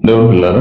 దేవుని పిల్లారా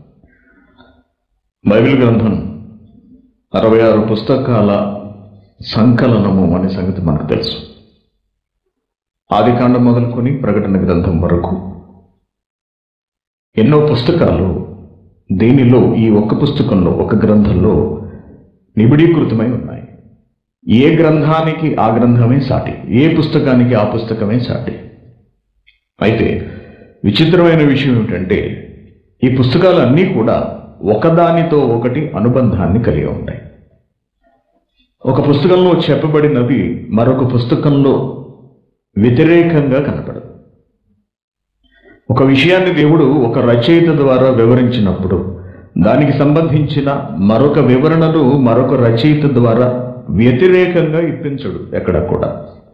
బైబిల్ గ్రంథం అరవై ఆరు పుస్తకాల సంకలనము అనే సంగతి మనకు తెలుసు ఆదికాండం మొదలుకొని ప్రకటన గ్రంథం వరకు ఎన్నో పుస్తకాలు దీనిలో ఈ ఒక్క పుస్తకంలో ఒక గ్రంథంలో నిబిడీకృతమై ఉన్నాయి ఏ గ్రంథానికి ఆ గ్రంథమే సాటి ఏ పుస్తకానికి ఆ పుస్తకమే సాటి అయితే విచిత్రమైన విషయం ఏమిటంటే ఈ పుస్తకాలన్నీ కూడా ఒకదానితో ఒకటి అనుబంధాన్ని కలిగి ఉంటాయి ఒక పుస్తకంలో చెప్పబడినది మరొక పుస్తకంలో వ్యతిరేకంగా కనపడదు ఒక విషయాన్ని దేవుడు ఒక రచయిత ద్వారా వివరించినప్పుడు దానికి సంబంధించిన మరొక వివరణను మరొక రచయిత ద్వారా వ్యతిరేకంగా ఇప్పించడు ఎక్కడ కూడా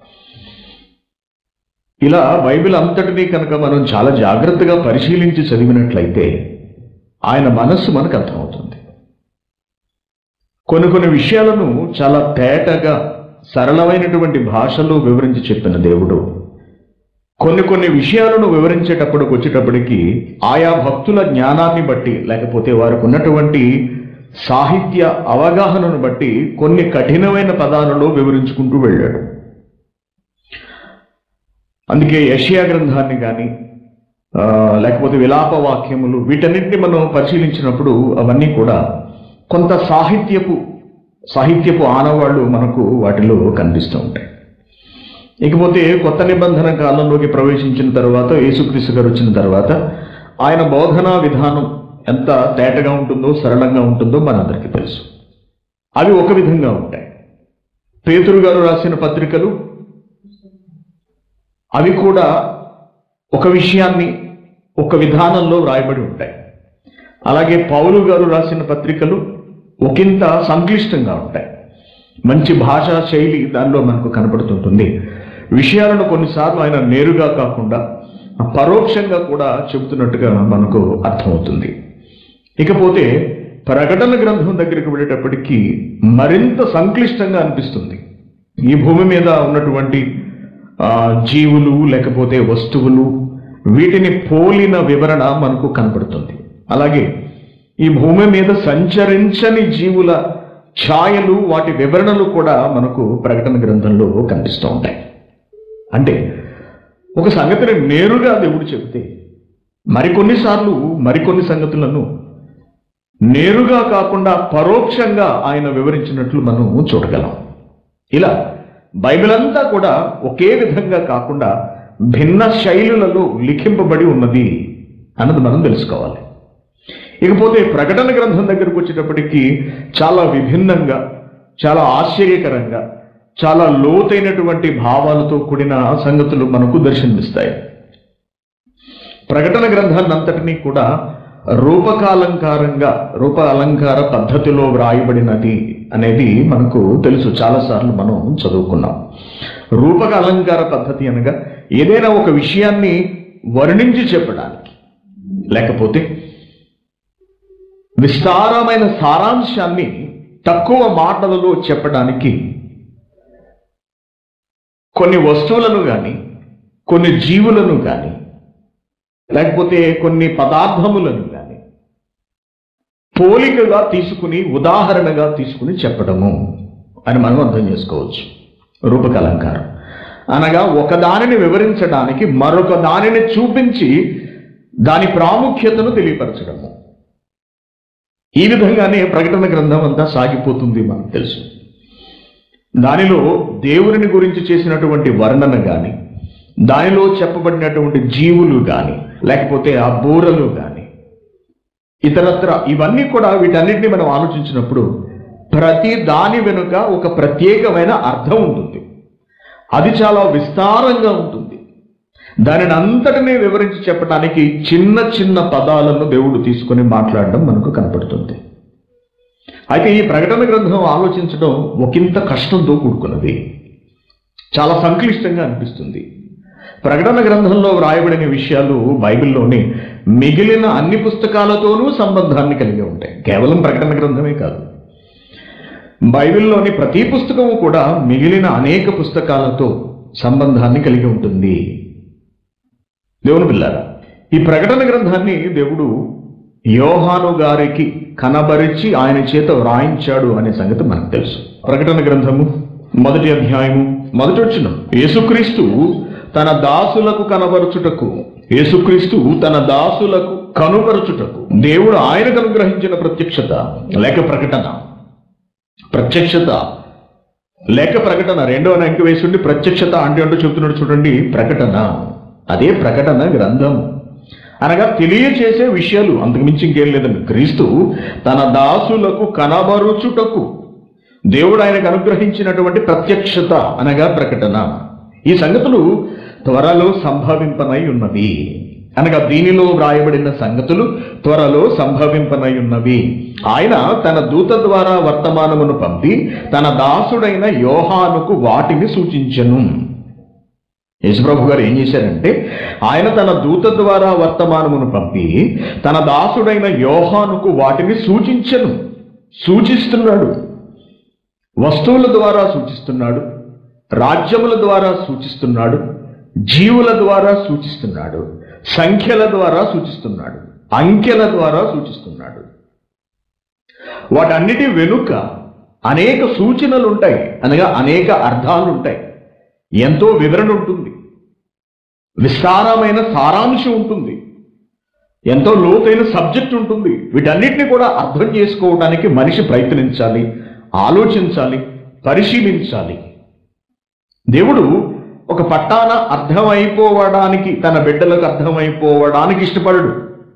ఇలా బైబిల్ అంతటినీ కనుక మనం చాలా జాగ్రత్తగా పరిశీలించి చదివినట్లయితే ఆయన మనస్సు మనకు అర్థమవుతుంది కొన్ని కొన్ని విషయాలను చాలా తేటగా సరళమైనటువంటి భాషలో వివరించి చెప్పిన దేవుడు కొన్ని కొన్ని విషయాలను వివరించేటప్పటికి వచ్చేటప్పటికి ఆయా భక్తుల జ్ఞానాన్ని బట్టి లేకపోతే వారికి ఉన్నటువంటి సాహిత్య అవగాహనను బట్టి కొన్ని కఠినమైన పదాలలో వివరించుకుంటూ వెళ్ళాడు అందుకే యషియా గ్రంథాన్ని కానీ లేకపోతే విలాప వాక్యములు వీటన్నిటిని మనం పరిశీలించినప్పుడు అవన్నీ కూడా కొంత సాహిత్యపు సాహిత్యపు ఆనవాళ్ళు మనకు వాటిలో కనిపిస్తూ ఉంటాయి ఇకపోతే కొత్త నిబంధన కాలంలోకి ప్రవేశించిన తర్వాత యేసుక్రీస్తు గారు వచ్చిన తర్వాత ఆయన బోధనా విధానం ఎంత తేటగా ఉంటుందో సరళంగా ఉంటుందో మనందరికీ తెలుసు అవి ఒక విధంగా ఉంటాయి పేతురు గారు రాసిన పత్రికలు అవి కూడా ఒక విషయాన్ని ఒక విధానంలో వ్రాయబడి ఉంటాయి అలాగే పౌలు గారు రాసిన పత్రికలు ఒకంత సంక్లిష్టంగా ఉంటాయి మంచి భాషా శైలి దానిలో మనకు కనపడుతుంటుంది విషయాలను కొన్నిసార్లు ఆయన నేరుగా కాకుండా పరోక్షంగా కూడా చెబుతున్నట్టుగా మనకు అర్థమవుతుంది ఇకపోతే ప్రకటన గ్రంథం దగ్గరికి వెళ్ళేటప్పటికీ మరింత సంక్లిష్టంగా అనిపిస్తుంది ఈ భూమి మీద ఉన్నటువంటి ఆ, జీవులు లేకపోతే వస్తువులు వీటిని పోలిన వివరణ మనకు కనపడుతుంది అలాగే ఈ భూమి మీద సంచరించని జీవుల ఛాయలు వాటి వివరణలు కూడా మనకు ప్రకటన గ్రంథంలో కనిపిస్తూ ఉంటాయి అంటే ఒక సంగతిని నేరుగా దేవుడు చెబితే మరికొన్నిసార్లు మరికొన్ని సంగతులను నేరుగా కాకుండా పరోక్షంగా ఆయన వివరించినట్లు మనం చూడగలం ఇలా బైబిల్ అంతా కూడా ఒకే విధంగా కాకుండా భిన్న శైలులలో లిఖింపబడి ఉన్నది అన్నది మనం తెలుసుకోవాలి ఇకపోతే ప్రకటన గ్రంథం దగ్గరకు వచ్చేటప్పటికి చాలా విభిన్నంగా చాలా ఆశ్చర్యకరంగా చాలా లోతైనటువంటి భావాలతో కూడిన సంగతులు మనకు దర్శనమిస్తాయి ప్రకటన గ్రంథాన్ని అంతటినీ కూడా రూపకాలంకారంగా రూప అలంకార పద్ధతిలో వ్రాయబడినది అనేది మనకు తెలుసు చాలాసార్లు మనం చదువుకున్నాం రూపక అలంకార పద్ధతి అనగా ఏదైనా ఒక విషయాన్ని వర్ణించి చెప్పడానికి లేకపోతే విస్తారమైన సారాంశాన్ని తక్కువ మాటలలో చెప్పడానికి కొన్ని వస్తువులను కానీ కొన్ని జీవులను కానీ లేకపోతే కొన్ని పదార్థములను కానీ పోలికగా తీసుకుని ఉదాహరణగా తీసుకుని చెప్పడము అని మనం అర్థం చేసుకోవచ్చు రూపక అలంకారం అనగా ఒక దానిని వివరించడానికి మరొక దానిని చూపించి దాని ప్రాముఖ్యతను తెలియపరచడము ఈ విధంగానే ప్రకటన గ్రంథం అంతా సాగిపోతుంది మనకు తెలుసు దానిలో దేవుని గురించి చేసినటువంటి వర్ణన కానీ దానిలో చెప్పబడినటువంటి జీవులు కానీ లేకపోతే ఆ బూరలు కానీ ఇతరత్ర ఇవన్నీ కూడా వీటన్నిటిని మనం ఆలోచించినప్పుడు ప్రతి దాని వెనుక ఒక ప్రత్యేకమైన అర్థం ఉంటుంది అది చాలా విస్తారంగా ఉంటుంది దానిని అంతటినీ వివరించి చెప్పడానికి చిన్న చిన్న పదాలను దేవుడు తీసుకొని మాట్లాడడం మనకు కనపడుతుంది అయితే ఈ ప్రకటన గ్రంథం ఆలోచించడం ఒకంత కష్టంతో కూడుకున్నది చాలా సంక్లిష్టంగా అనిపిస్తుంది ప్రకటన గ్రంథంలో వ్రాయబడిన విషయాలు బైబిల్లోని మిగిలిన అన్ని పుస్తకాలతోనూ సంబంధాన్ని కలిగి ఉంటాయి కేవలం ప్రకటన గ్రంథమే కాదు బైబిల్లోని ప్రతి పుస్తకము కూడా మిగిలిన అనేక పుస్తకాలతో సంబంధాన్ని కలిగి ఉంటుంది దేవుని పిల్లారా ఈ ప్రకటన గ్రంథాన్ని దేవుడు యోహాను గారికి కనబరిచి ఆయన చేత వ్రాయించాడు అనే సంగతి మనకు తెలుసు ప్రకటన గ్రంథము మొదటి అధ్యాయము మొదటి వచ్చిన యేసుక్రీస్తు తన దాసులకు కనబరుచుటకు యేసుక్రీస్తు తన దాసులకు కనుపరచుటకు దేవుడు ఆయనకు అనుగ్రహించిన ప్రత్యక్షత లేక ప్రకటన ప్రత్యక్షత లేక ప్రకటన రెండవ అంకి వేసుండి ప్రత్యక్షత అంటే అంటూ చెబుతున్నాడు చూడండి ప్రకటన అదే ప్రకటన గ్రంథం అనగా తెలియచేసే విషయాలు అంతకుమించి ఇంకేం లేదండి క్రీస్తు తన దాసులకు కనబరుచుటకు దేవుడు ఆయనకు అనుగ్రహించినటువంటి ప్రత్యక్షత అనగా ప్రకటన ఈ సంగతులు త్వరలో సంభవింపనై ఉన్నవి అనగా దీనిలో వ్రాయబడిన సంగతులు త్వరలో సంభవింపనై ఉన్నవి ఆయన తన దూత ద్వారా వర్తమానమును పంపి తన దాసుడైన యోహానుకు వాటిని సూచించెను యేసుప్రభు గారు ఏం చేశారంటే ఆయన తన దూత ద్వారా వర్తమానమును పంపి తన దాసుడైన యోహానుకు వాటిని సూచించెను సూచిస్తున్నాడు వస్తువుల ద్వారా సూచిస్తున్నాడు రాజ్యముల ద్వారా సూచిస్తున్నాడు జీవుల ద్వారా సూచిస్తున్నాడు సంఖ్యల ద్వారా సూచిస్తున్నాడు అంకెల ద్వారా సూచిస్తున్నాడు వాటన్నిటి వెనుక అనేక సూచనలు ఉంటాయి అనగా అనేక అర్థాలు ఉంటాయి ఎంతో వివరణ ఉంటుంది విస్తారమైన సారాంశం ఉంటుంది ఎంతో లోతైన సబ్జెక్ట్ ఉంటుంది వీటన్నిటిని కూడా అర్థం చేసుకోవడానికి మనిషి ప్రయత్నించాలి ఆలోచించాలి పరిశీలించాలి దేవుడు ఒక పట్టాన అర్థమైపోవడానికి తన బిడ్డలకు అర్థమైపోవడానికి ఇష్టపడడు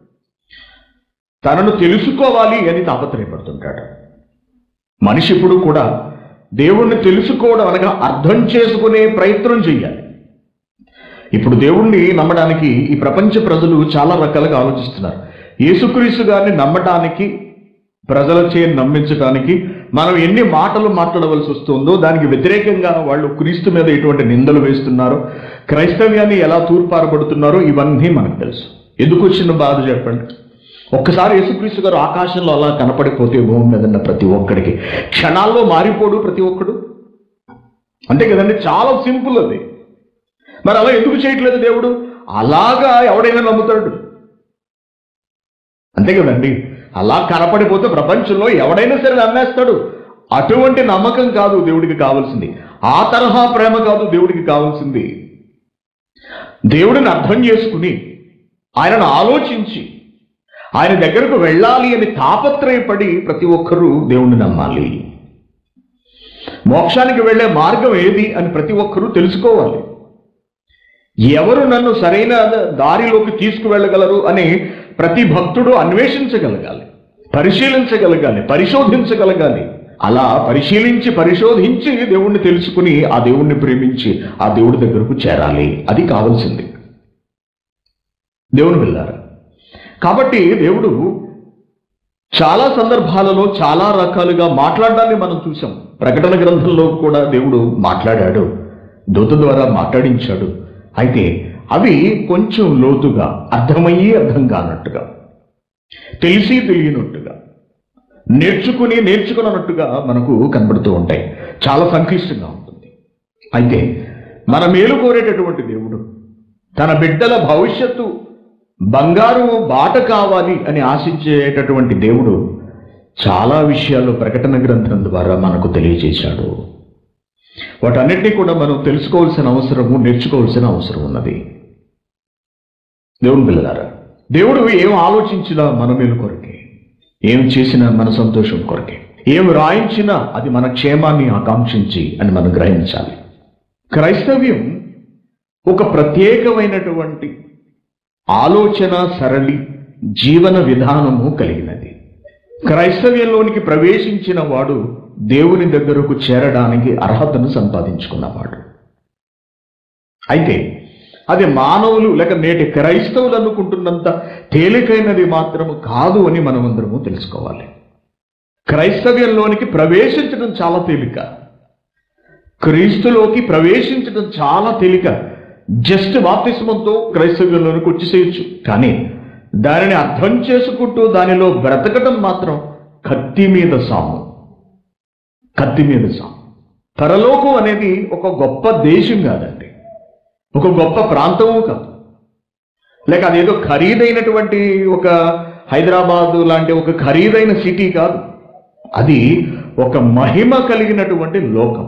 తనను తెలుసుకోవాలి అని తాపత్రయపడుతుంటాడు మనిషి ఇప్పుడు కూడా దేవుణ్ణి తెలుసుకోవడం అనగా అర్థం చేసుకునే ప్రయత్నం చేయాలి ఇప్పుడు దేవుణ్ణి నమ్మడానికి ఈ ప్రపంచ ప్రజలు చాలా రకాలుగా ఆలోచిస్తున్నారు యేసుక్రీస్తు గారిని నమ్మటానికి ప్రజలచే నమ్మించడానికి మనం ఎన్ని మాటలు మాట్లాడవలసి వస్తుందో దానికి వ్యతిరేకంగా వాళ్ళు క్రీస్తు మీద ఎటువంటి నిందలు వేస్తున్నారో క్రైస్తవ్యాన్ని ఎలా తూర్పారబడుతున్నారో ఇవన్నీ మనకు తెలుసు ఎందుకు వచ్చిన బాధ చెప్పండి ఒక్కసారి యేసుక్రీస్తు గారు ఆకాశంలో అలా కనపడిపోతే భూమి మీద ఉన్న ప్రతి ఒక్కడికి క్షణాల్లో మారిపోడు ప్రతి ఒక్కడు అంతే కదండి చాలా సింపుల్ అది మరి అలా ఎందుకు చేయట్లేదు దేవుడు అలాగా ఎవడైనా నమ్ముతాడు అంతే కదండి అలా కనపడిపోతే ప్రపంచంలో ఎవడైనా సరే నమ్మేస్తాడు అటువంటి నమ్మకం కాదు దేవుడికి కావాల్సింది ఆ తరహా ప్రేమ కాదు దేవుడికి కావాల్సింది దేవుడిని అర్థం చేసుకుని ఆయనను ఆలోచించి ఆయన దగ్గరకు వెళ్ళాలి అని తాపత్రయపడి ప్రతి ఒక్కరూ దేవుణ్ణి నమ్మాలి మోక్షానికి వెళ్ళే మార్గం ఏది అని ప్రతి ఒక్కరూ తెలుసుకోవాలి ఎవరు నన్ను సరైన దారిలోకి తీసుకువెళ్ళగలరు అని ప్రతి భక్తుడు అన్వేషించగలగాలి పరిశీలించగలగాలి పరిశోధించగలగాలి అలా పరిశీలించి పరిశోధించి దేవుణ్ణి తెలుసుకుని ఆ దేవుణ్ణి ప్రేమించి ఆ దేవుడి దగ్గరకు చేరాలి అది కావాల్సింది దేవుని వెళ్ళారు కాబట్టి దేవుడు చాలా సందర్భాలలో చాలా రకాలుగా మాట్లాడడాన్ని మనం చూసాం ప్రకటన గ్రంథంలో కూడా దేవుడు మాట్లాడాడు దూత ద్వారా మాట్లాడించాడు అయితే అవి కొంచెం లోతుగా అర్థమయ్యి అర్థం కానట్టుగా తెలిసి తెలియనట్టుగా నేర్చుకుని నేర్చుకున్నట్టుగా మనకు కనబడుతూ ఉంటాయి చాలా సంక్లిష్టంగా ఉంటుంది అయితే మన మేలు కోరేటటువంటి దేవుడు తన బిడ్డల భవిష్యత్తు బంగారు బాట కావాలి అని ఆశించేటటువంటి దేవుడు చాలా విషయాలు ప్రకటన గ్రంథం ద్వారా మనకు తెలియజేశాడు వాటన్నిటినీ కూడా మనం తెలుసుకోవాల్సిన అవసరము నేర్చుకోవాల్సిన అవసరం ఉన్నది దేవుని పిల్లలారా దేవుడు ఏం ఆలోచించినా మన మేలు కొరకే ఏం చేసినా మన సంతోషం కొరకే ఏం రాయించినా అది మన క్షేమాన్ని ఆకాంక్షించి అని మనం గ్రహించాలి క్రైస్తవ్యం ఒక ప్రత్యేకమైనటువంటి ఆలోచన సరళి జీవన విధానము కలిగినది క్రైస్తవ్యంలోనికి ప్రవేశించిన వాడు దేవుని దగ్గరకు చేరడానికి అర్హతను సంపాదించుకున్నవాడు అయితే అది మానవులు లేక నేటి క్రైస్తవులు అనుకుంటున్నంత తేలికైనది మాత్రము కాదు అని మనమందరము తెలుసుకోవాలి క్రైస్తవ్యంలోనికి ప్రవేశించడం చాలా తేలిక క్రీస్తులోకి ప్రవేశించడం చాలా తేలిక జస్ట్ బాప్తిస్మంతో క్రైస్తవ్యంలోనికి వచ్చేసేయచ్చు కానీ దానిని అర్థం చేసుకుంటూ దానిలో బ్రతకటం మాత్రం కత్తి మీద సాము కత్తి మీద సాము పరలోకం అనేది ఒక గొప్ప దేశం కాదండి ఒక గొప్ప ప్రాంతము కాదు లేక అదేదో ఖరీదైనటువంటి ఒక హైదరాబాదు లాంటి ఒక ఖరీదైన సిటీ కాదు అది ఒక మహిమ కలిగినటువంటి లోకం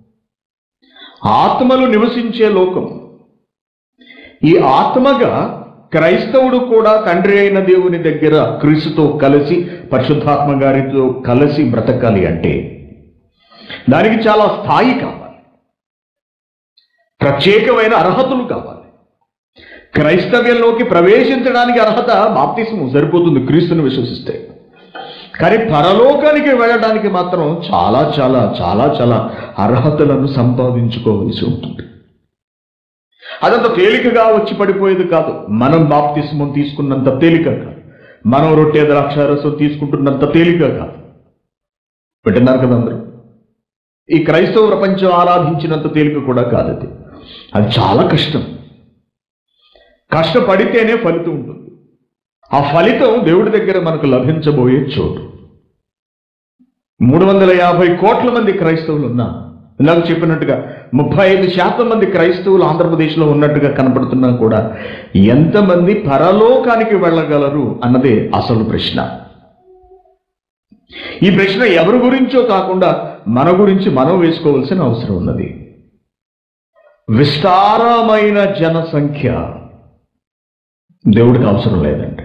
ఆత్మలు నివసించే లోకం ఈ ఆత్మగా క్రైస్తవుడు కూడా తండ్రి అయిన దేవుని దగ్గర క్రీస్తుతో కలిసి పరిశుద్ధాత్మ గారితో కలిసి బ్రతకాలి అంటే దానికి చాలా స్థాయి కావాలి ప్రత్యేకమైన అర్హతలు కావాలి క్రైస్తవ్యంలోకి ప్రవేశించడానికి అర్హత బాప్తిస్ము సరిపోతుంది క్రీస్తుని విశ్వసిస్తే కానీ పరలోకానికి వెళ్ళడానికి మాత్రం చాలా చాలా చాలా చాలా అర్హతలను సంపాదించుకోవలసి ఉంటుంది అదంత తేలికగా వచ్చి పడిపోయేది కాదు మనం బాప్తిస్మం తీసుకున్నంత తేలిక కాదు మనం రొట్టె ద్రాక్షారసం తీసుకుంటున్నంత తేలిక కాదు వింటున్నారు కదా అందరూ ఈ క్రైస్తవ ప్రపంచం ఆరాధించినంత తేలిక కూడా కాదు అది అది చాలా కష్టం కష్టపడితేనే ఫలితం ఉంటుంది ఆ ఫలితం దేవుడి దగ్గర మనకు లభించబోయే చోటు మూడు వందల యాభై కోట్ల మంది క్రైస్తవులు ఉన్నా ఇందాక చెప్పినట్టుగా ముప్పై ఐదు శాతం మంది క్రైస్తవులు ఆంధ్రప్రదేశ్లో ఉన్నట్టుగా కనపడుతున్నా కూడా ఎంతమంది పరలోకానికి వెళ్ళగలరు అన్నదే అసలు ప్రశ్న ఈ ప్రశ్న ఎవరి గురించో కాకుండా మన గురించి మనం వేసుకోవాల్సిన అవసరం ఉన్నది విస్తారమైన జనసంఖ్య దేవుడికి అవసరం లేదండి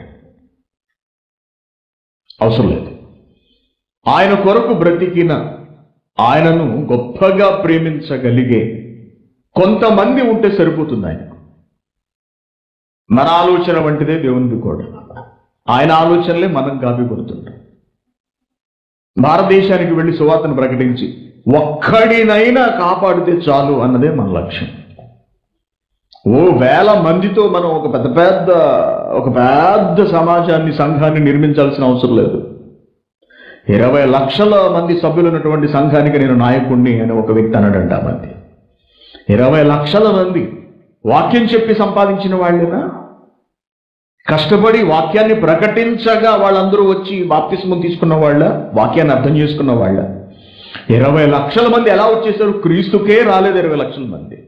అవసరం లేదు ఆయన కొరకు బ్రతికిన ఆయనను గొప్పగా ప్రేమించగలిగే కొంతమంది ఉంటే సరిపోతుంది ఆయన మన ఆలోచన వంటిదే దేవునిది కూడా ఆయన ఆలోచనలే మనం గాబి కొడుతుంటాం భారతదేశానికి వెళ్ళి సువార్తను ప్రకటించి ఒక్కడినైనా కాపాడితే చాలు అన్నదే మన లక్ష్యం ఓ వేల మందితో మనం ఒక పెద్ద పెద్ద ఒక పెద్ద సమాజాన్ని సంఘాన్ని నిర్మించాల్సిన అవసరం లేదు ఇరవై లక్షల మంది సభ్యులు ఉన్నటువంటి సంఘానికి నేను నాయకుడిని అని ఒక వ్యక్తి అన్నాడంట ఆ మధ్య ఇరవై లక్షల మంది వాక్యం చెప్పి సంపాదించిన వాళ్ళేనా కష్టపడి వాక్యాన్ని ప్రకటించగా వాళ్ళందరూ వచ్చి బాప్తిస్మం తీసుకున్న వాళ్ళ వాక్యాన్ని అర్థం చేసుకున్న వాళ్ళ ఇరవై లక్షల మంది ఎలా వచ్చేసారు క్రీస్తుకే రాలేదు ఇరవై లక్షల మంది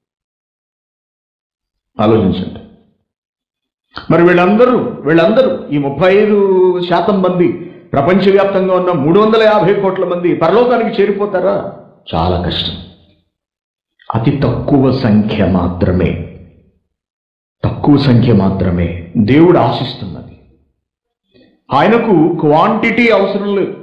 ఆలోచించండి మరి వీళ్ళందరూ వీళ్ళందరూ ఈ ముప్పై ఐదు శాతం మంది ప్రపంచవ్యాప్తంగా ఉన్న మూడు వందల యాభై కోట్ల మంది పరలోకానికి చేరిపోతారా చాలా కష్టం అతి తక్కువ సంఖ్య మాత్రమే తక్కువ సంఖ్య మాత్రమే దేవుడు ఆశిస్తున్నది ఆయనకు క్వాంటిటీ అవసరం లేదు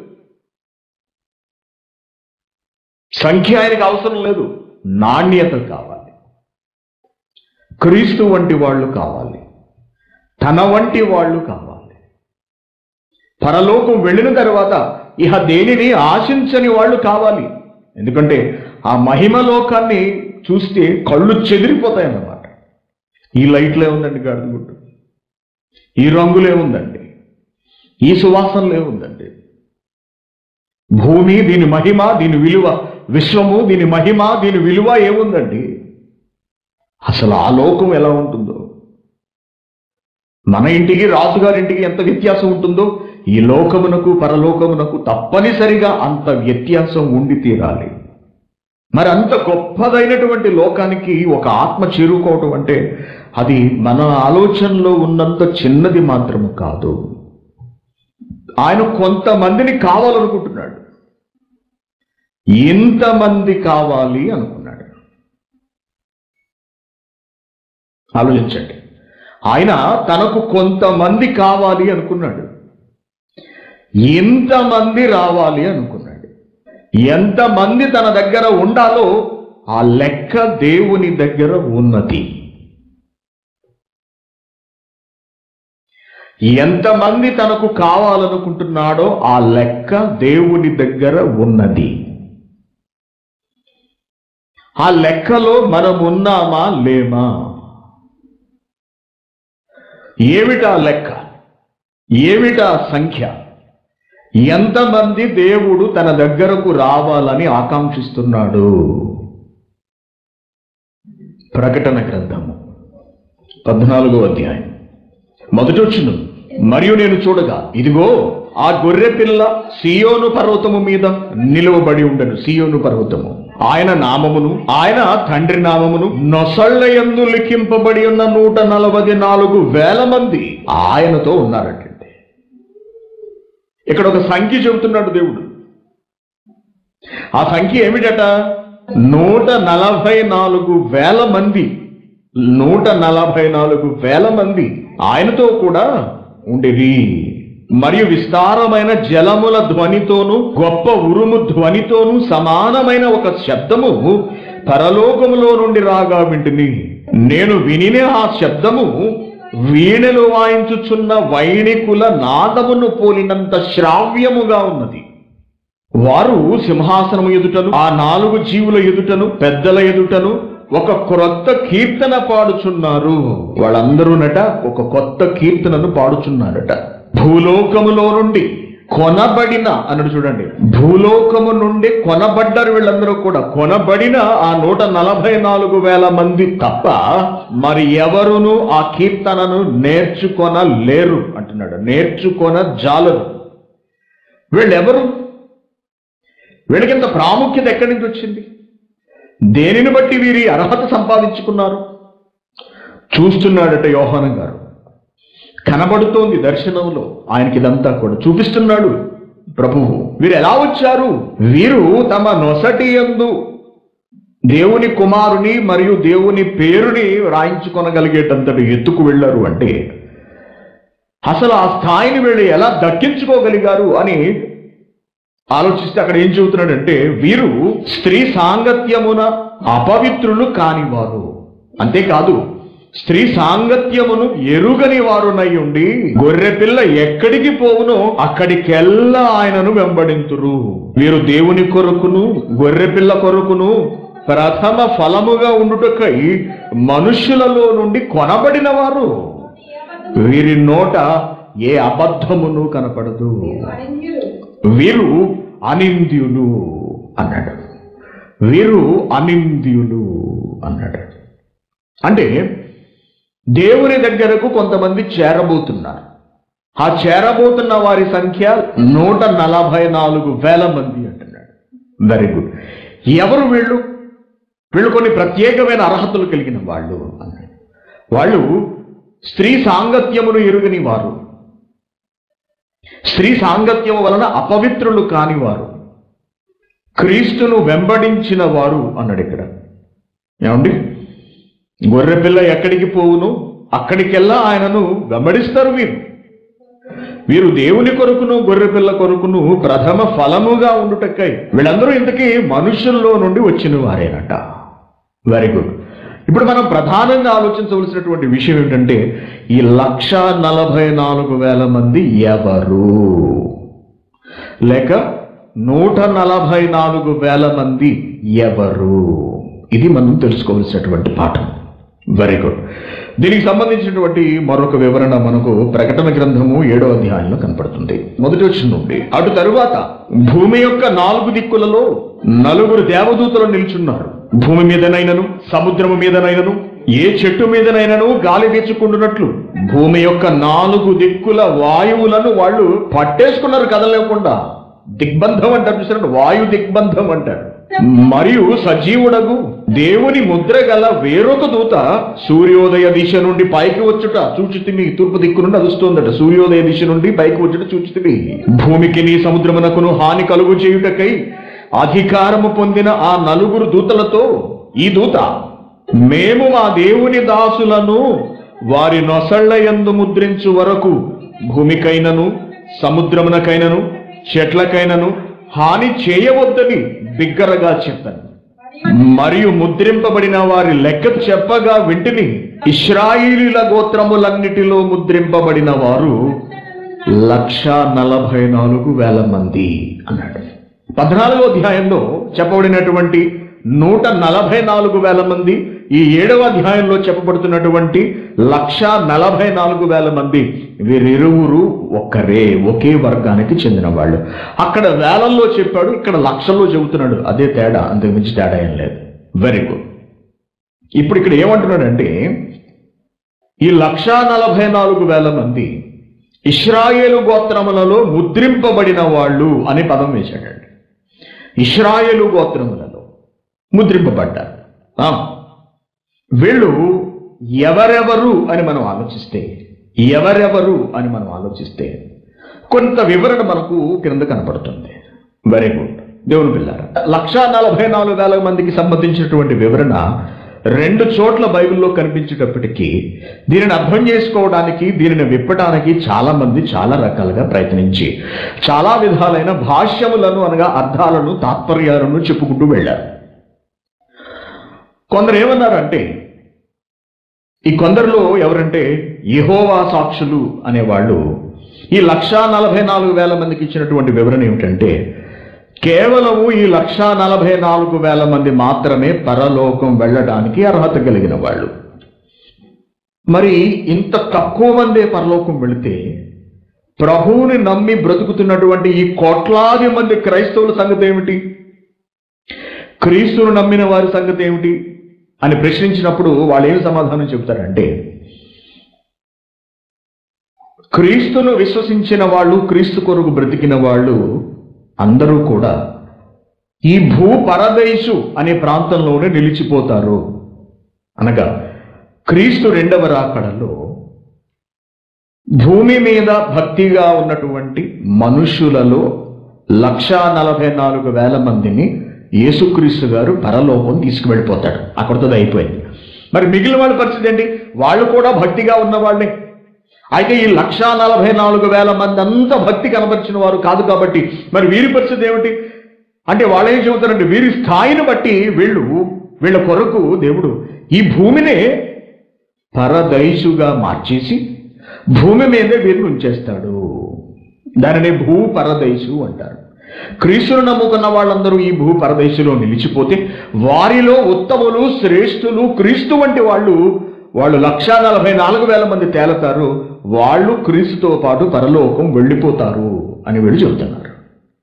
సంఖ్య ఆయనకు అవసరం లేదు నాణ్యత కావాలి క్రీస్తు వంటి వాళ్ళు కావాలి తన వంటి వాళ్ళు కావాలి పరలోకం వెళ్ళిన తర్వాత ఇహ దేనిని ఆశించని వాళ్ళు కావాలి ఎందుకంటే ఆ మహిమ లోకాన్ని చూస్తే కళ్ళు చెదిరిపోతాయన్నమాట ఈ లైట్లే ఉందండి గాడిదగుట్టు ఈ రంగులే ఉందండి ఈ సువాసనలే ఉందండి భూమి దీని మహిమ దీని విలువ విశ్వము దీని మహిమ దీని విలువ ఏముందండి అసలు ఆ లోకం ఎలా ఉంటుందో మన ఇంటికి రాజుగారింటికి ఎంత వ్యత్యాసం ఉంటుందో ఈ లోకమునకు పరలోకమునకు తప్పనిసరిగా అంత వ్యత్యాసం ఉండి తీరాలి మరి అంత గొప్పదైనటువంటి లోకానికి ఒక ఆత్మ చేరుకోవటం అంటే అది మన ఆలోచనలో ఉన్నంత చిన్నది మాత్రము కాదు ఆయన కొంతమందిని కావాలనుకుంటున్నాడు ఇంతమంది కావాలి అనుకున్నాడు ఆలోచించండి ఆయన తనకు కొంతమంది కావాలి అనుకున్నాడు ఇంతమంది రావాలి అనుకున్నాడు ఎంతమంది తన దగ్గర ఉండాలో ఆ లెక్క దేవుని దగ్గర ఉన్నది ఎంతమంది తనకు కావాలనుకుంటున్నాడో ఆ లెక్క దేవుని దగ్గర ఉన్నది ఆ లెక్కలో మనం ఉన్నామా లేమా ఏమిటా లెక్క ఏమిటా సంఖ్య ఎంతమంది దేవుడు తన దగ్గరకు రావాలని ఆకాంక్షిస్తున్నాడు ప్రకటన గ్రంథము పద్నాలుగో అధ్యాయం మొదటి వచ్చిన మరియు నేను చూడగా ఇదిగో ఆ గొర్రె పిల్ల సియోను పర్వతము మీద నిలువబడి ఉండను సియోను పర్వతము ఆయన నామమును ఆయన తండ్రి నామమును నొసళ్ళ యందు లిఖింపబడి ఉన్న నూట నలభై నాలుగు వేల మంది ఆయనతో ఉన్నారటండి ఇక్కడ ఒక సంఖ్య చెబుతున్నాడు దేవుడు ఆ సంఖ్య ఏమిటట నూట నలభై నాలుగు వేల మంది నూట నలభై నాలుగు వేల మంది ఆయనతో కూడా ఉండిరి మరియు విస్తారమైన జలముల ధ్వనితోను గొప్ప ఉరుము ధ్వనితోను సమానమైన ఒక శబ్దము పరలోకములో నుండి రాగా వింటిని నేను వినిన ఆ శబ్దము వీణెలు వాయించుచున్న వైణికుల నాదమును పోలినంత శ్రావ్యముగా ఉన్నది వారు సింహాసనము ఎదుటను ఆ నాలుగు జీవుల ఎదుటను పెద్దల ఎదుటను ఒక క్రొత్త కీర్తన పాడుచున్నారు వాళ్ళందరూనట ఒక కొత్త కీర్తనను పాడుచున్నారట భూలోకములో నుండి కొనబడిన అన్నట్టు చూడండి భూలోకము నుండి కొనబడ్డారు వీళ్ళందరూ కూడా కొనబడిన ఆ నూట నలభై నాలుగు వేల మంది తప్ప మరి ఎవరును ఆ కీర్తనను నేర్చుకొన లేరు అంటున్నాడు నేర్చుకొన జాలరు వీళ్ళెవరు వీళ్ళకింత ప్రాముఖ్యత ఎక్కడి నుంచి వచ్చింది దేనిని బట్టి వీరి అర్హత సంపాదించుకున్నారు చూస్తున్నాడట యోహానం గారు కనబడుతోంది దర్శనంలో ఆయనకి ఇదంతా కూడా చూపిస్తున్నాడు ప్రభువు వీరు ఎలా వచ్చారు వీరు తమ నొసటి యందు దేవుని కుమారుని మరియు దేవుని పేరుని రాయించుకొనగలిగేటంతటి ఎత్తుకు వెళ్ళారు అంటే అసలు ఆ స్థాయిని వీళ్ళు ఎలా దక్కించుకోగలిగారు అని ఆలోచిస్తే అక్కడ ఏం చెబుతున్నాడంటే వీరు స్త్రీ సాంగత్యమున అపవిత్రులు కానివారు అంతేకాదు స్త్రీ సాంగత్యమును ఎరుగని వారునై ఉండి గొర్రె పిల్ల ఎక్కడికి పోవునో అక్కడికెల్లా ఆయనను వెంబడింతురు వీరు దేవుని కొరకును గొర్రె పిల్ల కొరకును ప్రథమ ఫలముగా ఉండుటకై మనుషులలో నుండి కొనబడిన వారు వీరి నోట ఏ అబద్ధమును కనపడదు వీరు అనింద్యులు అన్నాడు వీరు అనింద్యులు అన్నాడు అంటే దేవుని దగ్గరకు కొంతమంది చేరబోతున్నారు ఆ చేరబోతున్న వారి సంఖ్య నూట నలభై నాలుగు వేల మంది అంటున్నాడు వెరీ గుడ్ ఎవరు వీళ్ళు వీళ్ళు కొన్ని ప్రత్యేకమైన అర్హతలు కలిగిన వాళ్ళు అన్నాడు వాళ్ళు స్త్రీ సాంగత్యమును ఎరుగని వారు స్త్రీ సాంగత్యము వలన అపవిత్రులు కానివారు క్రీస్తును వెంబడించిన వారు అన్నాడు ఇక్కడ ఏమండి గొర్రెపిల్ల ఎక్కడికి పోవును అక్కడికెల్లా ఆయనను వెంబడిస్తారు వీరు వీరు దేవుని కొరకును గొర్రెపిల్ల కొరకును ప్రథమ ఫలముగా ఉండుటకై వీళ్ళందరూ ఇంతకీ మనుషుల్లో నుండి వచ్చిన వారేనట వెరీ గుడ్ ఇప్పుడు మనం ప్రధానంగా ఆలోచించవలసినటువంటి విషయం ఏంటంటే ఈ లక్ష నలభై నాలుగు వేల మంది ఎవరు లేక నూట నలభై నాలుగు వేల మంది ఎవరు ఇది మనం తెలుసుకోవాల్సినటువంటి పాఠం వెరీ గుడ్ దీనికి సంబంధించినటువంటి మరొక వివరణ మనకు ప్రకటన గ్రంథము ఏడో అధ్యాయంలో కనపడుతుంది మొదటి వచ్చిన నుండి అటు తరువాత భూమి యొక్క నాలుగు దిక్కులలో నలుగురు దేవదూతలు నిల్చున్నారు భూమి మీదనైనను సముద్రము మీదనైనను ఏ చెట్టు మీదనైనను గాలి వీచుకుంటున్నట్లు భూమి యొక్క నాలుగు దిక్కుల వాయువులను వాళ్ళు పట్టేసుకున్నారు కదలేకుండా దిగ్బంధం అంటారు చూసారంటే వాయు దిగ్బంధం అంటారు మరియు సజీవుడగు దేవుని ముద్ర గల వేరొక దూత సూర్యోదయ దిశ నుండి పైకి వచ్చుట చూచితిమి తూర్పు దిక్కు నుండి అదుస్తోందట సూర్యోదయ దిశ నుండి పైకి వచ్చుట చూచితిమి భూమికి నీ సముద్రమునకును హాని కలుగు చేయుటకై అధికారము పొందిన ఆ నలుగురు దూతలతో ఈ దూత మేము మా దేవుని దాసులను వారి నొసళ్ళ యందు ముద్రించు వరకు భూమికైనను సముద్రమునకైనను చెట్లకైనను హాని చేయవద్దని బిగ్గరగా చెప్పాను మరియు ముద్రింపబడిన వారి లెక్క చెప్పగా వింటిని ఇస్రాయిలీల గోత్రములన్నిటిలో ముద్రింపబడిన వారు లక్ష నలభై నాలుగు వేల మంది అన్నాడు పద్నాలుగో అధ్యాయంలో చెప్పబడినటువంటి నూట నలభై నాలుగు వేల మంది ఈ ఏడవ అధ్యాయంలో చెప్పబడుతున్నటువంటి లక్ష నలభై నాలుగు వేల మంది వీరిరువురు ఒక్కరే ఒకే వర్గానికి చెందిన వాళ్ళు అక్కడ వేలల్లో చెప్పాడు ఇక్కడ లక్షల్లో చెబుతున్నాడు అదే తేడా అంతకు మించి తేడా ఏం లేదు వెరీ గుడ్ ఇప్పుడు ఇక్కడ ఏమంటున్నాడంటే ఈ లక్ష నలభై నాలుగు వేల మంది ఇస్రాయేలు గోత్రములలో ముద్రింపబడిన వాళ్ళు అనే పదం వేశాడండి ఇస్రాయేలు గోత్రములలో ముద్రింపబడ్డారు ఆ, వీళ్ళు ఎవరెవరు అని మనం ఆలోచిస్తే ఎవరెవరు అని మనం ఆలోచిస్తే కొంత వివరణ మనకు క్రింద కనపడుతుంది వెరీ గుడ్ దేవుని పిల్లారా లక్షా నలభై నాలుగు వేల మందికి సంబంధించినటువంటి వివరణ రెండు చోట్ల బైబిల్లో కనిపించేటప్పటికీ దీనిని అర్థం చేసుకోవడానికి దీనిని విప్పడానికి చాలా మంది చాలా రకాలుగా ప్రయత్నించి చాలా విధాలైన భాష్యములను అనగా అర్థాలను తాత్పర్యాలను చెప్పుకుంటూ వెళ్ళారు కొందరు ఏమన్నారంటే ఈ కొందరిలో ఎవరంటే యెహోవా సాక్షులు అనేవాళ్ళు ఈ లక్షా నలభై నాలుగు వేల మందికి ఇచ్చినటువంటి వివరణ ఏమిటంటే కేవలము ఈ లక్షా నలభై నాలుగు వేల మంది మాత్రమే పరలోకం వెళ్ళడానికి అర్హత కలిగిన వాళ్ళు మరి ఇంత తక్కువ మందే పరలోకం వెళితే ప్రభువుని నమ్మి బ్రతుకుతున్నటువంటి ఈ కోట్లాది మంది క్రైస్తవుల సంగతి ఏమిటి క్రీస్తును నమ్మిన వారి సంగతి ఏమిటి అని ప్రశ్నించినప్పుడు వాళ్ళు ఏమి సమాధానం చెబుతారంటే క్రీస్తును విశ్వసించిన వాళ్ళు క్రీస్తు కొరకు బ్రతికిన వాళ్ళు అందరూ కూడా ఈ భూ పరదేశు అనే ప్రాంతంలోనే నిలిచిపోతారు అనగా క్రీస్తు రెండవ రాకడలో భూమి మీద భక్తిగా ఉన్నటువంటి మనుషులలో లక్షా నలభై నాలుగు వేల మందిని యేసుక్రీస్తు గారు పరలోకం తీసుకువెళ్ళిపోతాడు అక్కడితో అది అయిపోయింది మరి మిగిలిన వాళ్ళ పరిస్థితి ఏంటి వాళ్ళు కూడా భక్తిగా ఉన్న వాళ్ళే అయితే ఈ లక్షా నలభై నాలుగు వేల మంది అంతా భక్తి కనబరిచిన వారు కాదు కాబట్టి మరి వీరి పరిస్థితి ఏమిటి అంటే వాళ్ళు ఏం చెబుతారంటే వీరి స్థాయిని బట్టి వీళ్ళు వీళ్ళ కొరకు దేవుడు ఈ భూమినే పరదైసుగా మార్చేసి భూమి మీదే వీరిని ఉంచేస్తాడు దానిని భూ పరదైసు అంటారు క్రీస్తును నమ్ముకున్న వాళ్ళందరూ ఈ భూ పరదేశంలో నిలిచిపోతే వారిలో ఉత్తములు శ్రేష్ఠులు క్రీస్తు వంటి వాళ్ళు వాళ్ళు లక్షా నలభై నాలుగు వేల మంది తేలతారు వాళ్ళు క్రీస్తుతో పాటు పరలోకం వెళ్ళిపోతారు అని వీళ్ళు చెబుతున్నారు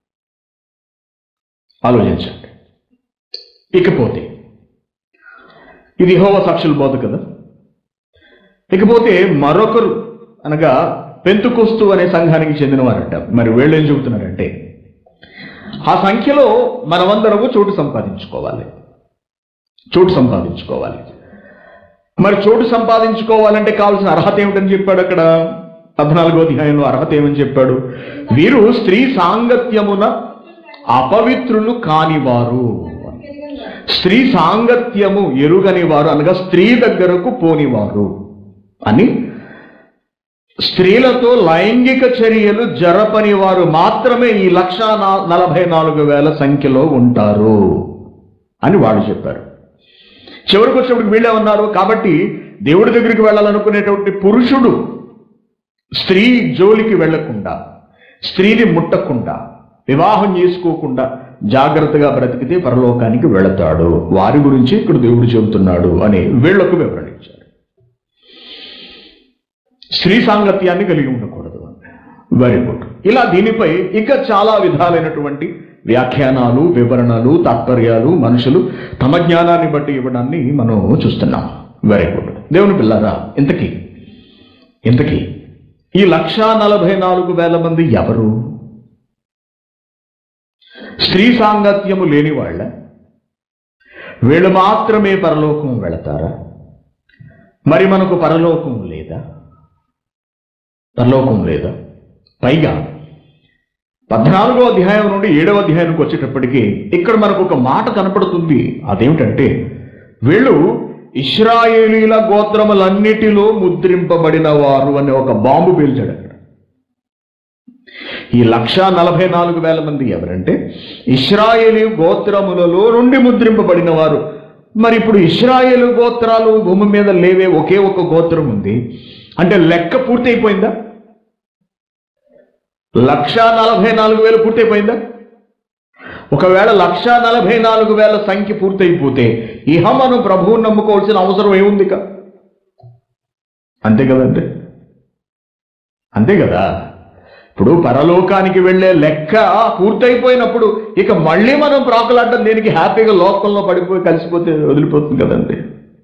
ఆలోచించండి ఇకపోతే ఇది హోవ సాక్షుల బోధ కదా ఇకపోతే మరొకరు అనగా పెంతుకొస్తు అనే సంఘానికి చెందినవారట మరి వీళ్ళు ఏం చెబుతున్నారంటే ఆ సంఖ్యలో మనమందరము చోటు సంపాదించుకోవాలి చోటు సంపాదించుకోవాలి మరి చోటు సంపాదించుకోవాలంటే కావాల్సిన అర్హత ఏమిటని చెప్పాడు అక్కడ పద్నాలుగో అధ్యాయంలో అర్హత ఏమని చెప్పాడు వీరు స్త్రీ సాంగత్యమున అపవిత్రులు కానివారు స్త్రీ సాంగత్యము ఎరుగని వారు అనగా స్త్రీ దగ్గరకు పోనివారు అని స్త్రీలతో లైంగిక చర్యలు జరపని వారు మాత్రమే ఈ లక్ష నా- నలభై నాలుగు వేల సంఖ్యలో ఉంటారు అని వాళ్ళు చెప్పారు చివరికి వచ్చినప్పుడు వీళ్ళే ఉన్నారు కాబట్టి దేవుడి దగ్గరికి వెళ్ళాలనుకునేటువంటి పురుషుడు స్త్రీ జోలికి వెళ్లకుండా స్త్రీని ముట్టకుండా వివాహం చేసుకోకుండా జాగ్రత్తగా బ్రతికితే పరలోకానికి వెళతాడు వారి గురించి ఇక్కడ దేవుడు చెబుతున్నాడు అని వీళ్లకు వివరణ ఇచ్చారు స్త్రీ సాంగత్యాన్ని కలిగి ఉండకూడదు వెరీ గుడ్ ఇలా దీనిపై ఇంకా చాలా విధాలైనటువంటి వ్యాఖ్యానాలు వివరణలు తాత్పర్యాలు మనుషులు తమ జ్ఞానాన్ని బట్టి ఇవ్వడాన్ని మనం చూస్తున్నాం వెరీ గుడ్ దేవుని పిల్లారా ఇంతకీ ఇంతకీ ఈ లక్షా నలభై నాలుగు వేల మంది ఎవరు స్త్రీ సాంగత్యము లేని వాళ్ళ వీళ్ళు మాత్రమే పరలోకం వెళతారా మరి మనకు పరలోకం లేదా పరలోకం లేదా పైగా పద్నాలుగో అధ్యాయం నుండి ఏడవ అధ్యాయానికి వచ్చేటప్పటికి ఇక్కడ మనకు ఒక మాట కనపడుతుంది అదేమిటంటే వీళ్ళు ఇస్రాయేలీల గోత్రములన్నిటిలో ముద్రింపబడిన వారు అనే ఒక బాంబు పేల్చాడు అక్కడ ఈ లక్ష నలభై నాలుగు వేల మంది ఎవరంటే ఇస్రాయేలీ గోత్రములలో నుండి ముద్రింపబడిన వారు మరి ఇప్పుడు ఇస్రాయేలు గోత్రాలు భూమి మీద లేవే ఒకే ఒక గోత్రం ఉంది అంటే లెక్క పూర్తయిపోయిందా లక్ష నలభై నాలుగు వేలు పూర్తయిపోయిందా ఒకవేళ లక్ష నలభై నాలుగు వేల సంఖ్య పూర్తయిపోతే ఇహ మనం ప్రభువుని నమ్ముకోవాల్సిన అవసరం ఏముంది ఇక అంతే కదండి అంతే కదా ఇప్పుడు పరలోకానికి వెళ్ళే లెక్క పూర్తయిపోయినప్పుడు ఇక మళ్ళీ మనం ప్రాకులాడడం దేనికి హ్యాపీగా లోకంలో పడిపోయి కలిసిపోతే వదిలిపోతుంది కదండి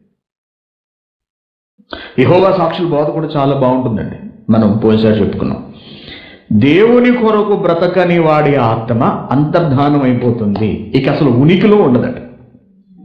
ఇహోవా సాక్షుల బోధ కూడా చాలా బాగుంటుందండి మనం పోయినసారి చెప్పుకున్నాం దేవుని కొరకు బ్రతకని వాడి ఆత్మ అంతర్ధానం అయిపోతుంది ఇక అసలు ఉనికిలో ఉండదట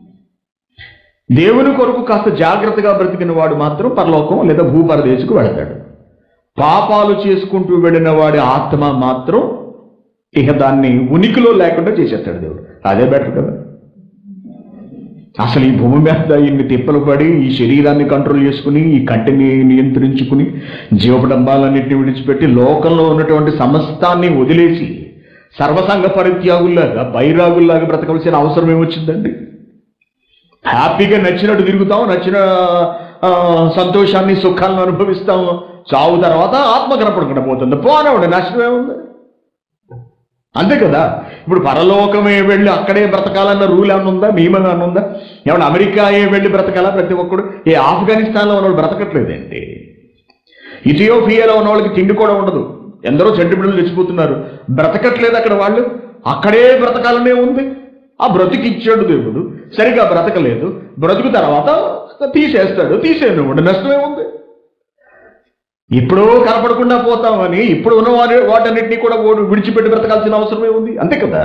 దేవుని కొరకు కాస్త జాగ్రత్తగా బ్రతికిన వాడు మాత్రం పరలోకం లేదా భూపరదేశకు వెళతాడు పాపాలు చేసుకుంటూ వెళ్ళిన వాడి ఆత్మ మాత్రం ఇక దాన్ని ఉనికిలో లేకుండా చేసేస్తాడు దేవుడు అదే బెటర్ కదా అసలు ఈ భూమి మీద ఇన్ని తిప్పలు పడి ఈ శరీరాన్ని కంట్రోల్ చేసుకుని ఈ కంటిని నియంత్రించుకుని జీవపడంబాలన్నింటినీ విడిచిపెట్టి లోకంలో ఉన్నటువంటి సమస్తాన్ని వదిలేసి సర్వసంగ పరిత్యాగుల్లాగా బైరాగుల్లాగా బ్రతకవలసిన అవసరం ఏమొచ్చిందండి హ్యాపీగా నచ్చినట్టు తిరుగుతాం నచ్చిన ఆ, సంతోషాన్ని సుఖాలను అనుభవిస్తాం చావు తర్వాత ఆత్మ కనపడకుండా పోతుంది పోనవండి నష్టం ఏముంది అంతే కదా ఇప్పుడు పరలోకమే వెళ్ళి అక్కడే బ్రతకాలన్న రూల్ ఏమైనా ఉందా నియమం ఏమైనా ఉందా ఏమన్నా అమెరికాయే వెళ్ళి బ్రతకాలా ప్రతి ఒక్కడు ఏ ఆఫ్ఘనిస్తాన్లో ఉన్నవాడు బ్రతకట్లేదండి ఇథియోపియాలో ఉన్న వాళ్ళకి తిండి కూడా ఉండదు ఎందరో చెడ్డ బిడ్డలు తెచ్చిపోతున్నారు బ్రతకట్లేదు అక్కడ వాళ్ళు అక్కడే బ్రతకాలనే ఉంది ఆ బ్రతికి ఇచ్చాడు దేవుడు సరిగా బ్రతకలేదు బ్రతుకు తర్వాత తీసేస్తాడు తీసేయండి నష్టమే ఉంది ఇప్పుడు కనపడకుండా పోతామని ఇప్పుడు ఉన్న వారి వాటన్నిటినీ కూడా ఓడి విడిచిపెట్టి బ్రతకాల్సిన అవసరమే ఉంది అంతే కదా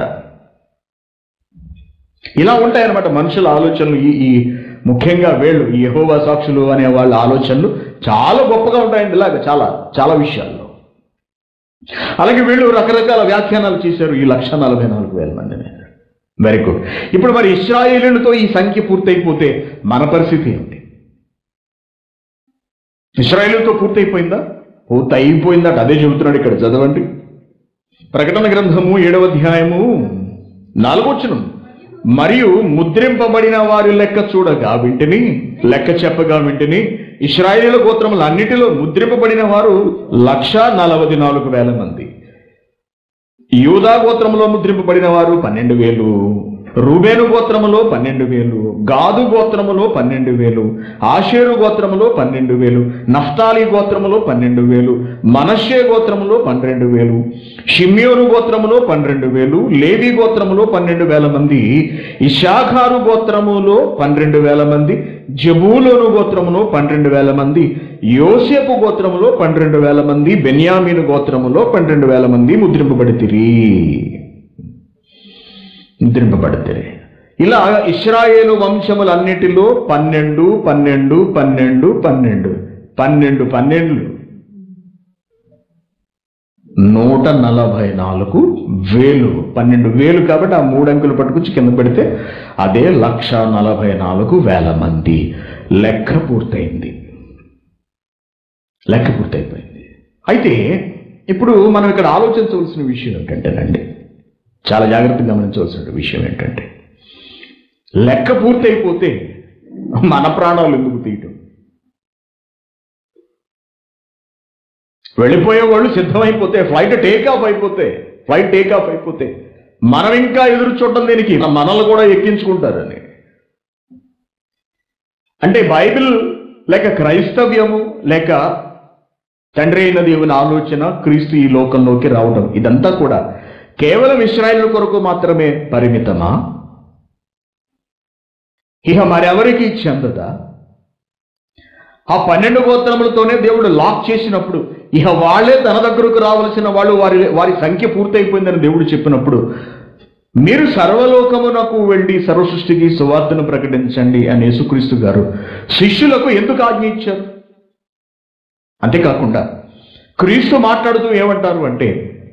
ఇలా ఉంటాయన్నమాట మనుషుల ఆలోచనలు ఈ ఈ ముఖ్యంగా వేళ్ళు ఈ యెహోవా సాక్షులు అనే వాళ్ళ ఆలోచనలు చాలా గొప్పగా ఉంటాయండి ఇలాగ చాలా చాలా విషయాల్లో అలాగే వీళ్ళు రకరకాల వ్యాఖ్యానాలు చేశారు ఈ లక్ష నలభై నాలుగు వేల మందిని వెరీ గుడ్ ఇప్పుడు మరి ఇస్రాయేలీలతో ఈ సంఖ్య పూర్తయిపోతే మన పరిస్థితి ఏంటి ఇస్రాయేలుతో పూర్తయిపోయిందా పూర్తి అయిపోయిందట అదే చెబుతున్నాడు ఇక్కడ చదవండి ప్రకటన గ్రంథము ఏడవ అధ్యాయము నాలుగొచ్చును మరియు ముద్రింపబడిన వారి లెక్క చూడగా వింటిని లెక్క చెప్పగా వింటిని ఇస్రాయేలీల గోత్రములు అన్నిటిలో ముద్రింపబడిన వారు లక్ష నలభై నాలుగు వేల మంది యూదా గోత్రములో ముద్రింపబడిన వారు పన్నెండు వేలు రూబేను గోత్రములో పన్నెండు వేలు గాదు గోత్రములో పన్నెండు వేలు ఆషేరు గోత్రములో పన్నెండు వేలు నఫ్తాలి గోత్రములో పన్నెండు వేలు మనషే గోత్రములో పన్నెండు వేలు షిమ్యోను గోత్రములో పన్నెండు వేలు లేవి గోత్రములో పన్నెండు వేల మంది ఇషాఖారు గోత్రములో పన్నెండు వేల మంది జబూలోను గోత్రములో పన్నెండు వేల మంది యోసేపు గోత్రములో పన్నెండు వేల మంది బెన్యామీను గోత్రములో పన్నెండు వేల మంది ముద్రింపబడితిరి ముద్రింపబడితిరి ఇలా ఇస్రాయేలు వంశములన్నిటిలో పన్నెండు పన్నెండు పన్నెండు పన్నెండు పన్నెండు పన్నెండులు నూట నలభై నాలుగు వేలు పన్నెండు వేలు కాబట్టి ఆ మూడు అంకెలు పట్టుకొచ్చి కింద పెడితే అదే లక్ష నలభై నాలుగు వేల మంది లెక్క పూర్తయింది లెక్క పూర్తయిపోయింది అయితే ఇప్పుడు మనం ఇక్కడ ఆలోచించవలసిన విషయం ఏంటంటేనండి చాలా జాగ్రత్తగా గమనించవలసిన విషయం ఏంటంటే లెక్క పూర్తయిపోతే మన ప్రాణాలు ఎందుకు తీయటం వెళ్ళిపోయే వాళ్ళు సిద్ధమైపోతే ఫ్లైట్ టేక్ ఆఫ్ అయిపోతే ఫ్లైట్ టేక్ ఆఫ్ అయిపోతే మనం ఇంకా ఎదురు చూడటం దీనికి మనల్ని కూడా ఎక్కించుకుంటారని అంటే బైబిల్ లేక క్రైస్తవ్యము లేక తండ్రి అయిన దేవుని ఆలోచన క్రీస్తు ఈ లోకంలోకి రావడం ఇదంతా కూడా కేవలం ఇస్రాయేల్ కొరకు మాత్రమే పరిమితమా ఇక మరెవరికి చెందదా ఆ పన్నెండు గోత్రములతోనే దేవుడు లాక్ చేసినప్పుడు ఇక వాళ్ళే తన దగ్గరకు రావలసిన వాళ్ళు వారి వారి సంఖ్య పూర్తయిపోయిందని దేవుడు చెప్పినప్పుడు మీరు సర్వలోకమునకు వెళ్ళి సర్వ సృష్టికి సువార్తను ప్రకటించండి అని యేసుక్రీస్తు గారు శిష్యులకు ఎందుకు ఆజ్ఞ ఇచ్చారు అంతేకాకుండా క్రీస్తు మాట్లాడుతూ ఏమంటారు అంటే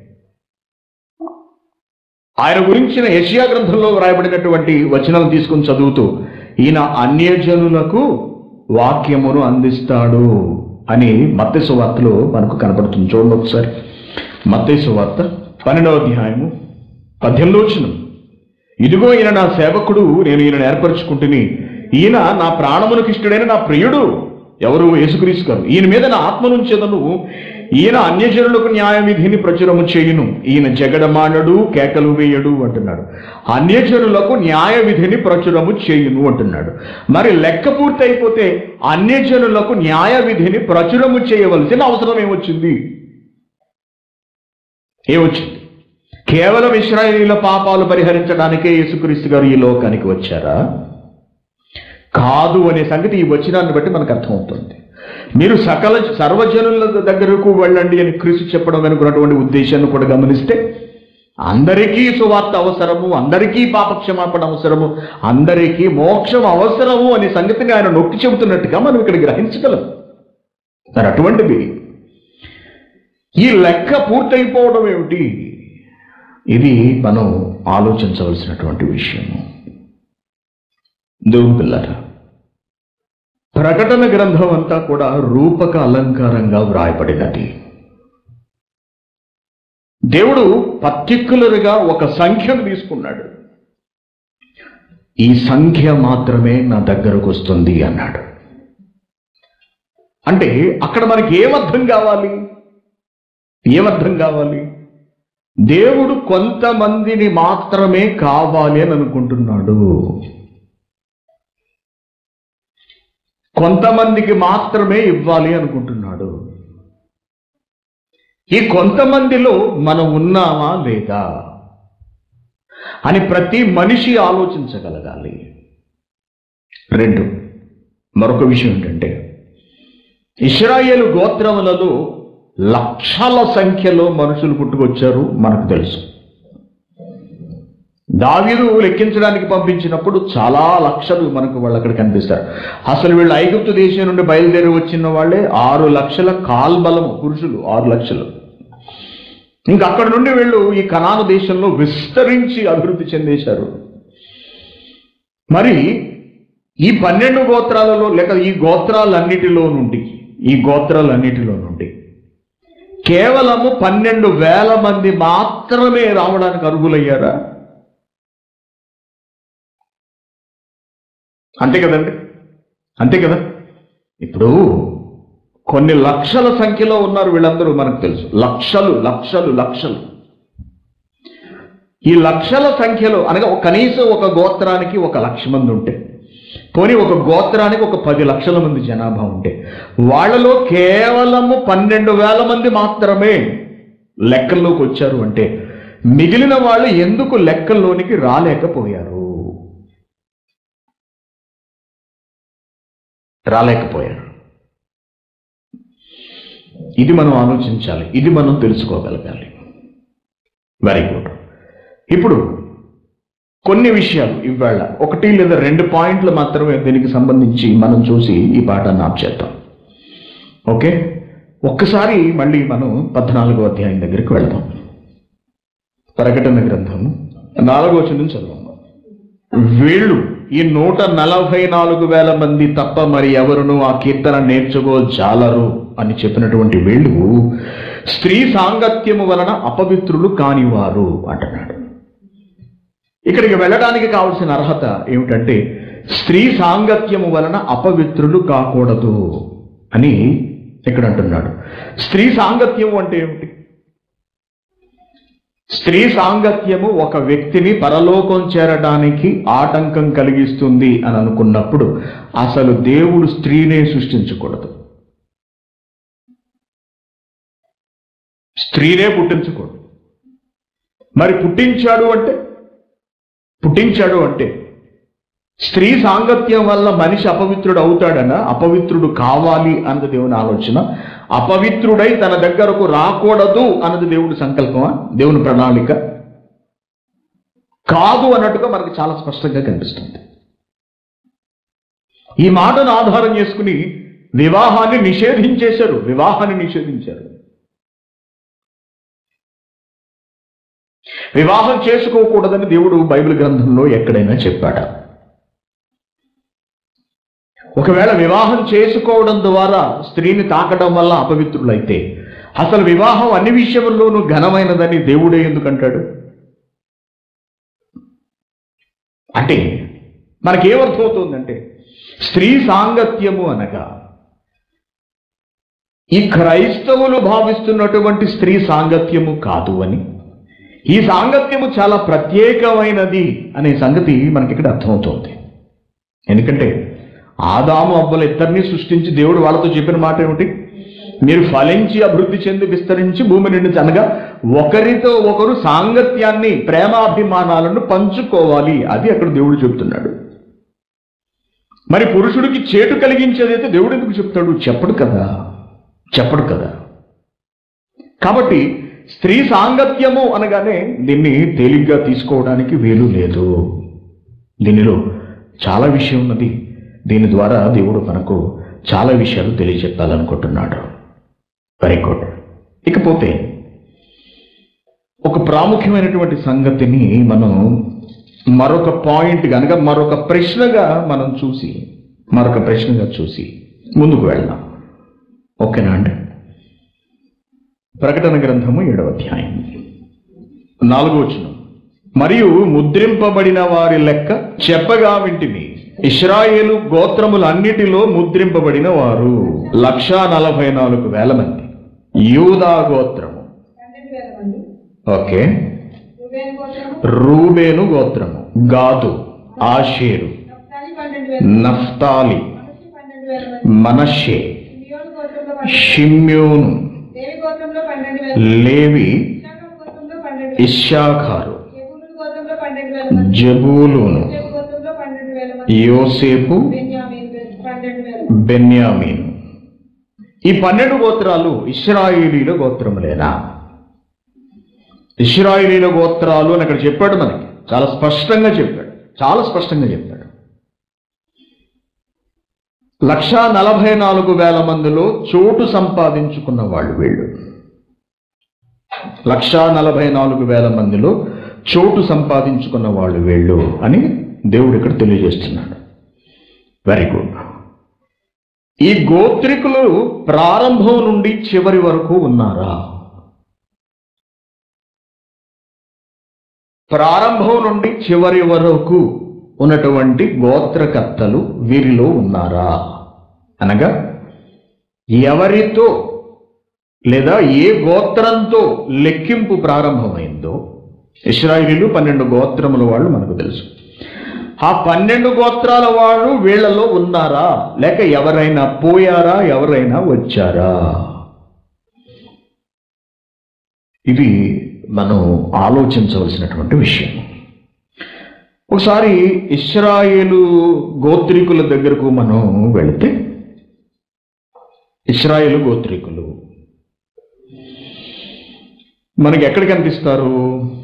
ఆయన గురించిన యెషయా గ్రంథంలో వ్రాయబడినటువంటి వచనాలు తీసుకుని చదువుతూ ఈయన అన్యజనులకు వాక్యమును అందిస్తాడు అని మత్తయి సువార్తలో మనకు కనపడుతుంది చూడండి ఒకసారి మత్తయి సువార్త పన్నెండవ అధ్యాయము పద్దెనిమిదో వచనం ఇదిగో ఈయన నా సేవకుడు నేను ఈయన ఏర్పరచుకుంటుని ఈయన నా ప్రాణమునకు ఇష్టడైన నా ప్రియుడు ఎవరు యేసుక్రీస్తు గారు ఈయన మీద నా ఆత్మనుంచెదను ఈయన అన్యజనులకు న్యాయ విధిని ప్రచురము చేయును ఈయన జగడమానడు కేకలు వేయడు అంటున్నాడు అన్యజనులకు న్యాయ విధిని ప్రచురము చేయును అంటున్నాడు మరి లెక్క పూర్తి అయిపోతే అన్యజనులకు న్యాయ విధిని ప్రచురము చేయవలసిన అవసరం ఏమొచ్చింది ఏమొచ్చింది కేవలం ఇస్రాయేలీల పాపాలు పరిహరించడానికే యేసుక్రీస్తు గారు ఈ లోకానికి వచ్చారా కాదు అనే సంగతి ఈ వచనాన్ని బట్టి మనకు అర్థమవుతుంది మీరు సకల సర్వజనుల దగ్గరకు వెళ్ళండి అని క్రీస్తు చెప్పడం వెనుకున్నటువంటి ఉద్దేశాన్ని కూడా గమనిస్తే అందరికీ సువార్త అవసరము అందరికీ పాపక్షమాపణ అవసరము అందరికీ మోక్షం అవసరము అనే సంగతిని ఆయన నొక్కి చెబుతున్నట్టుగా మనం ఇక్కడ గ్రహించగలం మరి అటువంటిది ఈ లెక్క పూర్తయిపోవడం ఏమిటి ఇది మనం ఆలోచించవలసినటువంటి విషయము దేవుని పిల్లరా ప్రకటన గ్రంథం అంతా కూడా రూపక అలంకారంగా వ్రాయబడినది దేవుడు పర్టిక్యులర్గా ఒక సంఖ్యను తీసుకున్నాడు ఈ సంఖ్య మాత్రమే నా దగ్గరకు వస్తుంది అన్నాడు అంటే అక్కడ మనకి ఏమర్థం కావాలి ఏమర్థం కావాలి దేవుడు కొంతమందిని మాత్రమే కావాలి అని అనుకుంటున్నాడు కొంతమందికి మాత్రమే ఇవ్వాలి అనుకుంటున్నాడు ఈ కొంతమందిలో మనం ఉన్నామా లేదా అని ప్రతి మనిషి ఆలోచించగలగాలి రెండు మరొక విషయం ఏంటంటే ఇస్రాయేలు గోత్రములలో లక్షల సంఖ్యలో మనుషులు పుట్టుకొచ్చారు మనకు తెలుసు దావీదు లెక్కించడానికి పంపించినప్పుడు చాలా లక్షలు మనకు వాళ్ళు అక్కడ కనిపిస్తారు అసలు వీళ్ళు ఐగుప్తు దేశం నుండి బయలుదేరి వచ్చిన వాళ్ళే ఆరు లక్షల కాల్బలము పురుషులు ఆరు లక్షలు ఇంకా అక్కడ నుండి వీళ్ళు ఈ కనాను దేశంలో విస్తరించి అభివృద్ధి చెందేశారు మరి ఈ పన్నెండు గోత్రాలలో లేక ఈ గోత్రాలన్నిటిలో నుండి ఈ గోత్రాలన్నిటిలో నుండి కేవలము పన్నెండు వేల మంది మాత్రమే రావడానికి అర్హులయ్యారా అంతే కదండి అంతే కదా ఇప్పుడు కొన్ని లక్షల సంఖ్యలో ఉన్నారు వీళ్ళందరూ మనకు తెలుసు లక్షలు లక్షలు లక్షలు ఈ లక్షల సంఖ్యలో అనగా ఒక- కనీసం ఒక గోత్రానికి ఒక లక్ష మంది ఉంటే పోనీ ఒక గోత్రానికి ఒక పది లక్షల మంది జనాభా ఉంటే వాళ్ళలో కేవలము పన్నెండు వేల మంది మాత్రమే లెక్కల్లోకి వచ్చారు అంటే మిగిలిన వాళ్ళు ఎందుకు లెక్కల్లోనికి రాలేకపోయారు రాలేకపోయారు ఇది మనం ఆలోచించాలి ఇది మనం తెలుసుకోగలగాలి వెరీ గుడ్ ఇప్పుడు కొన్ని విషయాలు ఇవాళ ఒకటి లేదా రెండు పాయింట్లు మాత్రమే దీనికి సంబంధించి మనం చూసి ఈ పాఠాన్ని ఆప్ చేద్దాం ఓకే ఒక్కసారి మళ్ళీ మనం పద్నాలుగో అధ్యాయం దగ్గరికి వెళ్దాం ప్రకటన గ్రంథము నాలుగో వచనం చదువు వీళ్ళు ఈ నూట నలభై నాలుగు వేల మంది తప్ప మరి ఎవరును ఆ కీర్తన నేర్చుకోజాలరు అని చెప్పినటువంటి వీళ్ళు స్త్రీ సాంగత్యము వలన అపవిత్రులు కానివారు అంటున్నాడు ఇక్కడికి వెళ్ళడానికి కావలసిన అర్హత ఏమిటంటే స్త్రీ సాంగత్యము వలన అపవిత్రులు కాకూడదు అని ఇక్కడ అంటున్నాడు స్త్రీ సాంగత్యము అంటే ఏమిటి స్త్రీ సాంగత్యము ఒక వ్యక్తిని పరలోకం చేరడానికి ఆటంకం కలిగిస్తుంది అని అనుకున్నప్పుడు అసలు దేవుడు స్త్రీనే సృష్టించకూడదు స్త్రీనే పుట్టించకూడదు మరి పుట్టించాడు అంటే పుట్టించాడు అంటే స్త్రీ సాంగత్యం వల్ల మనిషి అపవిత్రుడు అవుతాడన అపవిత్రుడు కావాలి అన్నది దేవుని ఆలోచన అపవిత్రుడై తన దగ్గరకు రాకూడదు అన్నది దేవుడి సంకల్పమా దేవుని ప్రణాళిక కాదు అన్నట్టుగా మనకు చాలా స్పష్టంగా కనిపిస్తుంది ఈ మాటను ఆధారం చేసుకుని వివాహాన్ని నిషేధించేశారు వివాహాన్ని నిషేధించారు వివాహం చేసుకోకూడదని దేవుడు బైబిల్ గ్రంథంలో ఎక్కడైనా చెప్పాడా ఒకవేళ వివాహం చేసుకోవడం ద్వారా స్త్రీని తాకడం వల్ల అపవిత్రులైతే అసలు వివాహం అన్ని విషయంలోనూ ఘనమైనదని దేవుడే ఎందుకంటాడు అంటే మనకేమర్థమవుతుందంటే స్త్రీ సాంగత్యము అనగా ఈ క్రైస్తవులు భావిస్తున్నటువంటి స్త్రీ సాంగత్యము కాదు అని ఈ సాంగత్యము చాలా ప్రత్యేకమైనది అనే సంగతి మనకి ఇక్కడ అర్థమవుతోంది ఎందుకంటే ఆదాము అవ్వలు ఇద్దరిని సృష్టించి దేవుడు వాళ్ళతో చెప్పిన మాట ఏమిటి మీరు ఫలించి అభివృద్ధి చెంది విస్తరించి భూమి నిండి అనగా ఒకరితో ఒకరు సాంగత్యాన్ని ప్రేమాభిమానాలను పంచుకోవాలి అది అక్కడ దేవుడు చెప్తున్నాడు మరి పురుషుడికి చేటు కలిగించేదైతే దేవుడు ఎందుకు చెప్తాడు చెప్పడు కదా చెప్పడు కదా కాబట్టి స్త్రీ సాంగత్యము అనగానే దీన్ని తేలిగ్గా తీసుకోవడానికి వీలు లేదు దీనిలో చాలా విషయం ఉన్నది దీని ద్వారా దేవుడు మనకు చాలా విషయాలు తెలియజెప్పాలనుకుంటున్నాడు వెరీ గుడ్ ఇకపోతే ఒక ప్రాముఖ్యమైనటువంటి సంగతిని మనం మరొక పాయింట్ కనుక మరొక ప్రశ్నగా మనం చూసి మరొక ప్రశ్నగా చూసి ముందుకు వెళ్దాం ఓకేనా అండి ప్రకటన గ్రంథము ఏడవ అధ్యాయం నాలుగో వచనం మరియు ముద్రింపబడిన వారి లెక్క చెప్పగా వింటిని ఇస్రాయేలు గోత్రములన్నిటిలో ముద్రింపబడిన వారు లక్షా నలభై నాలుగు వేల మంది యూదా గోత్రము పన్నెండు వేల మంది ఓకే రూబేను గోత్రము రూబేను గోత్రము గాదు ఆషేరు నఫ్తాలి పన్నెండు వేల నఫ్తాలి మనస్సు పన్నెండు వేల మంది మనషే సిమియోను గోత్రంలో పన్నెండు షిమ్యోను దేవి గోత్రంలో పన్నెండు వేల లేవి విశాఖ గోత్రంలో పన్నెండు వేల ఇషాఖారు జబూలు గోత్రంలో పన్నెండు వేల మంది జబూలును యోసేపు గోత్రంలో పన్నెండు వేల మంది యోసేపు బెన్యామీన్ పన్నెండు వేల మంది బెన్యామీను ఈ పన్నెండు గోత్రాలు ఇస్రాయేలీల గోత్రములేనా ఇస్రాయేలీల గోత్రాలు అని అక్కడ చెప్పాడు మనకి చాలా స్పష్టంగా చెప్పాడు చాలా స్పష్టంగా చెప్పాడు లక్షా నలభై నాలుగు వేల మందిలో చోటు సంపాదించుకున్న వాళ్ళు వీళ్ళు లక్షా నలభై నాలుగు వేల మందిలో చోటు సంపాదించుకున్న వాళ్ళు వీళ్ళు అని దేవుడు ఇక్కడ తెలియజేస్తున్నాడు వెరీ గుడ్ ఈ గోత్రికులు ప్రారంభం నుండి చివరి వరకు ఉన్నారా ప్రారంభం నుండి చివరి వరకు ఉన్నటువంటి గోత్రకర్తలు వీరిలో ఉన్నారా అనగా ఎవరితో లేదా ఏ గోత్రంతో లెక్కింపు ప్రారంభమైందో ఇస్రాయిలీలు పన్నెండు గోత్రముల వాళ్ళు మనకు తెలుసు ఆ పన్నెండు గోత్రాల వాళ్ళు వీళ్ళలో ఉన్నారా లేక ఎవరైనా పోయారా ఎవరైనా వచ్చారా ఇది మనం ఆలోచించవలసినటువంటి విషయం ఒకసారి ఇస్రాయేలు గోత్రికుల దగ్గరకు మనం వెళితే ఇస్రాయేలు గోత్రికులు మనకి ఎక్కడ కనిపిస్తారు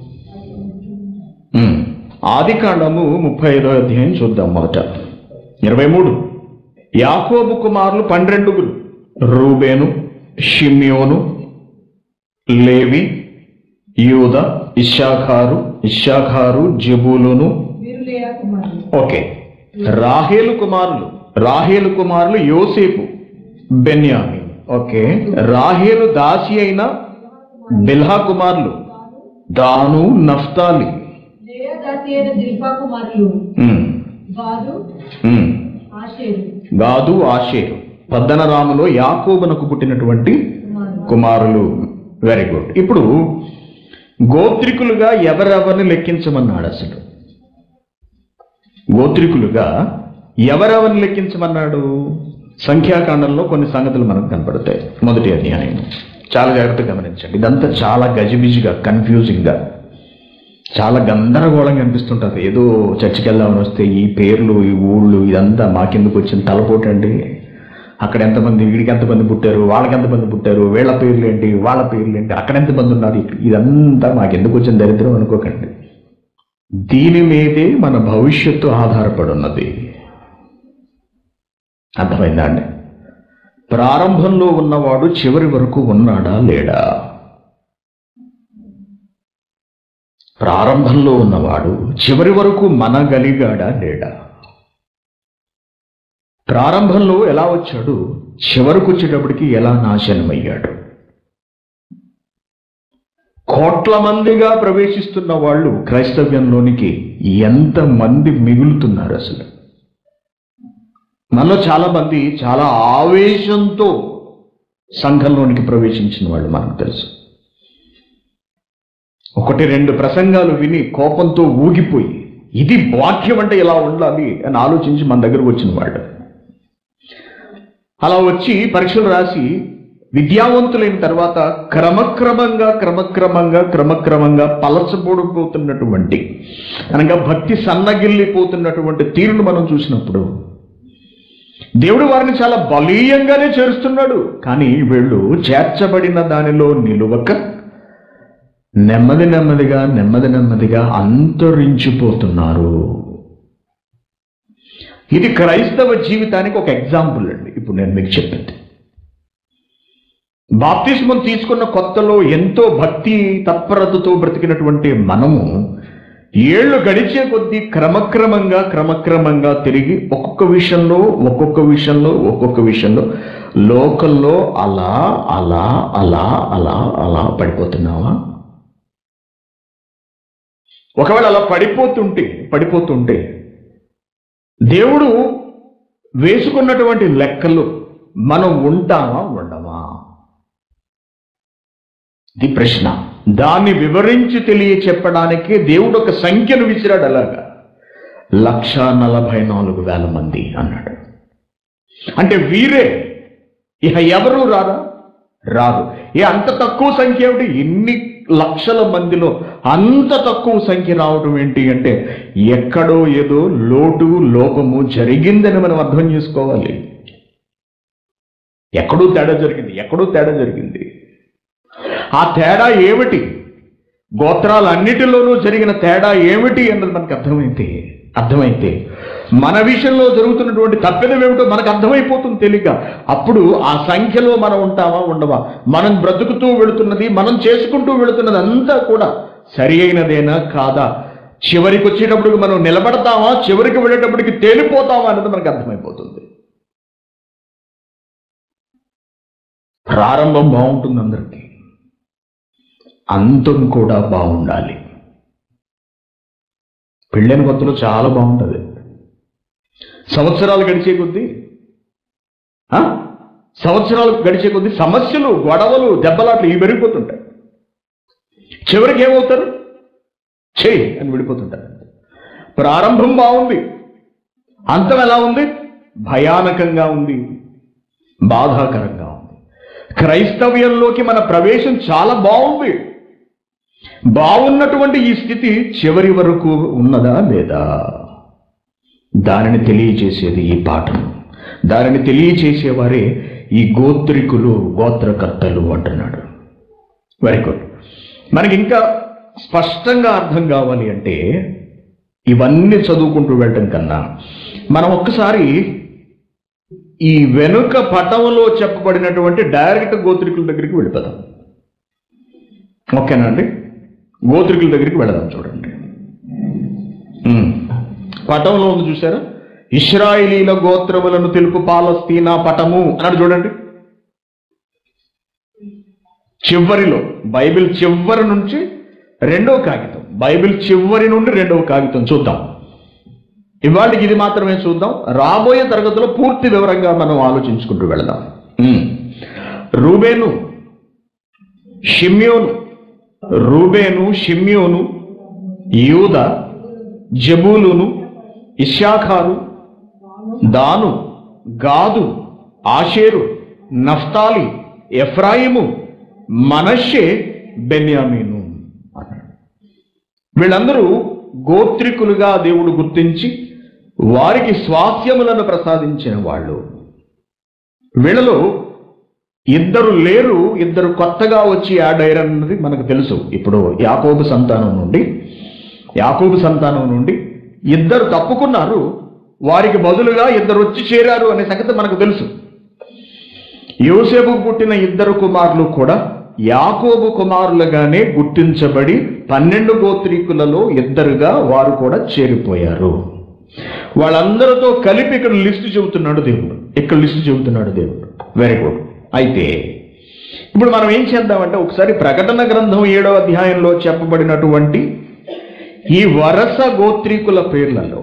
ఉమ్, ఆది కాండము ముప్పై ఐదో అధ్యాయం చూద్దాం మొదట ఇరవై మూడు యాకోబు కుమారులు పన్నెండుగురు రూబేను షిమ్యోను లేవి యూద ఇషాఖారు ఇషాఖారు జబూలును వీరు లేయా కుమారులు ఓకే రాహేలు కుమారులు రాహేలు కుమారులు యోసేపు బెన్యామి ఓకే రాహేలు దాసి అయిన బిల్హా కుమారులు దాను నఫ్తాలి లేయా దాసి అయిన దిల్పా కుమారులు ఉమ్, గాదు ఉమ్. ఆషేరు గాదు ఆషేరు పద్దనరాములో యాకోబునకు పుట్టినటువంటి కుమారులు కుమారులు వెరీ గుడ్ ఇప్పుడు గోత్రికులుగా ఎవరెవరిని లెక్కించమన్నాడు అసలు గోత్రికులుగా ఎవరెవరిని లెక్కించమన్నాడు సంఖ్యాకాండంలో కొన్ని సంగతులు మనకు కనపడతాయి మొదటి అధ్యాయం చాలా జాగ్రత్తగా గమనించండి ఇదంతా చాలా గజిబిజిగా కన్ఫ్యూజింగ్గా చాలా గందరగోళంగా అనిపిస్తుంటుంది ఏదో చర్చికి వెళ్దామని వస్తే ఈ పేర్లు ఈ ఊళ్ళు ఇదంతా మాకెందుకు వచ్చిన తలపోటండి అక్కడ ఎంతమంది వీడికి ఎంతమంది పుట్టారు వాళ్ళకి ఎంతమంది పుట్టారు వీళ్ళ పేర్లు ఏంటి వాళ్ళ పేర్లు ఏంటి అక్కడ ఎంతమంది ఉన్నారు ఇక్కడ- ఇదంతా మాకెందుకు వచ్చిన దరిద్రం అనుకోకండి దీని మీదే మన భవిష్యత్తు ఆధారపడి ఉన్నది అర్థమైందా అండి ప్రారంభంలో ఉన్నవాడు చివరి వరకు ఉన్నాడా లేడా ప్రారంభంలో ఉన్నవాడు చివరి వరకు మనగలిగాడా లేడా ప్రారంభంలో ఎలా వచ్చాడు చివరకు వచ్చేటప్పటికి ఎలా నాశనమయ్యాడు కోట్ల మందిగా ప్రవేశిస్తున్న వాళ్ళు క్రైస్తవ్యంలోనికి ఎంత మంది మిగులుతున్నారు అసలు మనలో చాలా మంది చాలా ఆవేశంతో సంఘంలోనికి ప్రవేశించిన వాళ్ళు మనకు తెలుసు ఒకటి రెండు ప్రసంగాలు విని కోపంతో ఊగిపోయి ఇది వాక్యం అంటే ఇలా ఉండాలి అని ఆలోచించి మన దగ్గరకు వచ్చిన వాళ్ళు అలా వచ్చి పరీక్షలు రాసి విద్యావంతులైన తర్వాత క్రమక్రమంగా క్రమక్రమంగా క్రమక్రమంగా పలచబడిపోతున్నటువంటి అనగా భక్తి సన్నగిల్లిపోతున్నటువంటి తీరును మనం చూసినప్పుడు దేవుడు వారిని చాలా బలీయంగానే చేరుస్తున్నాడు కానీ వీళ్ళు చేర్చబడిన దానిలో నిలువక నెమ్మది నెమ్మదిగా నెమ్మది నెమ్మదిగా అంతరించిపోతున్నారు ఇది క్రైస్తవ జీవితానికి ఒక ఎగ్జాంపుల్ అండి ఇప్పుడు నేను మీకు చెప్పింది బాప్తిస్మం తీసుకున్న కొత్తలో ఎంతో భక్తి తత్పరతతో బ్రతికినటువంటి మనము ఏళ్ళు గడిచే కొద్దీ క్రమక్రమంగా క్రమక్రమంగా తిరిగి ఒక్కొక్క విషయంలో ఒక్కొక్క విషయంలో ఒక్కొక్క విషయంలో లోకల్లో అలా అలా అలా అలా అలా పడిపోతున్నావా ఒకవేళ అలా పడిపోతుంటే పడిపోతుంటే దేవుడు వేసుకున్నటువంటి లెక్కలు మనం ఉంటామా ఉండమా ఇది ప్రశ్న దాన్ని వివరించి తెలియ చెప్పడానికి దేవుడు ఒక సంఖ్యను విసిరాడు అలాగా లక్ష నలభై నాలుగు వేల మంది అన్నాడు అంటే వీరే ఇక ఎవరు రారా రాదు ఏ అంత తక్కువ సంఖ్య ఏమిటి ఎన్ని లక్షల మందిలో అంత తక్కువ సంఖ్య రావడం ఏంటి అంటే ఎక్కడో ఏదో లోటు లోపము జరిగిందని మనం అర్థం చేసుకోవాలి ఎక్కడో తేడా జరిగింది ఎక్కడో తేడా జరిగింది ఆ తేడా ఏమిటి గోత్రాలన్నిటిలోనూ జరిగిన తేడా ఏమిటి అన్నది మనకు అర్థమైతే అర్థమైతే మన విషయంలో జరుగుతున్నటువంటి తప్పిదం ఏమిటో మనకు అర్థమైపోతుంది తెలియక అప్పుడు ఆ సంఖ్యలో మనం ఉంటామా ఉండవా మనం బ్రతుకుతూ వెళుతున్నది మనం చేసుకుంటూ వెళుతున్నది అంతా కూడా సరి అయినదేనా కాదా చివరికి వచ్చేటప్పటికి మనం నిలబడతామా చివరికి వెళ్ళేటప్పటికి తేలిపోతామా అన్నది మనకు అర్థమైపోతుంది ప్రారంభం బాగుంటుంది అందరికీ అంతం కూడా బాగుండాలి పెళ్ళైన కొత్తలో చాలా బాగుంటుంది సంవత్సరాలు గడిచే కొద్దీ ఆ? సంవత్సరాలు గడిచే కొద్దీ సమస్యలు గొడవలు దెబ్బలాట్లు ఇవి పెరిగిపోతుంటాయి చివరికి ఏమవుతారు చేయి అని విడిపోతుంటారు ప్రారంభం బాగుంది అంతం ఎలా ఉంది భయానకంగా ఉంది బాధాకరంగా ఉంది క్రైస్తవ్యంలోకి మన ప్రవేశం చాలా బాగుంది బాగున్నటువంటి ఈ స్థితి చివరి వరకు ఉన్నదా లేదా దానిని తెలియచేసేది ఈ పాఠం దానిని తెలియచేసేవారే ఈ గోత్రికులు గోత్రకర్తలు అంటున్నాడు వెరీ గుడ్ మనకి ఇంకా స్పష్టంగా అర్థం కావాలి అంటే ఇవన్నీ చదువుకుంటూ వెళ్ళటం కన్నా మనం ఒక్కసారి ఈ వెనుక పటంలో చెప్పబడినటువంటి డైరెక్ట్ గోత్రికుల దగ్గరికి వెళ్ళిపోదాం ఓకేనా అండి గోత్రికుల దగ్గరికి వెళదాం చూడండి ఉమ్. పటంలో ఉంది చూసారా ఇస్రాయిలీల గోత్రములను తెలుపు పాలస్తీనా పటము అన్నాడు చూడండి చివరిలో బైబిల్ చివరి నుంచి రెండో కాగితం బైబిల్ చివరి నుండి రెండవ కాగితం చూద్దాం ఇవాళకి ఇది మాత్రమే చూద్దాం రాబోయే తరగతిలో పూర్తి వివరంగా మనం ఆలోచించుకుంటూ వెళదాం ఉమ్. రూబేను షిమ్యోను రూబేను షిమ్యోను యూద జబూలును ఇషాఖారు దాను గాదు ఆషేరు నఫ్తాలి ఎఫ్రాయిము మనషే బెన్యామీను అన్నాడు వీళ్ళందరూ గోత్రికులుగా దేవుడు గుర్తించి వారికి స్వాస్థ్యములను ప్రసాదించిన వాళ్ళు వీళ్ళలో ఇద్దరు లేరు ఇద్దరు కొత్తగా వచ్చి యాడ్ అయ్యారన్నది మనకు తెలుసు ఇప్పుడు యాకోబు సంతానం నుండి యాకోబు సంతానం నుండి ఇద్దరు తప్పుకున్నారు వారికి బదులుగా ఇద్దరు వచ్చి చేరారు అనే సంగతి మనకు తెలుసు యోసేపు పుట్టిన ఇద్దరు కుమారులు కూడా యాకోబు కుమారులుగానే గుర్తించబడి పన్నెండు గోత్రీకులలో ఇద్దరుగా వారు కూడా చేరిపోయారు వాళ్ళందరితో కలిపి ఇక్కడ లిస్టు చెబుతున్నాడు దేవుడు ఇక్కడ లిస్టు చెబుతున్నాడు దేవుడు వెరీ గుడ్ అయితే ఇప్పుడు మనం ఏం చేద్దామంటే ఒకసారి ప్రకటన గ్రంథం ఏడవ అధ్యాయంలో చెప్పబడినటువంటి ఈ వరస గోత్రీకుల పేర్లలో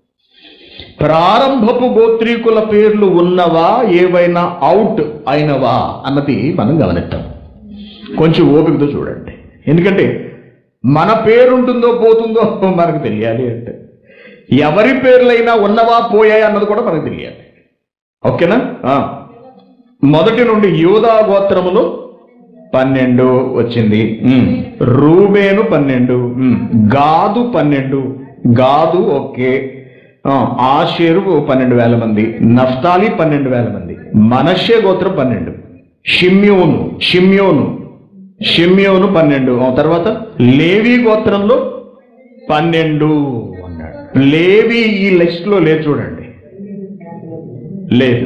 ప్రారంభపు గోత్రీకుల పేర్లు ఉన్నవా ఏవైనా అవుట్ అయినవా అన్నది మనం గమనిద్దాం కొంచెం ఓపికతో చూడండి ఎందుకంటే మన పేరు ఉంటుందో పోతుందో మనకు తెలియాలి అంటే ఎవరి పేర్లైనా ఉన్నవా పోయాయి అన్నది కూడా మనకు తెలియాలి ఓకేనా ఆ. మొదటి నుండి యూదా గోత్రములు పన్నెండు వచ్చింది ఉమ్. రూబేను పన్నెండు ఉమ్. గాదు పన్నెండు గాదు ఓకే ఆ, ఆషేరు పన్నెండు వేల మంది నఫ్తాలి పన్నెండు వేల మంది మనషే గోత్రం పన్నెండు షిమ్యోను షిమ్యోను షిమ్యోను పన్నెండు ఆ తర్వాత లేవి గోత్రంలో పన్నెండు అన్నాడు లేవి ఈ లిస్ట్ లో లేదు చూడండి లేదు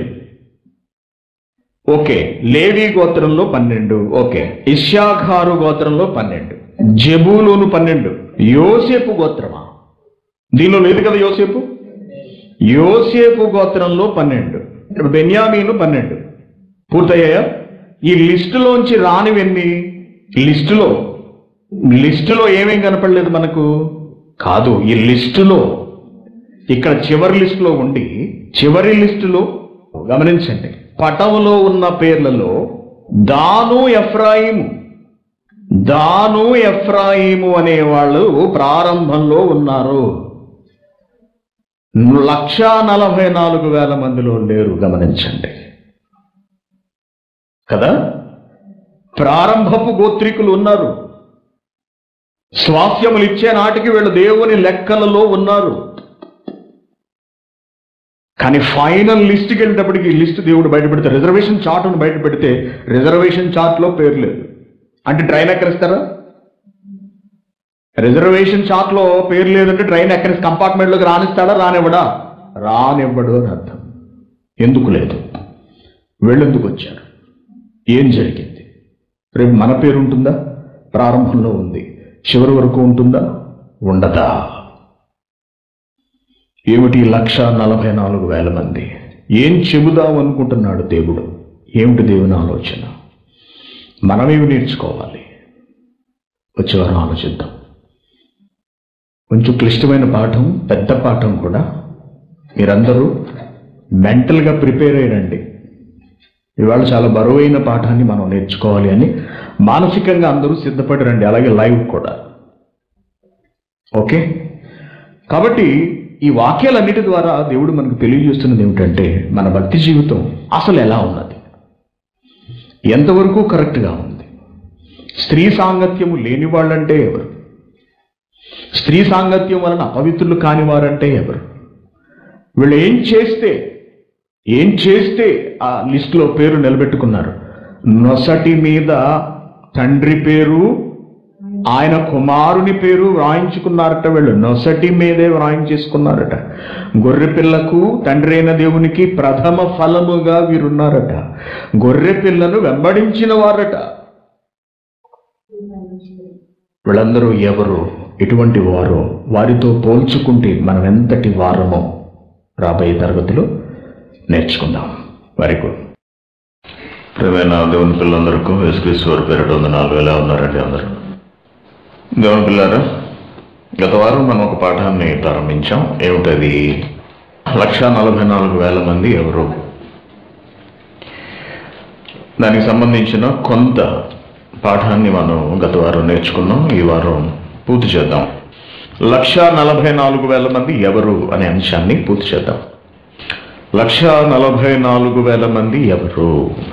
ఓకే లేవి గోత్రంలో పన్నెండు ఓకే ఇషాఖారు గోత్రంలో పన్నెండు జబూలును పన్నెండు యోసేపు గోత్రమా దీనిలో లేదు కదా యోసేపు యోసేపు గోత్రంలో పన్నెండు బెన్యామీను పన్నెండు పూర్తయ్యాయా ఈ లిస్టులోంచి రానివెన్ని లిస్టులో లిస్టులో ఏమేం కనపడలేదు మనకు కాదు ఈ లిస్టులో ఇక్కడ చివరి లిస్టులో ఉండి చివరి లిస్టులో గమనించండి పటములో ఉన్న పేర్లలో దాను ఎఫ్రాయిము దాను ఎఫ్రాయిము అనేవాళ్ళు ప్రారంభంలో ఉన్నారు లక్ష నలభై నాలుగు వేల మందిలో లేరు గమనించండి కదా ప్రారంభపు గోత్రికులు ఉన్నారు స్వాస్థ్యములు ఇచ్చే నాటికి వీళ్ళు దేవుని లెక్కలలో ఉన్నారు కానీ ఫైనల్ లిస్ట్కి వెళ్ళేటప్పటికి ఈ లిస్ట్ దేవుడు బయట పెడితే రిజర్వేషన్ చార్ట్ను బయట పెడితే రిజర్వేషన్ చార్ట్లో పేరు లేదు అంటే ట్రైన్ ఎక్కరిస్తారా రిజర్వేషన్ చార్ట్లో పేరు లేదంటే ట్రైన్ ఎక్కడి కంపార్ట్మెంట్లోకి రానిస్తాడా రానివ్వడా రానివ్వడు అని అర్థం ఎందుకు లేదు వెళ్ళెందుకు వచ్చారు ఏం జరిగింది రేపు మన పేరు ఉంటుందా ప్రారంభంలో ఉంది చివరి వరకు ఉంటుందా ఉండదా ఏమిటి లక్ష నలభై నాలుగు వేల మంది ఏం చెబుదాం అనుకుంటున్నాడు దేవుడు ఏమిటి దేవుని ఆలోచన మనమేమి నేర్చుకోవాలి వచ్చేవారం ఆలోచిద్దాం కొంచెం క్లిష్టమైన పాఠం పెద్ద పాఠం కూడా మీరందరూ మెంటల్గా ప్రిపేర్ అయ్యండి ఇవాళ చాలా బరువైన పాఠాన్ని మనం నేర్చుకోవాలి అని మానసికంగా అందరూ సిద్ధపడి రండి అలాగే లైవ్ కూడా ఓకే కాబట్టి ఈ వాక్యాలన్నిటి ద్వారా దేవుడు మనకు తెలియజేస్తున్నది ఏమిటంటే మన భక్తి జీవితం అసలు ఎలా ఉన్నది ఎంతవరకు కరెక్ట్గా ఉంది స్త్రీ సాంగత్యము లేని వాళ్ళంటే ఎవరు స్త్రీ సాంగత్యం వలన అపవిత్రులు కాని వారంటే ఎవరు వీళ్ళు ఏం చేస్తే ఏం చేస్తే ఆ లిస్టులో పేరు నిలబెట్టుకున్నారు నొసటి మీద తండ్రి పేరు ఆయన కుమారుని పేరు వ్రాయించుకున్నారట వీళ్ళు నొసటి మీదే వ్రాయించేసుకున్నారట గొర్రె పిల్లకు తండ్రి అయిన దేవునికి ప్రథమ ఫలముగా వీరున్నారట గొర్రె పిల్లను వెంబడించిన వారట వీళ్ళందరూ ఎవరు ఎటువంటి వారో వారితో పోల్చుకుంటే మనం ఎంతటి వారమో రాబోయే తరగతిలో నేర్చుకుందాం వెరీ గుడ్ ప్రియమైన దేవుని పిల్లలందరికీ యేసుక్రీస్తు వారి పేరిట వందనాలు ఎలా ఉన్నారండి అందరూ దేవుని పిల్లారా గత వారం మనం ఒక పాఠాన్ని ప్రారంభించాం ఏమిటది లక్ష నలభై నాలుగు వేల మంది ఎవరు దానికి సంబంధించిన కొంత పాఠాన్ని మనం గత వారం నేర్చుకున్నాం ఈ వారం పూర్తి చేద్దాం లక్ష నలభై నాలుగు వేల మంది ఎవరు అనే అంశాన్ని పూర్తి చేద్దాం లక్ష నలభై నాలుగు వేల మంది ఎవరు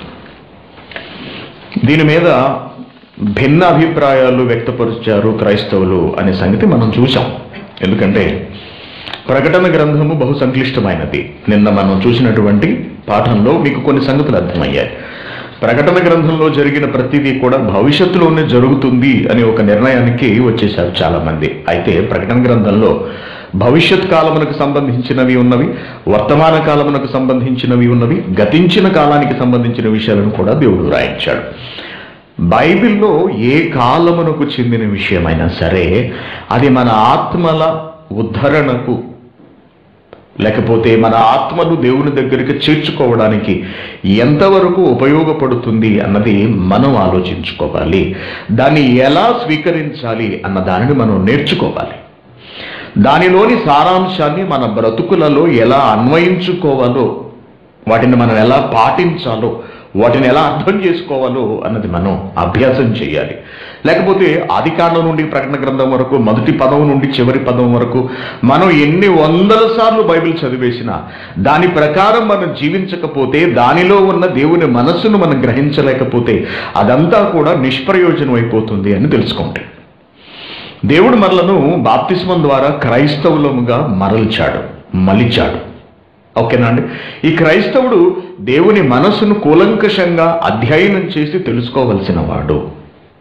దీని మీద భిన్న అభిప్రాయాలు వ్యక్తపరిచారు క్రైస్తవులు అనే సంగతి మనం చూసాం ఎందుకంటే ప్రకటన గ్రంథము బహు సంక్లిష్టమైనది నిన్న మనం చూసినటువంటి పాఠంలో మీకు కొన్ని సంగతులు అర్థమయ్యాయి ప్రకటన గ్రంథంలో జరిగిన ప్రతిదీ కూడా భవిష్యత్తులోనే జరుగుతుంది అనే ఒక నిర్ణయానికి వచ్చేసారు చాలా మంది అయితే ప్రకటన గ్రంథంలో భవిష్యత్ కాలమునకు సంబంధించినవి ఉన్నవి వర్తమాన కాలమునకు సంబంధించినవి ఉన్నవి గతించిన కాలానికి సంబంధించిన విషయాలను కూడా దేవుడు రాయించాడు బైబిల్లో ఏ కాలమునకు చెందిన విషయమైనా సరే అది మన ఆత్మల ఉద్ధరణకు లేకపోతే మన ఆత్మను దేవుని దగ్గరికి చేర్చుకోవడానికి ఎంతవరకు ఉపయోగపడుతుంది అన్నది మనం ఆలోచించుకోవాలి దాన్ని ఎలా స్వీకరించాలి అన్న దానిని మనం నేర్చుకోవాలి దానిలోని సారాంశాన్ని మన బ్రతుకులలో ఎలా అన్వయించుకోవాలో వాటిని మనం ఎలా పాటించాలో వాటిని ఎలా అర్థం చేసుకోవాలో అన్నది మనం అభ్యాసం చేయాలి లేకపోతే ఆది కాండం నుండి ప్రకటన గ్రంథం వరకు మొదటి పదం నుండి చివరి పదం వరకు మనం ఎన్ని వందల సార్లు బైబిల్ చదివేసినా దాని ప్రకారం మనం జీవించకపోతే దానిలో ఉన్న దేవుని మనస్సును మనం గ్రహించలేకపోతే అదంతా కూడా నిష్ప్రయోజనం అయిపోతుంది అని తెలుసుకోండి దేవుడు మనలను బాప్తిస్మం ద్వారా క్రైస్తవులముగా మరల్చాడు మలిచాడు ఓకేనా అండి ఈ క్రైస్తవుడు దేవుని మనస్సును కూలంకషంగా అధ్యయనం చేసి తెలుసుకోవలసిన వాడు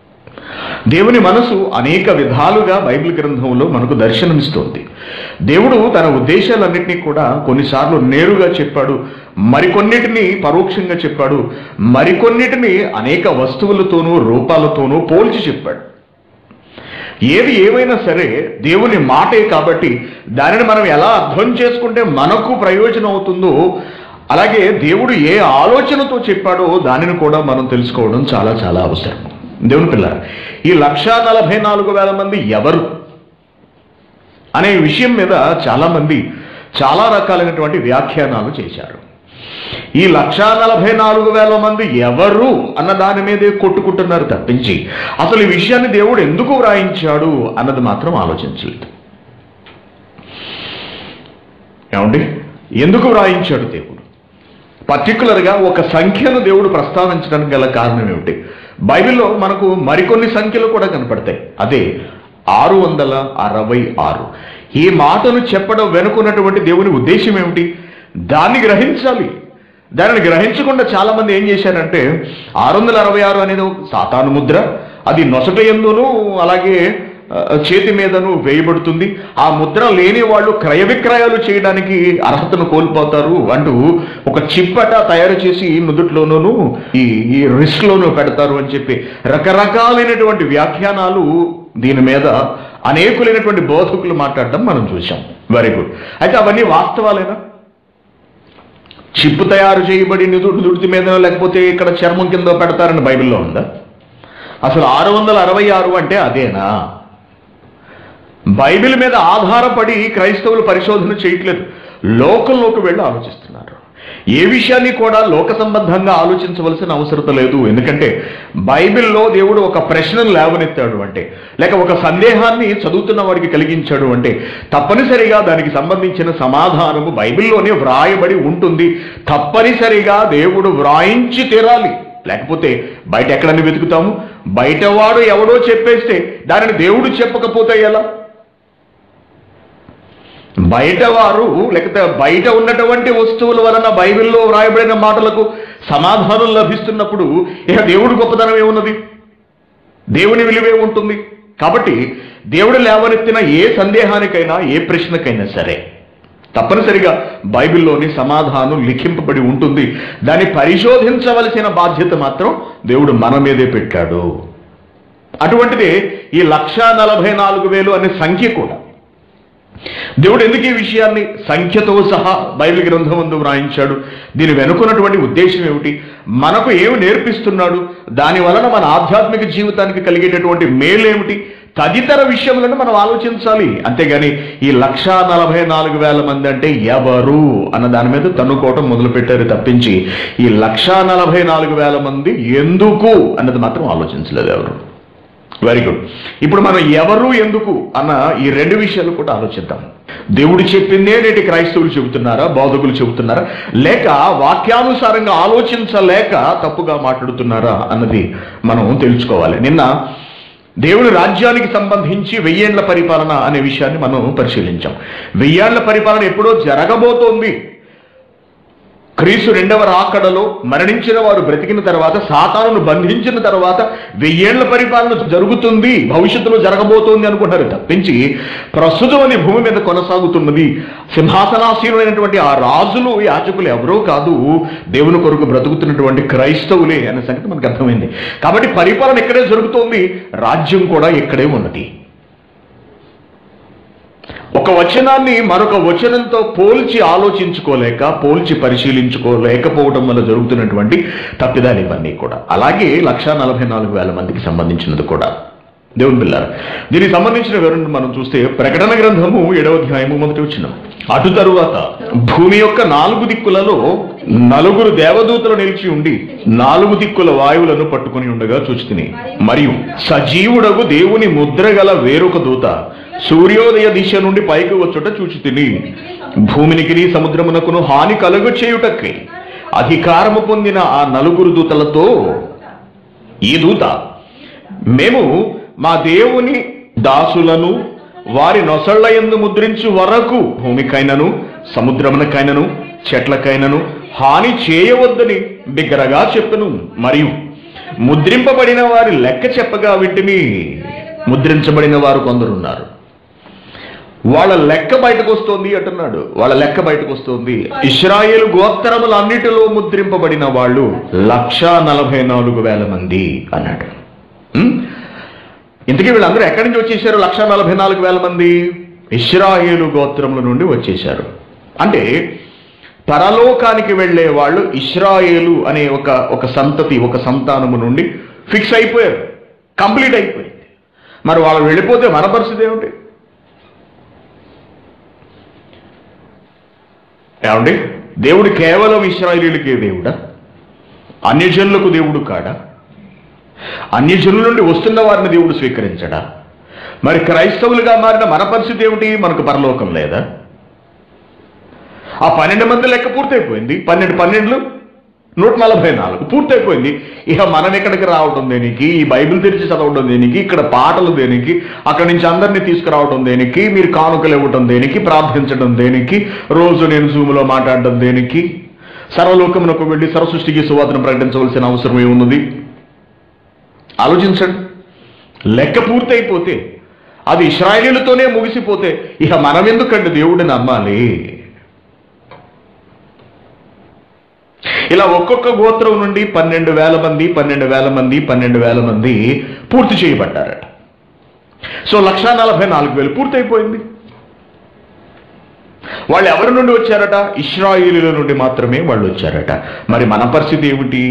దేవుని మనసు అనేక విధాలుగా బైబిల్ గ్రంథంలో మనకు దర్శనమిస్తోంది దేవుడు తన ఉద్దేశాలన్నింటినీ కూడా కొన్నిసార్లు నేరుగా చెప్పాడు మరికొన్నిటిని పరోక్షంగా చెప్పాడు మరికొన్నిటిని అనేక వస్తువులతోనూ రూపాలతోనూ పోల్చి చెప్పాడు ఏది ఏమైనా సరే దేవుని మాటే కాబట్టి దానిని మనం ఎలా అర్థం చేసుకుంటే మనకు ప్రయోజనం అవుతుందో అలాగే దేవుడు ఏ ఆలోచనతో చెప్పాడో దానిని కూడా మనం తెలుసుకోవడం చాలా చాలా అవసరం దేవుని పిల్ల ఈ లక్షా నలభై నాలుగు వేల మంది ఎవరు అనే విషయం మీద చాలా మంది చాలా రకాలైనటువంటి వ్యాఖ్యానాలు చేశారు ఈ లక్షా నలభై నాలుగు వేల మంది ఎవరు అన్న దాని మీదే కొట్టుకుంటున్నారు తప్పించి అసలు ఈ విషయాన్ని దేవుడు ఎందుకు వ్రాయించాడు అన్నది మాత్రం ఆలోచించలేదు ఏమండి ఎందుకు వ్రాయించాడు దేవుడు పర్టికులర్గా ఒక సంఖ్యను దేవుడు ప్రస్తావించడానికి గల కారణం ఏమిటి బైబిల్లో మనకు మరికొన్ని సంఖ్యలు కూడా కనపడతాయి అదే ఆరు వందల అరవై ఆరు ఈ మాటను చెప్పడం వెనుకున్నటువంటి దేవుని ఉద్దేశం ఏమిటి దాన్ని గ్రహించాలి దానిని గ్రహించకుండా చాలా మంది ఏం చేశారంటే ఆరు వందల అరవై ఆరు అనేది ఒక సాతాను ముద్ర అది నొసట ఎందును అలాగే ఆ, చేతి మీదను వేయబడుతుంది ఆ ముద్ర లేని వాళ్ళు క్రయ విక్రయాలు చేయడానికి అర్హతను కోల్పోతారు అంటూ ఒక చిప్పట తయారు చేసి నుదుట్లోనూ ఈ ఈ రిస్క్లోనూ పెడతారు అని చెప్పి రకరకాలైనటువంటి వ్యాఖ్యానాలు దీని మీద అనేకులైనటువంటి బోధకులు మాట్లాడడం మనం చూసాం వెరీ గుడ్ అయితే అవన్నీ వాస్తవాలేనా చిప్పు తయారు చేయబడి నుదుటి నుడితి మీద లేకపోతే ఇక్కడ చర్మం కింద పెడతారని బైబిల్లో ఉందా అసలు ఆరు వందల అరవై ఆరు అంటే అదేనా బైబిల్ మీద ఆధారపడి క్రైస్తవులు పరిశోధన చేయట్లేదు లోకంలోకి వెళ్ళి ఆలోచిస్తున్నారు ఏ విషయాన్ని కూడా లోక సంబంధంగా ఆలోచించవలసిన అవసరం లేదు ఎందుకంటే బైబిల్లో దేవుడు ఒక ప్రశ్నను లేవనెత్తాడు అంటే లేక ఒక సందేహాన్ని చదువుతున్న వాడికి కలిగించాడు అంటే తప్పనిసరిగా దానికి సంబంధించిన సమాధానము బైబిల్లోనే వ్రాయబడి ఉంటుంది తప్పనిసరిగా దేవుడు వ్రాయించి తీరాలి లేకపోతే బయట ఎక్కడని వెతుకుతాము బయటవాడు ఎవడో చెప్పేస్తే దానిని దేవుడు చెప్పకపోతే ఎలా బయట వారు లేకపోతే బయట ఉన్నటువంటి వస్తువుల వలన బైబిల్లో వ్రాయబడిన మాటలకు సమాధానం లభిస్తున్నప్పుడు ఇక దేవుడి గొప్పతనం ఏమున్నది దేవుని విలువే ఉంటుంది కాబట్టి దేవుడు లేవనెత్తిన ఏ సందేహానికైనా ఏ ప్రశ్నకైనా సరే తప్పనిసరిగా బైబిల్లోని సమాధానం లిఖింపబడి ఉంటుంది దాన్ని పరిశోధించవలసిన బాధ్యత మాత్రం దేవుడు మన మీదే పెట్టాడు అటువంటిదే ఈ లక్షా నలభై నాలుగు వేలు అనే సంఖ్య కూడా దేవుడు ఎందుకు ఈ విషయాన్ని సంఖ్యతో సహా బైబిల్ గ్రంథం ముందు వ్రాయించాడు దీని వెనుకున్నటువంటి ఉద్దేశం ఏమిటి మనకు ఏమి నేర్పిస్తున్నాడు దాని వలన మన ఆధ్యాత్మిక జీవితానికి కలిగేటటువంటి మేలేమిటి తదితర విషయములను మనం ఆలోచించాలి అంతేగాని ఈ లక్షా నలభై నాలుగు వేల మంది అంటే ఎవరు అన్న దాని మీద తన్నుకోవటం మొదలుపెట్టారు తప్పించి ఈ లక్షా నలభై నాలుగు వేల మంది ఎందుకు అన్నది మాత్రం ఆలోచించలేదు ఎవరు వెరీ గుడ్ ఇప్పుడు మనం ఎవరు ఎందుకు అన్న ఈ రెండు విషయాలు కూడా ఆలోచిద్దాం దేవుడు చెప్పిందే నేటి క్రైస్తవులు చెబుతున్నారా బోధకులు చెబుతున్నారా లేక వాక్యానుసారంగా ఆలోచించలేక తప్పుగా మాట్లాడుతున్నారా అన్నది మనం తెలుసుకోవాలి నిన్న దేవుని రాజ్యానికి సంబంధించి వెయ్యేండ్ల పరిపాలన అనే విషయాన్ని మనం పరిశీలించాం వెయ్యేండ్ల పరిపాలన ఎప్పుడో జరగబోతోంది క్రీస్తు రెండవ రాకడలో మరణించిన వారు బ్రతికిన తర్వాత సాతానును బంధించిన తర్వాత వెయ్యేళ్ల పరిపాలన జరుగుతుంది భవిష్యత్తులో జరగబోతోంది అనుకుంటారు తప్పించి ప్రస్తుతం అది భూమి మీద కొనసాగుతున్నది సింహాసనాసీనులైనటువంటి ఆ రాజులు యాచకులు ఎవరో కాదు దేవుని కొరకు బ్రతుకుతున్నటువంటి క్రైస్తవులే అనే సంగతి మనకు అర్థమైంది కాబట్టి పరిపాలన ఇక్కడే జరుగుతోంది రాజ్యం కూడా ఇక్కడే ఉన్నది ఒక వచనాన్ని మరొక వచనంతో పోల్చి ఆలోచించుకోలేక పోల్చి పరిశీలించుకోలేకపోవడం వల్ల జరుగుతున్నటువంటి తప్పిదాలు ఇవన్నీ కూడా అలాగే లక్షా నలభై నాలుగు వేల మందికి సంబంధించినది కూడా దేవుని పిల్లారు దీనికి సంబంధించిన వివరణ మనం చూస్తే ప్రకటన గ్రంథము ఏడవ అధ్యాయము మొదటి వచ్చిన అటు తరువాత భూమి యొక్క నాలుగు దిక్కులలో నలుగురు దేవదూతలు నిలిచి ఉండి నాలుగు దిక్కుల వాయువులను పట్టుకుని ఉండగా చూచితిని మరియు సజీవుడగు దేవుని ముద్ర గల వేరొక దూత సూర్యోదయ దిశ నుండి పైకి వచ్చుట చూచితిని భూమినికి సముద్రమునకును హాని కలుగు చేయుటకి అధికారము పొందిన ఆ నలుగురు దూతలతో ఈ దూత మేము మా దేవుని దాసులను వారి నొసళ్ల ఎందు ముద్రించు వరకు భూమికైనను సముద్రమునకైనను చెట్లకైనను హాని చేయవద్దని బిగ్గరగా చెప్పెను మరియు ముద్రింపబడిన వారి లెక్క చెప్పగా వీటిని ముద్రించబడిన వారు కొందరున్నారు వాళ్ళ లెక్క బయటకు వస్తోంది అంటున్నాడు వాళ్ళ లెక్క బయటకు వస్తోంది ఇస్రాయేల్ గోత్రములన్నిటిలో ముద్రింపబడిన వాళ్ళు లక్ష నలభై నాలుగు వేల మంది అన్నాడు ఉం? ఇంతకీ వీళ్ళందరూ ఎక్కడి నుంచి వచ్చేసారు లక్ష నలభై నాలుగు వేల మంది ఇస్రాయేలు గోత్రముల నుండి వచ్చేశారు అంటే పరలోకానికి వెళ్ళే వాళ్ళు ఇస్రాయేలు అనే ఒక ఒక సంతతి ఒక సంతానము నుండి ఫిక్స్ అయిపోయారు కంప్లీట్ అయిపోయింది మరి వాళ్ళు వెళ్ళిపోతే మన పరిస్థితి ఏమిటి ఏమండి దేవుడు కేవలం ఇస్రాయేలీలకే దేవుడా అన్యజనులకు దేవుడు కాడా అన్యజనుల నుండి వస్తున్న వారిని దేవుడు స్వీకరించడా మరి క్రైస్తవులుగా మారిన మన పరిస్థితి ఏమిటి మనకు పరలోకం లేదా ఆ పన్నెండు మంది లెక్క పూర్తయిపోయింది పన్నెండు పన్నెండులు నూట నలభై నాలుగు పూర్తయిపోయింది ఇక మనం ఎక్కడికి రావడం దేనికి ఈ బైబిల్ తెరిచి చదవడం దేనికి ఇక్కడ పాటలు దేనికి అక్కడి నుంచి అందరినీ తీసుకురావడం దేనికి మీరు కానుకలు ఇవ్వటం దేనికి ప్రార్థించడం దేనికి రోజు నేను జూములో మాట్లాడడం దేనికి సర్వలోకమునకు వెళ్ళి సర్వసృష్టికి సువార్తను ప్రకటించవలసిన అవసరం ఏమున్నది ఆలోచించండి లెక్క పూర్తయిపోతే అది ఇస్రాయేలీలతోనే ముగిసిపోతే ఇక మనం ఎందుకండి దేవుడిని నమ్మాలి ఇలా ఒక్కొక్క గోత్రం నుండి పన్నెండు వేల మంది పన్నెండు వేల మంది పన్నెండు వేల మంది పూర్తి చేయబడ్డారట సో లక్ష నలభై నాలుగు వేలు పూర్తయిపోయింది వాళ్ళు ఎవరి నుండి వచ్చారట ఇస్రాయిలీల నుండి మాత్రమే వాళ్ళు వచ్చారట మరి మన పరిస్థితి ఏమిటి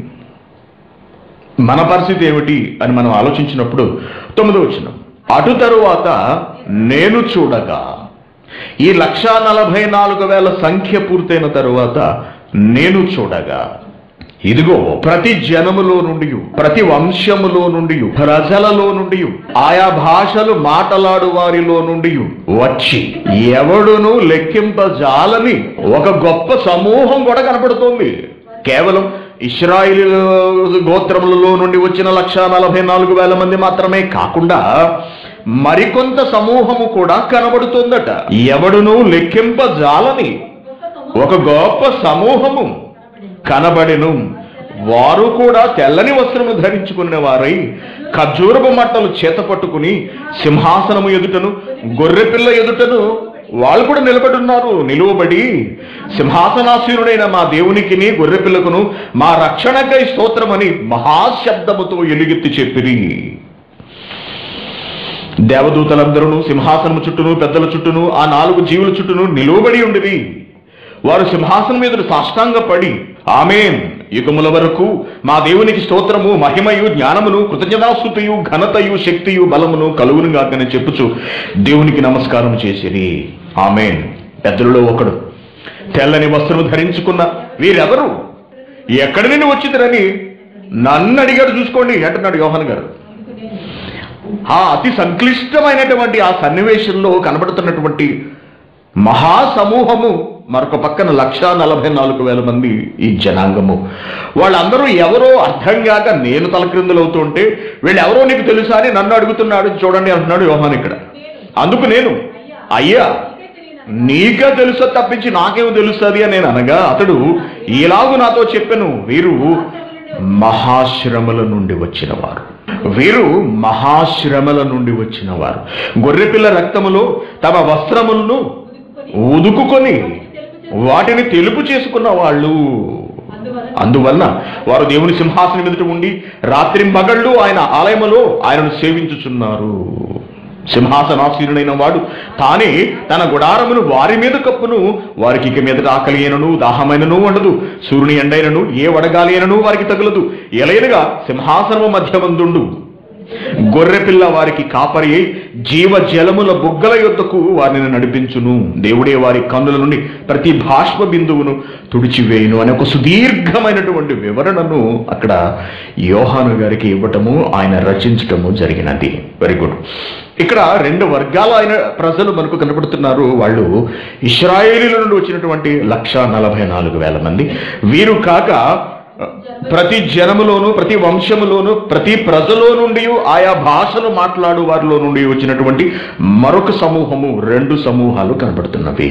మన పరిస్థితి ఏమిటి అని మనం ఆలోచించినప్పుడు తొమ్మిదో వచ్చిన అటు తరువాత నేను చూడగా ఈ లక్ష నలభై నాలుగు వేల సంఖ్య పూర్తయిన తరువాత నేను చూడగా ఇదిగో ప్రతి జనములో నుండి ప్రతి వంశములో నుండి ప్రజలలో నుండి ఆయా భాషలు మాటలాడు వారిలో నుండి వచ్చి ఎవడును లెక్కింపజాలని ఒక గొప్ప సమూహం కూడా కనపడుతోంది కేవలం ఇస్రాయిల్ గోత్రములలో నుండి వచ్చిన లక్ష నలభై నాలుగు వేల మంది మాత్రమే కాకుండా మరికొంత సమూహము కూడా కనబడుతుందట ఎవడును లెక్కింపజాలని ఒక గొప్ప సమూహము కనబడెను వారు కూడా తెల్లని వస్త్రము ధరించుకున్న వారై ఖర్జూరపు మట్టలు చేత పట్టుకుని సింహాసనము ఎదుటను గొర్రెపిల్ల ఎదుటను వాళ్ళు కూడా నిలబడి ఉన్నారు నిలువబడి సింహాసనాసీనుడైన మా దేవునికిని గొర్రెపిల్లకును మా రక్షణకై స్తోత్రమని మహాశబ్దముతో ఎలుగెత్తి చెప్పిరి దేవదూతలందరూ సింహాసనము చుట్టూను పెద్దల చుట్టూను ఆ నాలుగు జీవుల చుట్టూను నిలువబడి ఉండిరి వారు సింహాసనం మీద సాష్టాంగ పడి ఆమెన్ యుగముల వరకు మా దేవునికి స్తోత్రము మహిమయు జ్ఞానమును కృతజ్ఞతాస్తుతియు ఘనతయు శక్తియు బలమును కలుగును గాకని చెప్పుచు దేవునికి నమస్కారం చేసిరి ఆమెన్ పెద్దలలో ఒకడు తెల్లని వస్త్రము ధరించుకున్న వీరెవరు ఎక్కడి నుండి వచ్చిద్దరని నన్ను అడిగాడు చూసుకోండి అంటున్నాడు యోహన్ గారు ఆ అతి సంక్లిష్టమైనటువంటి ఆ సన్నివేశంలో కనబడుతున్నటువంటి మహాసమూహము మరొక పక్కన లక్ష నలభై నాలుగు వేల మంది ఈ జనాంగము వాళ్ళందరూ ఎవరో అర్థం కాక నేను తలక్రిందులవుతుంటే వీళ్ళు ఎవరో నీకు తెలుసా అని నన్ను అడుగుతున్నాడు చూడండి అంటున్నాడు యోహాన్ ఇక్కడ అందుకు నేను అయ్యా నీకే తెలుసా తప్పించి నాకేం తెలుస్తుంది అని నేను అనగా అతడు ఇలాగు నాతో చెప్పాను వీరు మహాశ్రమల నుండి వచ్చిన వారు వీరు మహాశ్రమల నుండి వచ్చిన వారు గొర్రెపిల్ల రక్తములో తమ వస్త్రములను ఉదుకుకొని వాటిని తెలుపు చేసుకున్న వాళ్ళు అందువలన వారు దేవుని సింహాసనం ఎదుట ఉండి రాత్రి మగళ్ళు ఆయన ఆలయములో ఆయనను సేవించుచున్నారు సింహాసనాసీనుడైన వాడు తానే తన గుడారమును వారి మీద కప్పును వారికి ఇక మీదట ఆకలి అయినను దాహమైనను ఉండదు సూర్యుని ఎండైనను ఏ వడగాలి అయినను వారికి తగులదు ఎలైనగా సింహాసనము మధ్యమందుండు గొర్రెపిల్ల వారికి కాపరి అయి జీవ జలముల బుగ్గల యొద్దకు వారిని నడిపించును దేవుడే వారి కన్నుల నుండి ప్రతి బాష్ప బిందువును తుడిచివేయును అనే ఒక సుదీర్ఘమైనటువంటి వివరణను అక్కడ యోహాను గారికి ఇవ్వటము ఆయన రచించటము జరిగినది వెరీ గుడ్ ఇక్కడ రెండు వర్గాల ఆయన ప్రజలు మనకు కనబడుతున్నారు వాళ్ళు ఇస్రాయేలీల నుండి వచ్చినటువంటి లక్ష నలభై నాలుగు వేల మంది వీరు కాక ప్రతి జనములోను ప్రతి వంశములోను ప్రతి ప్రజలో నుండి ఆయా భాషలు మాట్లాడు వారిలో నుండి వచ్చినటువంటి మరొక సమూహము రెండు సమూహాలు కనబడుతున్నవి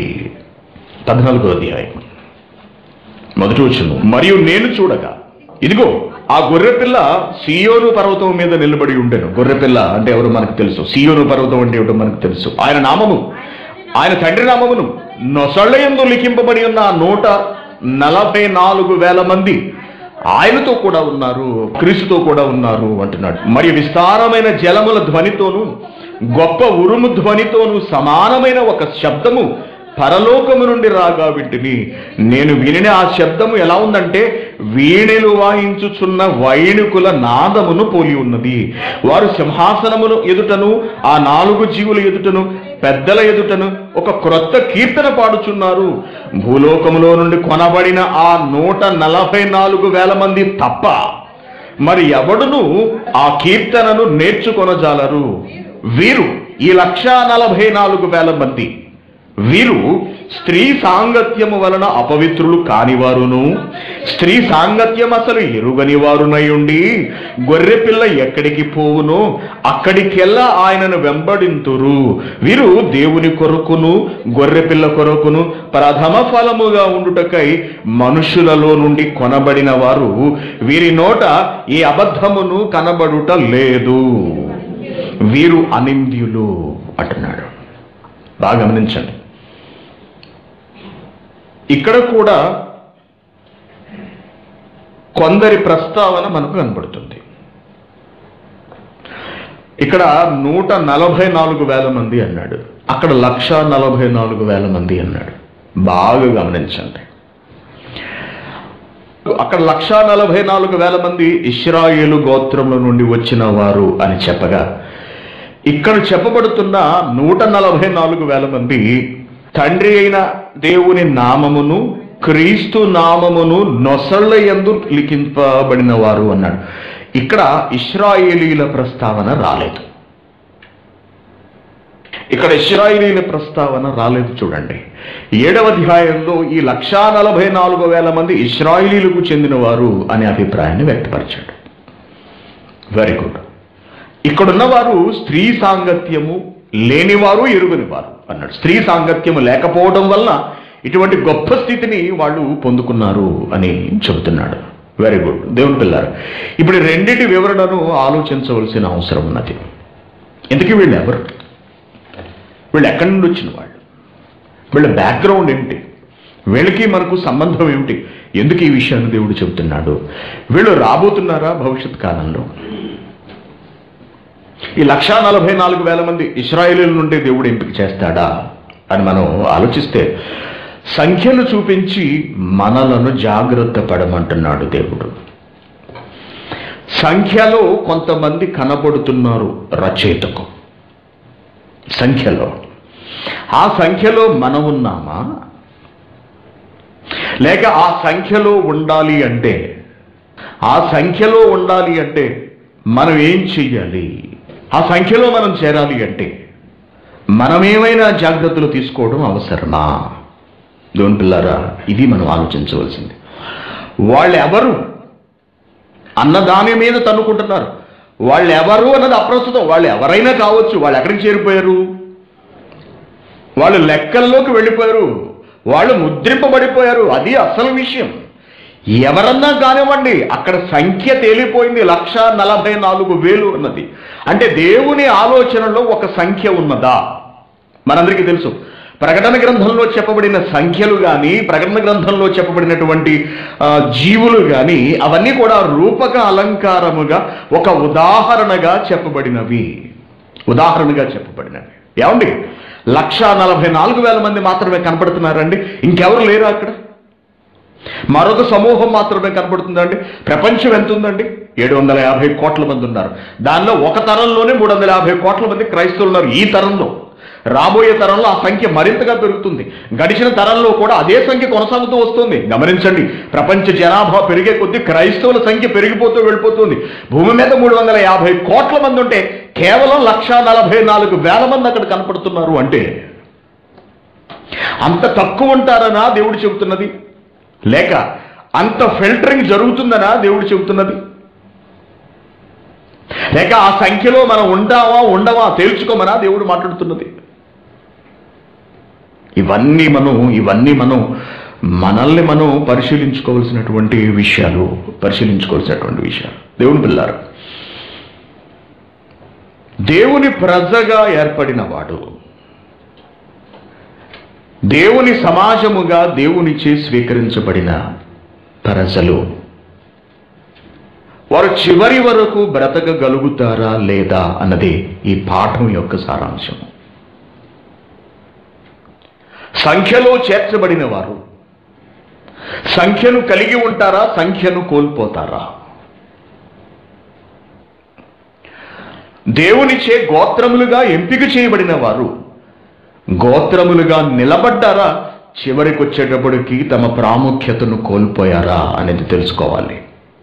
పద్నాలుగో అధ్యాయం మొదటి వచ్చును మరియు నేను చూడగా ఇదిగో ఆ గొర్రెపిల్ల సియోను పర్వతం మీద నిలబడి ఉండెను గొర్రెపిల్ల అంటే ఎవరు మనకు తెలుసు సియోను పర్వతం అంటే ఏమిటో మనకు తెలుసు ఆయన నామము ఆయన తండ్రి నామమును నొసళ్ళయందు లిఖింపబడి ఉన్న ఆ నూట నలభై నాలుగు వేల మంది ఆయనతో కూడా ఉన్నారు క్రీస్తుతో కూడా ఉన్నారు అంటున్నాడు మరి విస్తారమైన జలముల ధ్వనితోను గొప్ప ఉరుము ధ్వనితోను సమానమైన ఒక శబ్దము పరలోకము నుండి రాగా వింటిని నేను వినిన ఆ శబ్దము ఎలా ఉందంటే వీణెలు వాయించుచున్న వైణికుల నాదమును పోలి ఉన్నది వారు సింహాసనమును ఎదుటను ఆ నాలుగు జీవుల ఎదుటను పెద్దల ఎదుటను ఒక క్రొత్త కీర్తన పాడుచున్నారు భూలోకములో నుండి కొనబడిన ఆ నూట నలభై నాలుగు వేల మంది తప్ప మరి ఎవడును ఆ కీర్తనను నేర్చుకొనజాలరు వీరు ఈ లక్ష నలభై నాలుగు వేల మంది వీరు స్త్రీ సాంగత్యము వలన అపవిత్రులు కానివారును స్త్రీ సాంగత్యం అసలు ఎరుగని వారునై ఉండి గొర్రెపిల్ల ఎక్కడికి పోవునో అక్కడికెల్లా ఆయనను వెంబడింతురు వీరు దేవుని కొరకును గొర్రెపిల్ల కొరకును ప్రథమ ఫలముగా ఉండుటకై మనుషులలో నుండి కొనబడిన వారు వీరి నోట ఈ అబద్ధమును కనబడుట లేదు వీరు అనింద్యులు అంటున్నాడు బాగా గమనించండి ఇక్కడ కూడా కొందరి ప్రస్తావన మనకు కనబడుతుంది ఇక్కడ నూట నలభై నాలుగు వేల మంది అన్నాడు అక్కడ లక్ష నలభై నాలుగు వేల మంది అన్నాడు బాగా గమనించండి అక్కడ లక్ష నలభై నాలుగు వేల మంది ఇస్రాయేలు గోత్రంలో నుండి వచ్చిన వారు అని చెప్పగా ఇక్కడ చెప్పబడుతున్న నూట నలభై నాలుగు వేల మంది తండ్రి అయిన దేవుని నామమును క్రీస్తు నామమును నొసళ్ళ యందు లిఖింపబడిన వారు అన్నాడు ఇక్కడ ఇస్రాయేలీల ప్రస్తావన రాలేదు ఇక్కడ ఇస్రాయేలీల ప్రస్తావన రాలేదు చూడండి ఏడవ అధ్యాయంలో ఈ లక్షా నలభై నాలుగు వేల మంది ఇస్రాయేలీలకు చెందిన వారు అనే అభిప్రాయాన్ని వ్యక్తపరిచాడు వెరీ గుడ్ ఇక్కడున్న వారు స్త్రీ సాంగత్యము లేనివారు ఎరుగని వారు అన్నాడు స్త్రీ సాంగత్యము లేకపోవడం వలన ఇటువంటి గొప్ప స్థితిని వాళ్ళు పొందుకున్నారు అని చెబుతున్నాడు వెరీ గుడ్ దేవుని పిల్లారు ఇప్పుడు ఈ రెండిటి వివరణను ఆలోచించవలసిన అవసరం ఉన్నది ఎందుకు వీళ్ళు ఎవరు వీళ్ళు ఎక్కడి నుండి వచ్చిన వాళ్ళు వీళ్ళ బ్యాక్గ్రౌండ్ ఏంటి వీళ్ళకి మనకు సంబంధం ఏమిటి ఎందుకు ఈ విషయాన్ని దేవుడు చెబుతున్నాడు వీళ్ళు రాబోతున్నారా భవిష్యత్ కాలంలో ఈ లక్షా నలభై నాలుగు వేల మంది ఇస్రాయేలీల నుండి దేవుడు ఎంపిక చేస్తాడా అని మనం ఆలోచిస్తే సంఖ్యను చూపించి మనలను జాగ్రత్త పడమంటున్నాడు దేవుడు సంఖ్యలో కొంతమంది కనబడుతున్నారు రచయితకు సంఖ్యలో ఆ సంఖ్యలో మనం ఉన్నామా లేక ఆ సంఖ్యలో ఉండాలి అంటే ఆ సంఖ్యలో ఉండాలి అంటే మనం ఏం చెయ్యాలి ఆ సంఖ్యలో మనం చేరాలి అంటే మనం ఏమైనా జాగ్రత్తలు తీసుకోవడం అవసరమా దేవుని పిల్లారా ఇది మనం ఆలోచించవలసింది వాళ్ళు ఎవరు అన్న దాని మీద తన్నుకుంటున్నారు వాళ్ళు ఎవరు అన్నది అప్రస్తుతం వాళ్ళు ఎవరైనా కావచ్చు వాళ్ళు ఎక్కడికి చేరిపోయారు వాళ్ళు లెక్కల్లోకి వెళ్ళిపోయారు వాళ్ళు ముద్రింపబడిపోయారు అది అసలు విషయం ఎవరన్నా కానివ్వండి అక్కడ సంఖ్య తేలిపోయింది లక్ష నలభై నాలుగు వేలు ఉన్నది అంటే దేవుని ఆలోచనలో ఒక సంఖ్య ఉన్నదా మనందరికీ తెలుసు ప్రకటన గ్రంథంలో చెప్పబడిన సంఖ్యలు కానీ ప్రకటన గ్రంథంలో చెప్పబడినటువంటి ఆ, జీవులు కానీ అవన్నీ కూడా రూపక అలంకారముగా ఒక ఉదాహరణగా చెప్పబడినవి ఉదాహరణగా చెప్పబడినవి ఏమండి లక్ష నలభై నాలుగు వేల మంది మాత్రమే కనపడుతున్నారండి ఇంకెవరు లేరు అక్కడ మరొక సమూహం మాత్రమే కనపడుతుందండి ప్రపంచం ఎంత ఉందండి ఏడు వందల యాభై కోట్ల మంది ఉన్నారు దానిలో ఒక తరంలోనే మూడు వందల యాభై కోట్ల మంది క్రైస్తవులు ఉన్నారు ఈ తరంలో రాబోయే తరంలో ఆ సంఖ్య మరింతగా పెరుగుతుంది గడిచిన తరంలో కూడా అదే సంఖ్య కొనసాగుతూ వస్తుంది గమనించండి ప్రపంచ జనాభా పెరిగే కొద్దీ క్రైస్తవుల సంఖ్య పెరిగిపోతూ వెళ్ళిపోతుంది భూమి మీద మూడు వందల యాభై కోట్ల మంది ఉంటే కేవలం లక్ష నలభై నాలుగు వేల మంది అక్కడ కనపడుతున్నారు అంటే అంత తక్కువ ఉంటారనా దేవుడు చెబుతున్నది లేక అంత ఫిల్టరింగ్ జరుగుతుందనా దేవుడు చెబుతున్నది లేక ఆ సంఖ్యలో మనం ఉంటావా ఉండవా తేల్చుకోమనా దేవుడు మాట్లాడుతున్నది ఇవన్నీ మనం ఇవన్నీ మనం మనల్ని మనం పరిశీలించుకోవాల్సినటువంటి విషయాలు పరిశీలించుకోవాల్సినటువంటి విషయాలు దేవుని పిల్లారు దేవుని ప్రజగా ఏర్పడిన వాడు దేవుని సమాజముగా దేవునిచే స్వీకరించబడిన ప్రజలు వారు చివరి వరకు బ్రతకగలుగుతారా లేదా అన్నది ఈ పాఠం యొక్క సారాంశం సంఖ్యలో చేర్చబడిన వారు సంఖ్యను కలిగి ఉంటారా సంఖ్యను కోల్పోతారా దేవునిచే గోత్రములుగా ఎంపిక చేయబడిన వారు గోత్రములుగా నిలబడ్డారా చివరికి వచ్చేటప్పటికి తమ ప్రాముఖ్యతను కోల్పోయారా అనేది తెలుసుకోవాలి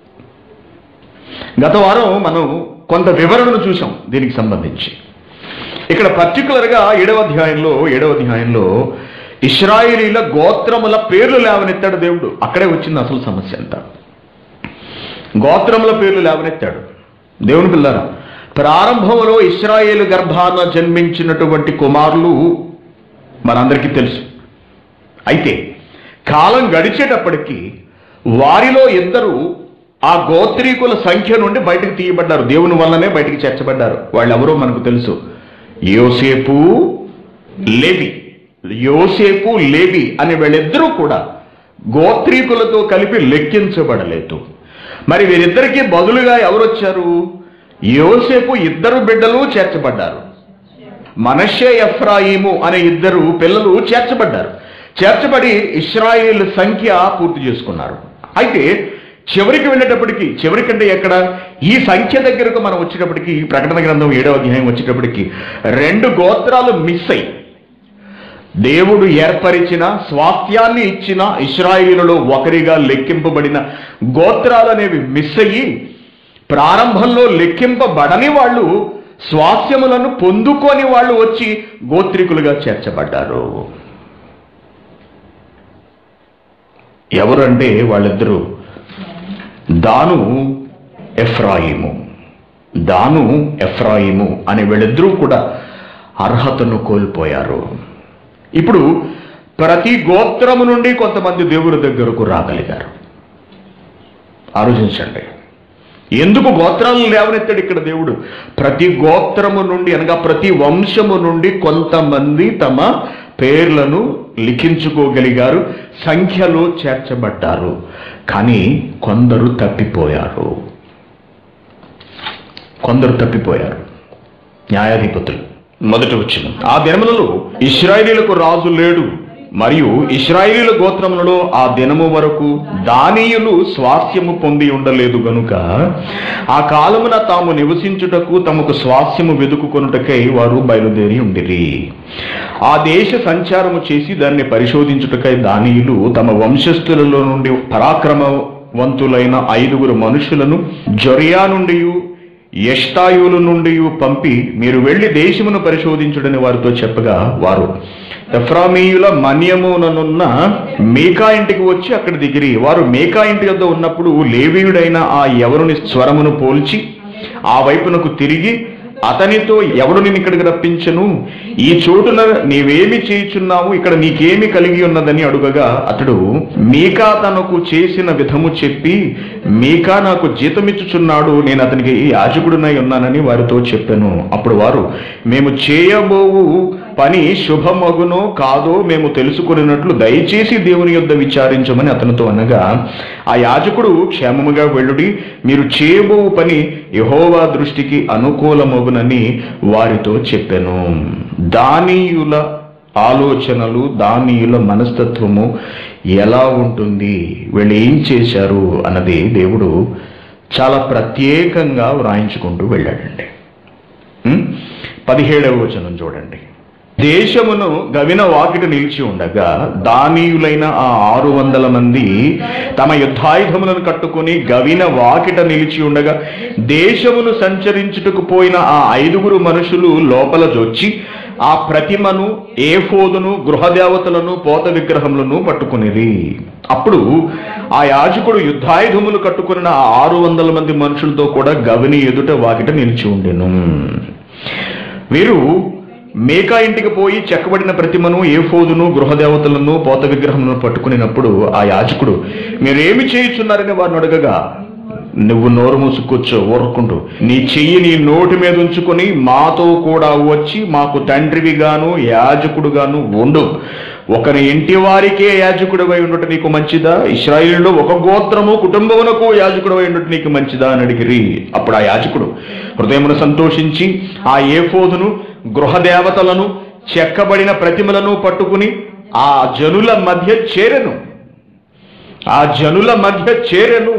గత వారం మనం కొంత వివరణను చూసాం దీనికి సంబంధించి ఇక్కడ పర్టికులర్గా ఏడవ అధ్యాయంలో ఏడవ అధ్యాయంలో ఇస్రాయేలీల గోత్రముల పేర్లు లేవనెత్తాడు దేవుడు అక్కడే వచ్చింది అసలు సమస్య అంతా గోత్రముల పేర్లు లేవనెత్తాడు దేవుని పిల్లరా ప్రారంభంలో ఇస్రాయేలు గర్భాన జన్మించినటువంటి కుమారులు మనందరికీ తెలుసు అయితే కాలం గడిచేటప్పటికి వారిలో ఇద్దరు ఆ గోత్రీకుల సంఖ్య నుండి బయటకు తీయబడ్డారు దేవుని వల్లనే బయటికి చేర్చబడ్డారు వాళ్ళు ఎవరో మనకు తెలుసు యోసేపు లేవి యోసేపు లేవి అనే వీళ్ళిద్దరూ కూడా గోత్రీకులతో కలిపి లెక్కించబడలేదు మరి వీరిద్దరికీ బదులుగా ఎవరు వచ్చారు యోసేపు ఇద్దరు బిడ్డలు చేర్చబడ్డారు మనషే ఎఫ్రాయిము అనే ఇద్దరు పిల్లలు చేర్చబడ్డారు చేర్చబడి ఇస్రాయేల్ సంఖ్య పూర్తి చేసుకున్నారు అయితే చివరికి వెళ్ళేటప్పటికి చివరికంటే ఎక్కడ ఈ సంఖ్య దగ్గరకు మనం వచ్చేటప్పటికి ఈ ప్రకటన గ్రంథం ఏడవ అధ్యాయం వచ్చేటప్పటికి రెండు గోత్రాలు మిస్ అయ్యి దేవుడు ఏర్పరిచిన స్వాస్థ్యాన్ని ఇచ్చిన ఇస్రాయిలులో ఒకరిగా లెక్కింపబడిన గోత్రాలు అనేవి మిస్ అయ్యి ప్రారంభంలో లెక్కింపబడని వాళ్ళు స్వాస్థ్యములను పొందుకొని వాళ్ళు వచ్చి గోత్రికులుగా చేర్చబడ్డారు ఎవరంటే వాళ్ళిద్దరూ దాను ఎఫ్రాయిము దాను ఎఫ్రాయిము అనే వీళ్ళిద్దరూ కూడా అర్హతను కోల్పోయారు ఇప్పుడు ప్రతి గోత్రము నుండి కొంతమంది దేవుని దగ్గరకు రాగలిగారు ఆలోచించండి ఎందుకు గోత్రాలను లేవనెత్తాడు ఇక్కడ దేవుడు ప్రతి గోత్రము నుండి అనగా ప్రతి వంశము నుండి కొంతమంది తమ పేర్లను లిఖించుకోగలిగారు సంఖ్యలో చేర్చబడ్డారు కానీ కొందరు తప్పిపోయారు కొందరు తప్పిపోయారు న్యాయాధిపతులు మొదట వచ్చిన ఆ దినములలో ఇస్రాయేలీలకు రాజు లేడు మరియు ఇస్రాయేలీల గోత్రములలో ఆ దినము వరకు దానీయులు స్వాస్థ్యము పొంది ఉండలేదు గనుక ఆ కాలమున తాము నివసించుటకు తమకు స్వాస్థ్యము వెదుకుకొనుటకై వారు బయలుదేరి ఉండిరి ఆ దేశ సంచారము చేసి దాన్ని పరిశోధించుటకై దానీయులు తమ వంశస్థులలో నుండి పరాక్రమవంతులైన ఐదుగురు మనుషులను జొరియా నుండి యష్టాయుల నుండి పంపి మీరు వెళ్లి దేశమును పరిశోధించుడని వారితో చెప్పగా వారు ఎఫ్రామీయుల మన్యముననున్న మేకా ఇంటికి వచ్చి అక్కడ దిగిరి వారు మేకా ఇంటి యొద్ద ఉన్నప్పుడు లేవీయుడైన ఆ ఎవరుని స్వరమును పోల్చి ఆ వైపునకు తిరిగి అతనితో ఎవడు నేను ఇక్కడికి రప్పించను ఈ చోటున నీవేమి చేయుచున్నావు ఇక్కడ నీకేమి కలిగి ఉన్నదని అడుగగా అతడు మీకా తనకు చేసిన విధము చెప్పి మీకా నాకు జీతమిచ్చుచున్నాడు నేను అతనికి యాజకుడునై ఉన్నానని వారితో చెప్పాను అప్పుడు వారు మేము చేయబోవు పని శుభమగునో కాదో మేము తెలుసుకున్నట్లు దయచేసి దేవుని యొద్ద విచారించమని అతనితో అనగా ఆ యాజకుడు క్షేమముగా వెళ్ళుడి మీరు చేయబోవు పని యహోవా దృష్టికి అనుకూలమగునని వారితో చెప్పాను దానీయుల ఆలోచనలు దానీయుల మనస్తత్వము ఎలా ఉంటుంది వీళ్ళు ఏం చేశారు అన్నది దేవుడు చాలా ప్రత్యేకంగా వ్రాయించుకుంటూ వెళ్ళాడండి ఉం? పదిహేడవ వచనం చూడండి దేశమును గవిన వాకిట నిలిచి ఉండగా దానీయులైన ఆ ఆరు వందల మంది తమ యుద్ధాయుధములను కట్టుకుని గవిన వాకిట నిలిచి ఉండగా దేశమును సంచరించుటకు పోయిన ఆ ఐదుగురు మనుషులు లోపల జొచ్చి ఆ ప్రతిమను ఏఫోదును గృహదేవతలను పోత విగ్రహములను పట్టుకునిరి అప్పుడు ఆ యాజకుడు యుద్ధాయుధములు కట్టుకున్న ఆ ఆరు వందల మంది మనుషులతో కూడా గవిని ఎదుట వాకిట నిలిచి ఉండెను వీరు మేకా ఇంటికి పోయి చెక్కబడిన ప్రతిమను ఏఫోదును గృహదేవతలను పోత విగ్రహములను పట్టుకునినప్పుడు ఆ యాజకుడు మీరేమి చేయుచున్నారని వారిని అడగగా నువ్వు నోరు మూసుకొచ్చో ఊరుకుంటూ నీ చెయ్యి నీ నోటి మీద ఉంచుకొని మాతో కూడా వచ్చి మాకు తండ్రివిగాను యాజకుడుగాను ఉండు ఒకరి ఇంటి వారికే యాజకుడివై ఉండటం నీకు మంచిదా ఇస్రాయిల్లో ఒక గోత్రము కుటుంబమునకు యాజకుడివై ఉండటం నీకు మంచిదా అని అడిగిరి అప్పుడు ఆ యాజకుడు హృదయమును సంతోషించి ఆ ఏఫోదును గృహదేవతలను చెక్కబడిన ప్రతిమలను పట్టుకుని ఆ జనుల మధ్య చేరెను ఆ జనుల మధ్య చేరెను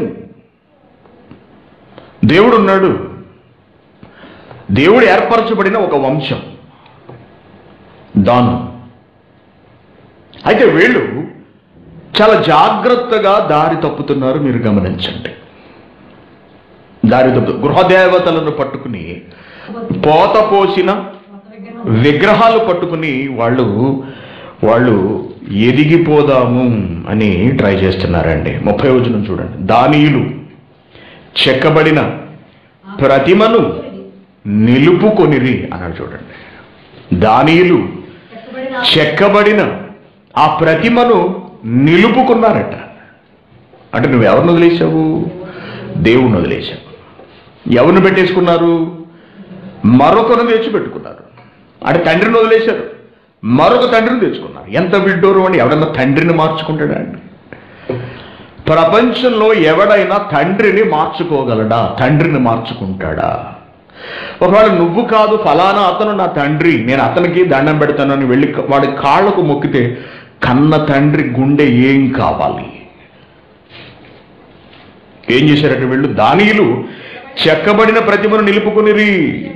దేవుడు ఉన్నాడు దేవుడు ఏర్పరచబడిన ఒక వంశం దాను అయితే వీళ్ళు చాలా జాగ్రత్తగా దారి తప్పుతున్నారు మీరు గమనించండి దారి తప్పు గృహదేవతలను పట్టుకుని పోత పోసిన విగ్రహాలు పట్టుకుని వాళ్ళు వాళ్ళు ఎదిగిపోదాము అని ట్రై చేస్తున్నారండి ముప్పై వచనం చూడండి దానియులు చెక్కబడిన ప్రతిమను నిలుపుకొనిరి అన్నాడు చూడండి దానియులు చెక్కబడిన చెక్కబడిన ఆ ప్రతిమను నిలుపుకున్నారట అంటే నువ్వు ఎవరిని వదిలేశావు దేవుణ్ణి వదిలేశావు ఎవరిని పెట్టేసుకున్నారు మరొకరిని తెచ్చి పెట్టుకున్నారు అంటే తండ్రిని వదిలేశారు మరొక తండ్రిని తెచ్చుకున్నారు ఎంత విడ్డూరం అని ఎవడన్నా తండ్రిని మార్చుకుంటాడా అండి ప్రపంచంలో ఎవడైనా తండ్రిని మార్చుకోగలడా తండ్రిని మార్చుకుంటాడా ఒకవేళ నువ్వు కాదు ఫలానా అతను నా తండ్రి నేను అతనికి దండం పెడతానని వెళ్ళి వాడి కాళ్ళకు మొక్కితే కన్న తండ్రి గుండె ఏం కావాలి ఏం చేశారట వీళ్ళు దానియులు చెక్కబడిన ప్రతిమను నిలుపుకునిరి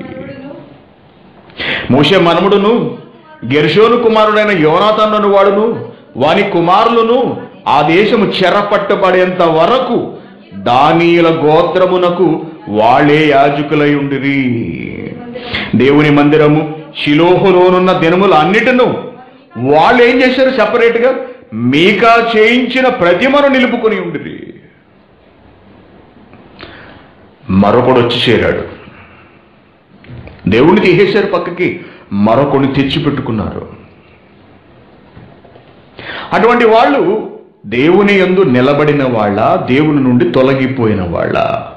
మోషే మనముడును గెర్షోను కుమారుడైన యోనాతన్ను వాడును వాని కుమారులను ఆ దేశము చెరపట్టబడేంత వరకు దానియుల గోత్రమునకు వాళ్ళే యాజకులై ఉండిరి దేవుని మందిరము శిలోహులోనున్న దినములు అన్నిటిను వాళ్ళు ఏం చేశారు సపరేట్గా మీకా చేయించిన ప్రతిమను నిలుపుకొని ఉండిరి మరొకడు వచ్చి చేరాడు దేవుణ్ణి తీసేశారు పక్కకి మరొకడిని తెచ్చి పెట్టుకున్నారు అటువంటి వాళ్ళు దేవుని యందు నిలబడిన వాళ్ళ దేవుని నుండి తొలగిపోయిన వాళ్ళ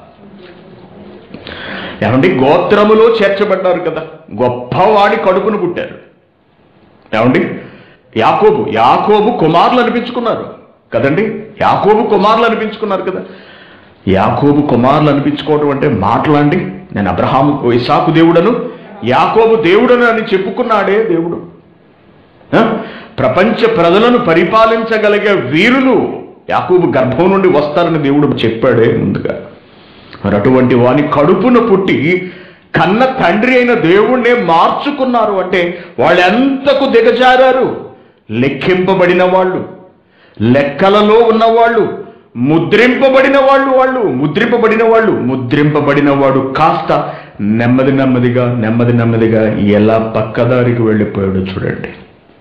ఏమండి గోత్రములో చేర్చబడ్డారు కదా గొప్పవాడి కడుపును పుట్టారు ఏమండి యాకోబు యాకోబు కుమారులు అనిపించుకున్నారు కదండి యాకోబు కుమారులు అనిపించుకున్నారు కదా యాకోబు కుమారులు అనిపించుకోవటం అంటే మాటలండి నేను అబ్రహాము ఇసాకు దేవుడను యాకోబు దేవుడను అని చెప్పుకున్నాడే దేవుడు ఆ? ప్రపంచ ప్రజలను పరిపాలించగలిగే వీరులు యాకోబు గర్భం నుండి వస్తారని దేవుడు చెప్పాడే ముందుగా మరి అటువంటి వాని కడుపున పుట్టి కన్న తండ్రి అయిన దేవుణ్ణే మార్చుకున్నారు అంటే వాళ్ళు ఎంతకు దిగజారారు లెక్కింపబడిన వాళ్ళు లెక్కలలో ఉన్నవాళ్ళు ముద్రింపబడిన వాళ్ళు వాళ్ళు ముద్రింపబడిన వాళ్ళు ముద్రింపబడిన వాడు కాస్త నెమ్మది నెమ్మదిగా నెమ్మది నెమ్మదిగా ఎలా పక్కదారికి వెళ్ళిపోయాడు చూడండి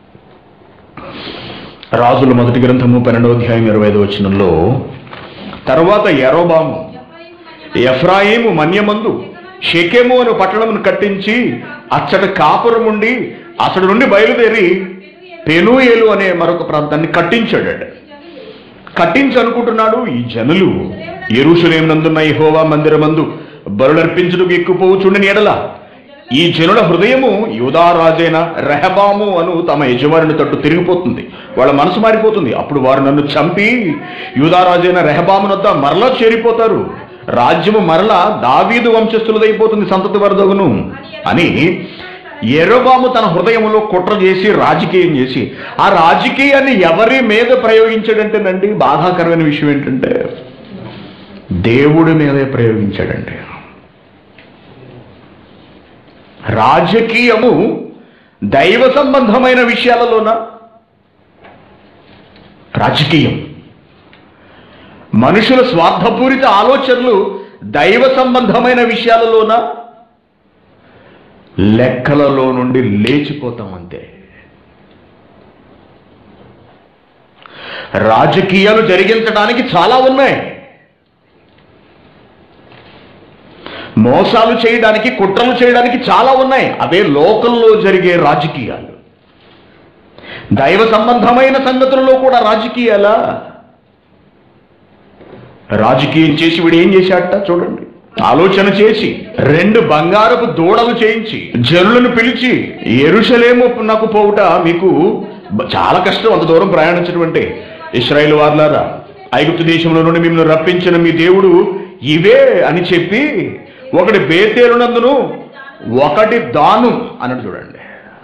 రాజుల మొదటి గ్రంథము పన్నెండవ అధ్యాయం ఇరవై ఐదు వచనంలో తర్వాత ఎరోబాము ఎఫ్రాయిము మన్యమందు షెకెము అను పట్టణమును కట్టించి అచ్చట కాపురముండి అతడి నుండి బయలుదేరి పెనుయేలు అనే మరొక ప్రాంతాన్ని కట్టించాడు కట్టించి అనుకుంటున్నాడు ఈ జనులు ఎరుషులేం నందున్న యెహోవా మందిరమందు బరులర్పించుటకు ఎక్కుపోవుచుండని ఎడల ఈ జనుల హృదయము యూదారాజైన రెహబాము అను తమ యజమానుని తట్టు తిరిగిపోతుంది వాళ్ళ మనసు మారిపోతుంది అప్పుడు వారు నన్ను చంపి యూదారాజైన రెహబామునొద్ద మరలా చేరిపోతారు రాజ్యము మరలా దావీదు వంశస్థులదైపోతుంది సంతతి వరదగును అని ఎరోబాము తన హృదయంలో కుట్ర చేసి రాజకీయం చేసి ఆ రాజకీయాన్ని ఎవరి మీద ప్రయోగించాడంటేనండి బాధాకరమైన విషయం ఏంటంటే దేవుడి మీదే ప్రయోగించాడండి రాజకీయము దైవ సంబంధమైన విషయాలలోన రాజకీయం మనుషుల స్వార్థపూరిత ఆలోచనలు దైవ సంబంధమైన విషయాలలోన లెక్కలలో నుండి లేచిపోతాం అంతే రాజకీయాలు జరిగించడానికి చాలా ఉన్నాయి మోసాలు చేయడానికి కుట్రలు చేయడానికి చాలా ఉన్నాయి అవే లోకంలో జరిగే రాజకీయాలు దైవ సంబంధమైన సంగతులలో కూడా రాజకీయాలా రాజకీయం చేసి వీడు ఏం చేశాట చూడండి ఆలోచన చేసి రెండు బంగారపు దూడలు చేయించి జనులను పిలిచి ఎరుషలేము నాకు పోవుట మీకు బ- చాలా కష్టం అంత దూరం ప్రయాణించడం అంటే ఇస్రాయేల్ వార్లారా ఐగుప్తు దేశంలో నుండి మిమ్మల్ని రప్పించిన మీ దేవుడు ఇవే అని చెప్పి ఒకటి బేతేలునందును ఒకటి దాను అన్నట్టు చూడండి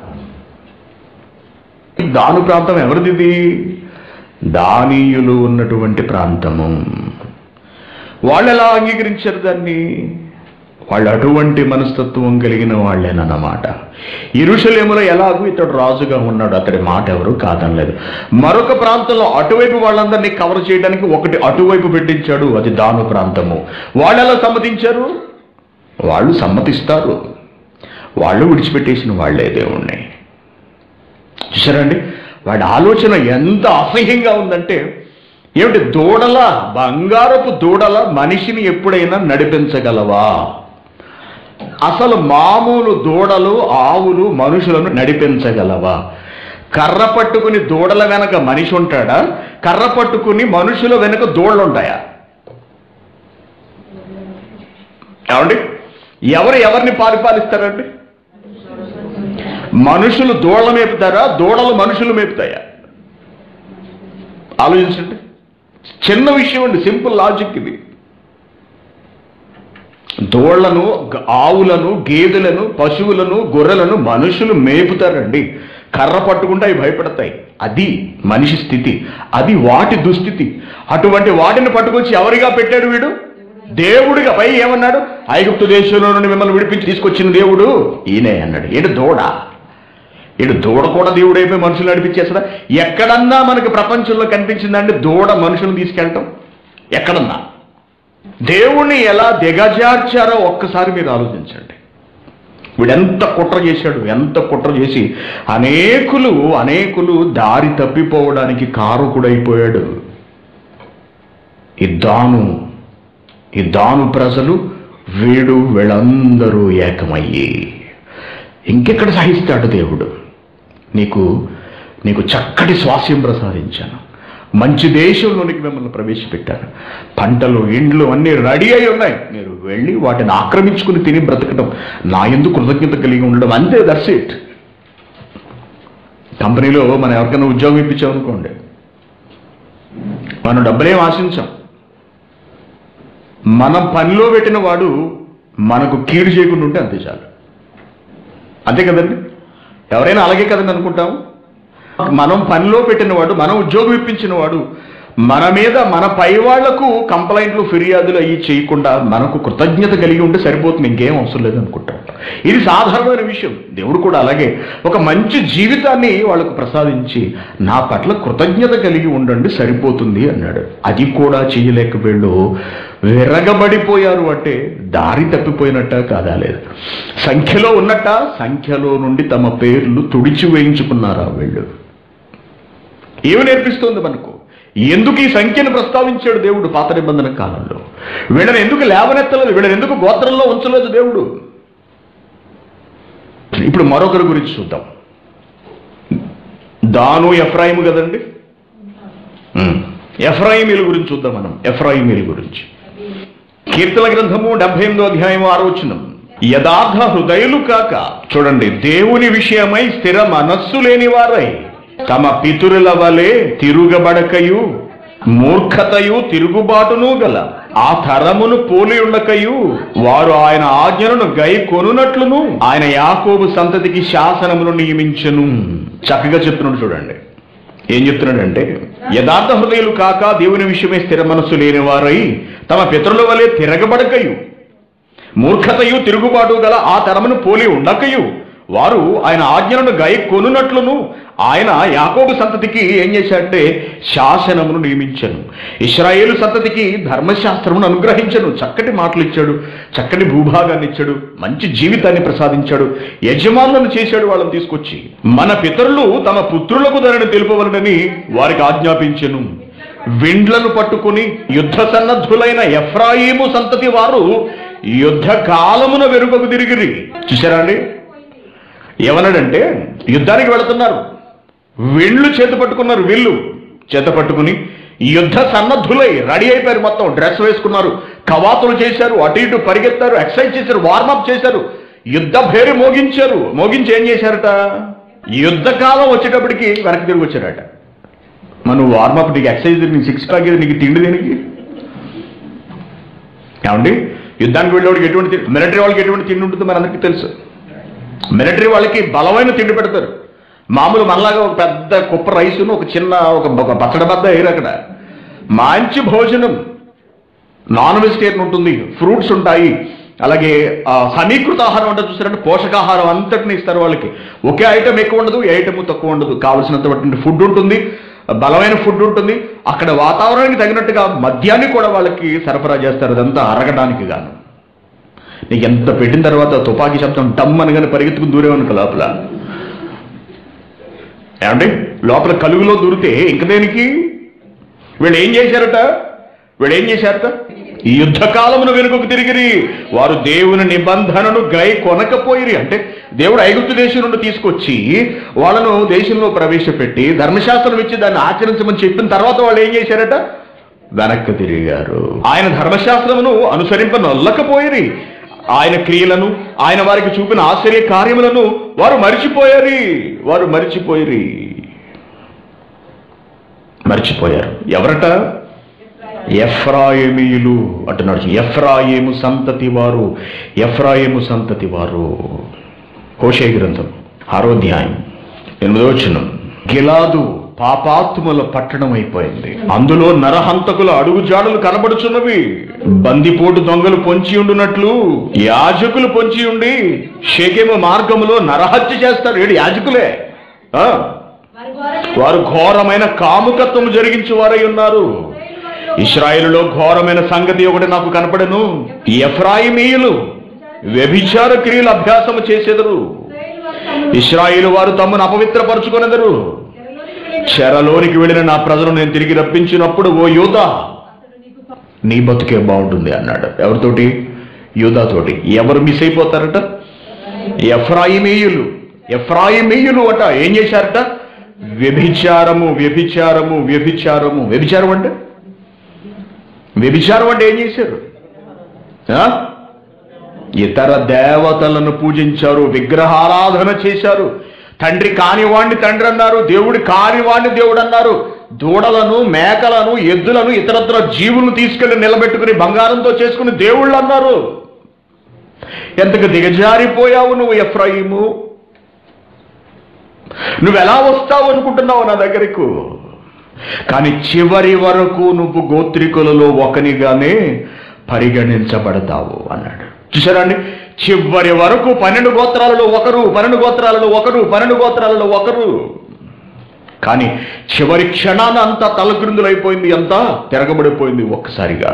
దాను ప్రాంతం ఎవరిది ఇది? దానీయులు ఉన్నటువంటి ప్రాంతము వాళ్ళు ఎలా అంగీకరించారు దాన్ని వాళ్ళు అటువంటి మనస్తత్వం కలిగిన వాళ్ళేనన్నమాట ఇరుషలేములో ఎలాగూ ఇతడు రాజుగా ఉన్నాడు అతడి మాట ఎవరు కాదనలేదు మరొక ప్రాంతంలో అటువైపు వాళ్ళందరినీ కవర్ చేయడానికి ఒకటి అటువైపు పెట్టించాడు అది దాను ప్రాంతము వాళ్ళు ఎలా సమ్మతించారు వాళ్ళు సమ్మతిస్తారు వాళ్ళు విడిచిపెట్టేసిన వాళ్ళే దేవుణ్ణి చూసారండి వాడి ఆలోచన ఎంత అసహ్యంగా ఉందంటే ఏమిటి దూడల బంగారపు దూడల మనిషిని ఎప్పుడైనా నడిపించగలవా అసలు మామూలు దూడలు ఆవులు మనుషులను నడిపించగలవా కర్ర పట్టుకుని దూడల వెనక మనిషి ఉంటాడా కర్ర పట్టుకుని మనుషుల వెనక దూడలు ఉంటాయా ఏమండి ఎవరు ఎవరిని పాలిపాలిస్తారండి మనుషులు దూడలు మేపుతారా దూడలు మనుషులు మేపుతాయా ఆలోచించండి చిన్న విషయం అండి సింపుల్ లాజిక్ ఇది దోళ్లను గ- ఆవులను గేదెలను పశువులను గొర్రెలను మనుషులు మేపుతారండి కర్ర పట్టుకుంటే అవి భయపడతాయి అది మనిషి స్థితి అది వాటి దుస్థితి అటువంటి వాటిని పట్టుకొచ్చి ఎవరిగా పెట్టాడు వీడు దేవుడిగా పై ఏమన్నాడు ఐగుప్తు దేశంలో నుండి మిమ్మల్ని విడిపించి తీసుకొచ్చిన దేవుడు ఈయనే అన్నాడు ఏంటి దూడ ఇటు దూడ కూడా దేవుడు అయిపోయి మనుషులు నడిపించేస్తుందా ఎక్కడన్నా మనకి ప్రపంచంలో కనిపించిందండి దూడ మనుషులను తీసుకెళ్ళటం ఎక్కడన్నా దేవుణ్ణి ఎలా దిగజార్చారో ఒక్కసారి మీరు ఆలోచించండి వీడు ఎంత కుట్ర చేశాడు ఎంత కుట్ర చేసి అనేకులు అనేకులు దారి తప్పిపోవడానికి కారకుడైపోయాడు ఈ దాను ఈ దాను ప్రజలు వీడు వీళ్ళందరూ ఏకమయ్యి ఇంకెక్కడ సహిస్తాడు దేవుడు నీకు నీకు చక్కటి స్వాస్యం ప్రసాదించాను మంచి దేశంలోనికి మిమ్మల్ని ప్రవేశపెట్టాను పంటలు ఇండ్లు అన్నీ రెడీ అయి ఉన్నాయి మీరు వెళ్ళి వాటిని ఆక్రమించుకుని తిని బ్రతకడం నా ఎందుకు కృతజ్ఞత కలిగి ఉండడం అంతే దట్స్ ఇట్ కంపెనీలో మనం ఎవరికైనా ఉద్యోగం ఇప్పించామనుకోండి మనం డబ్బులేం ఆశించాం మనం పనిలో పెట్టిన వాడు మనకు కీడు చేయకుండా ఉంటే అంతే చాలు అంతే కదండి ఎవరైనా అలాగే కదండి అనుకుంటాం మనం పనిలో పెట్టిన వాడు మనం ఉద్యోగం ఇప్పించిన వాడు మన మీద మన పై వాళ్లకు కంప్లైంట్లు ఫిర్యాదులు అయ్యి చేయకుండా మనకు కృతజ్ఞత కలిగి ఉంటే సరిపోతుంది ఇంకేం అవసరం లేదు అనుకుంటాం ఇది సాధారణమైన విషయం దేవుడు కూడా అలాగే ఒక మంచి జీవితాన్ని వాళ్ళకు ప్రసాదించి నా పట్ల కృతజ్ఞత కలిగి ఉండండి సరిపోతుంది అన్నాడు అది కూడా చేయలేక వీళ్ళు విరగబడిపోయారు అంటే దారి తప్పిపోయినట్ట కాదా లేదు సంఖ్యలో ఉన్నట్ట సంఖ్యలో నుండి తమ పేర్లు తుడిచి వేయించుకున్నారా వీళ్ళు ఏమి నేర్పిస్తుంది మనకు ఎందుకు ఈ సంఖ్యను ప్రస్తావించాడు దేవుడు పాత నిబంధన కాలంలో వీళ్ళని ఎందుకు లేవనెత్తలేదు వీళ్ళని ఎందుకు గోత్రంలో ఉంచలేదు దేవుడు ఇప్పుడు మరొకరి గురించి చూద్దాం దాను ఎఫ్రాయిము కదండి ఉమ్. ఎఫ్రాయిమీల గురించి చూద్దాం మనం ఎఫ్రాయిమీల గురించి కీర్తన గ్రంథము డెబ్బై ఎనిమిదో అధ్యాయం ఆరోచనం యథార్థ హృదయులు కాక చూడండి దేవుని విషయమై స్థిర మనస్సు లేని వారై తమ పితురుల వలె తిరుగబడకయు మూర్ఖతయు తిరుగుబాటును గల ఆ తరమును పోలి ఉండకయు వారు ఆయన ఆజ్ఞలను గై కొనునట్లును ఆయన యాకోబు సంతతికి శాసనమును నియమించను చక్కగా చెప్తున్నాడు చూడండి ఏం చెప్తున్నాడంటే యథార్థ హృదయులు కాక దేవుని విషయమే స్థిర మనస్సు లేని వారై తమ పితరుల వలె తిరగబడకయు మూర్ఖతయు తిరుగుబాటు గల ఆ తరమును పోలి ఉండకయు వారు ఆయన ఆజ్ఞలను గై కొనున్నట్లును ఆయన యాకోబు సంతతికి ఏం చేశాడంటే శాసనమును నియమించను ఇస్రాయేలు సంతతికి ధర్మశాస్త్రమును అనుగ్రహించను చక్కటి మాటలు ఇచ్చాడు చక్కటి భూభాగాన్ని ఇచ్చాడు మంచి జీవితాన్ని ప్రసాదించాడు యజమానులను చేశాడు వాళ్ళని తీసుకొచ్చి మన పితరులు తమ పుత్రులకు ధరని తెలుపవలనని వారికి ఆజ్ఞాపించెను విండ్లను పట్టుకుని యుద్ధ సన్నద్ధులైన ఎఫ్రాయిము సంతతి వారు యుద్ధ కాలమున వెనుకకు తిరిగిరి చూసారా అండి ఏమన్నాడంటే యుద్ధానికి వెళుతున్నారు విళ్ళు చేత పట్టుకున్నారు విల్లు చేత పట్టుకుని యుద్ధ సన్నద్ధులై రెడీ అయిపోయారు మొత్తం డ్రెస్ వేసుకున్నారు కవాతులు చేశారు అటు ఇటు పరిగెత్తారు ఎక్సర్సైజ్ చేశారు వార్మప్ చేశారు యుద్ధ భేరి మోగించారు మోగించి ఏం చేశారట యుద్ధ కాలం వచ్చేటప్పటికి వెనక్కి తిరిగి వచ్చారట మనం వార్మప్ నీకు ఎక్సర్సైజ్ నీకు సిక్స్ ప్యాక్ ఇది నీకు తిండి దేనికి ఏమండి యుద్ధానికి వెళ్ళేవాడికి ఎటువంటి తిండి మిలిటరీ వాళ్ళకి ఎటువంటి తిండి ఉంటుందో మనందరికీ తెలుసు మిలిటరీ వాళ్ళకి బలమైన తిండి పెడతారు మామూలు మనలాగా ఒక పెద్ద కుప్ప రైసును ఒక చిన్న ఒక ఒక పచ్చడి బద్ద వేయరు అక్కడ మంచి భోజనం నాన్ వెజిటేరియన్ ఉంటుంది ఫ్రూట్స్ ఉంటాయి అలాగే ఆ, సమీకృత ఆహారం అంటే చూసారంటే పోషకాహారం అంతటిని ఇస్తారు వాళ్ళకి ఒకే ఐటమ్ ఎక్కువ ఉండదు ఏ ఐటమ్ తక్కువ ఉండదు కావలసినంత ఫుడ్ ఉంటుంది బలమైన ఫుడ్ ఉంటుంది అక్కడ వాతావరణానికి తగినట్టుగా మద్యాన్ని కూడా వాళ్ళకి సరఫరా చేస్తారు అదంతా అరగడానికి గాను నీకు ఎంత పెట్టిన తర్వాత తుపాకీ శబ్దం డమ్ అనగానే పరిగెత్తుకుని దూరేవనుక లోపల ఏమండి లోపల కలుగులో దూరితే ఇంక దేనికి వీళ్ళు ఏం చేశారట వీళ్ళు ఏం చేశారట ఈ యుద్ధ కాలమును వెనుకకు తిరిగిరి వారు దేవుని నిబంధనను గై కొనకపోయిరి అంటే దేవుడు ఐగుప్తు దేశం నుండి తీసుకొచ్చి వాళ్ళను దేశంలో ప్రవేశపెట్టి ధర్మశాస్త్రం ఇచ్చి దాన్ని ఆచరించమని చెప్పిన తర్వాత వాళ్ళు ఏం చేశారట వెనక్కి తిరిగారు ఆయన ధర్మశాస్త్రమును అనుసరింప నొల్లకపోయిరి ఆయన క్రియలను ఆయన వారికి చూపిన ఆశ్చర్య కార్యములను వారు మరిచిపోయారు వారు మరిచిపోయిరి మర్చిపోయారు ఎవరట ఎఫ్రాయిమీయులు అంటున్నాడు ఎఫ్రాయిము సంతతి వారు ఎఫ్రాయిము సంతతి వారు హోషే గ్రంథం ఆరోధ్యాయం ఎనిమిదో వచనం గిలాదు పాపాత్ముల పట్టణం అయిపోయింది అందులో నరహంతకుల అడుగుజాడలు కనబడుచున్నవి బందిపోటు దొంగలు పొంచి ఉండునట్లు యాజకులు పొంచి ఉండి షేకేమ మార్గములో నరహత్య చేస్తారు ఏడు యాజకులే ఆ వారి ఘోరమైన వారు ఘోరమైన కాముకత్వం జరిగించు వారై ఉన్నారు ఇస్రాయేలులో ఘోరమైన సంగతి ఒకటి నాకు కనపడను ఎఫ్రాయిమీయులు వ్యభిచార క్రియలు అభ్యాసము చేసేదరు ఇశ్రాయేలు వారు తమను ఇస్రాయిలు వారు తమను అపవిత్రపరచుకొనెదరు చెరలోనికి వెళ్ళిన చెరలోనికి వెళ్ళిన నా ప్రజలు నేను తిరిగి రప్పించినప్పుడు ఓ యూదా అతడు నీకు స- నీ బతుకే బాగుంటుంది అన్నాడు ఎవరితోటి యూదాతోటి ఎవరు మిస్ అయిపోతారట ఎఫ్రాయిమీయులు ఎఫ్రాయిమీయులు అట ఏం చేశారట వ్యభిచారము వ్యభిచారము వ్యభిచారము వ్యభిచారం అంటే వ్యభిచారం అంటే ఏం చేశారు ఆ? ఇతర దేవతలను పూజించారు విగ్రహారాధన చేశారు తండ్రి కానివాణ్ణి తండ్రి అన్నారు దేవుడి కానివాణ్ణి దేవుడు అన్నారు దూడలను మేకలను ఎద్దులను ఇతరత్ర జీవులను తీసుకెళ్లి నిలబెట్టుకుని బంగారంతో చేసుకుని దేవుళ్ళు అన్నారు ఎంతకు దిగజారిపోయావు నువ్వు ఎఫ్రాయిము నువ్వు ఎలా వస్తావు అనుకుంటున్నావు నా దగ్గరకు కానీ చివరి వరకు నువ్వు గోత్రికులలో ఒకనిగానే పరిగణించబడతావు అన్నాడు చూసారా అండి చివరి వరకు పన్నెండు గోత్రాలలో ఒకరు పన్నెండు గోత్రాలలో ఒకరు పన్నెండు గోత్రాలలో ఒకరు కానీ చివరి క్షణాన అంతా తలగ్రిందులైపోయింది అంతా తిరగబడిపోయింది ఒక్కసారిగా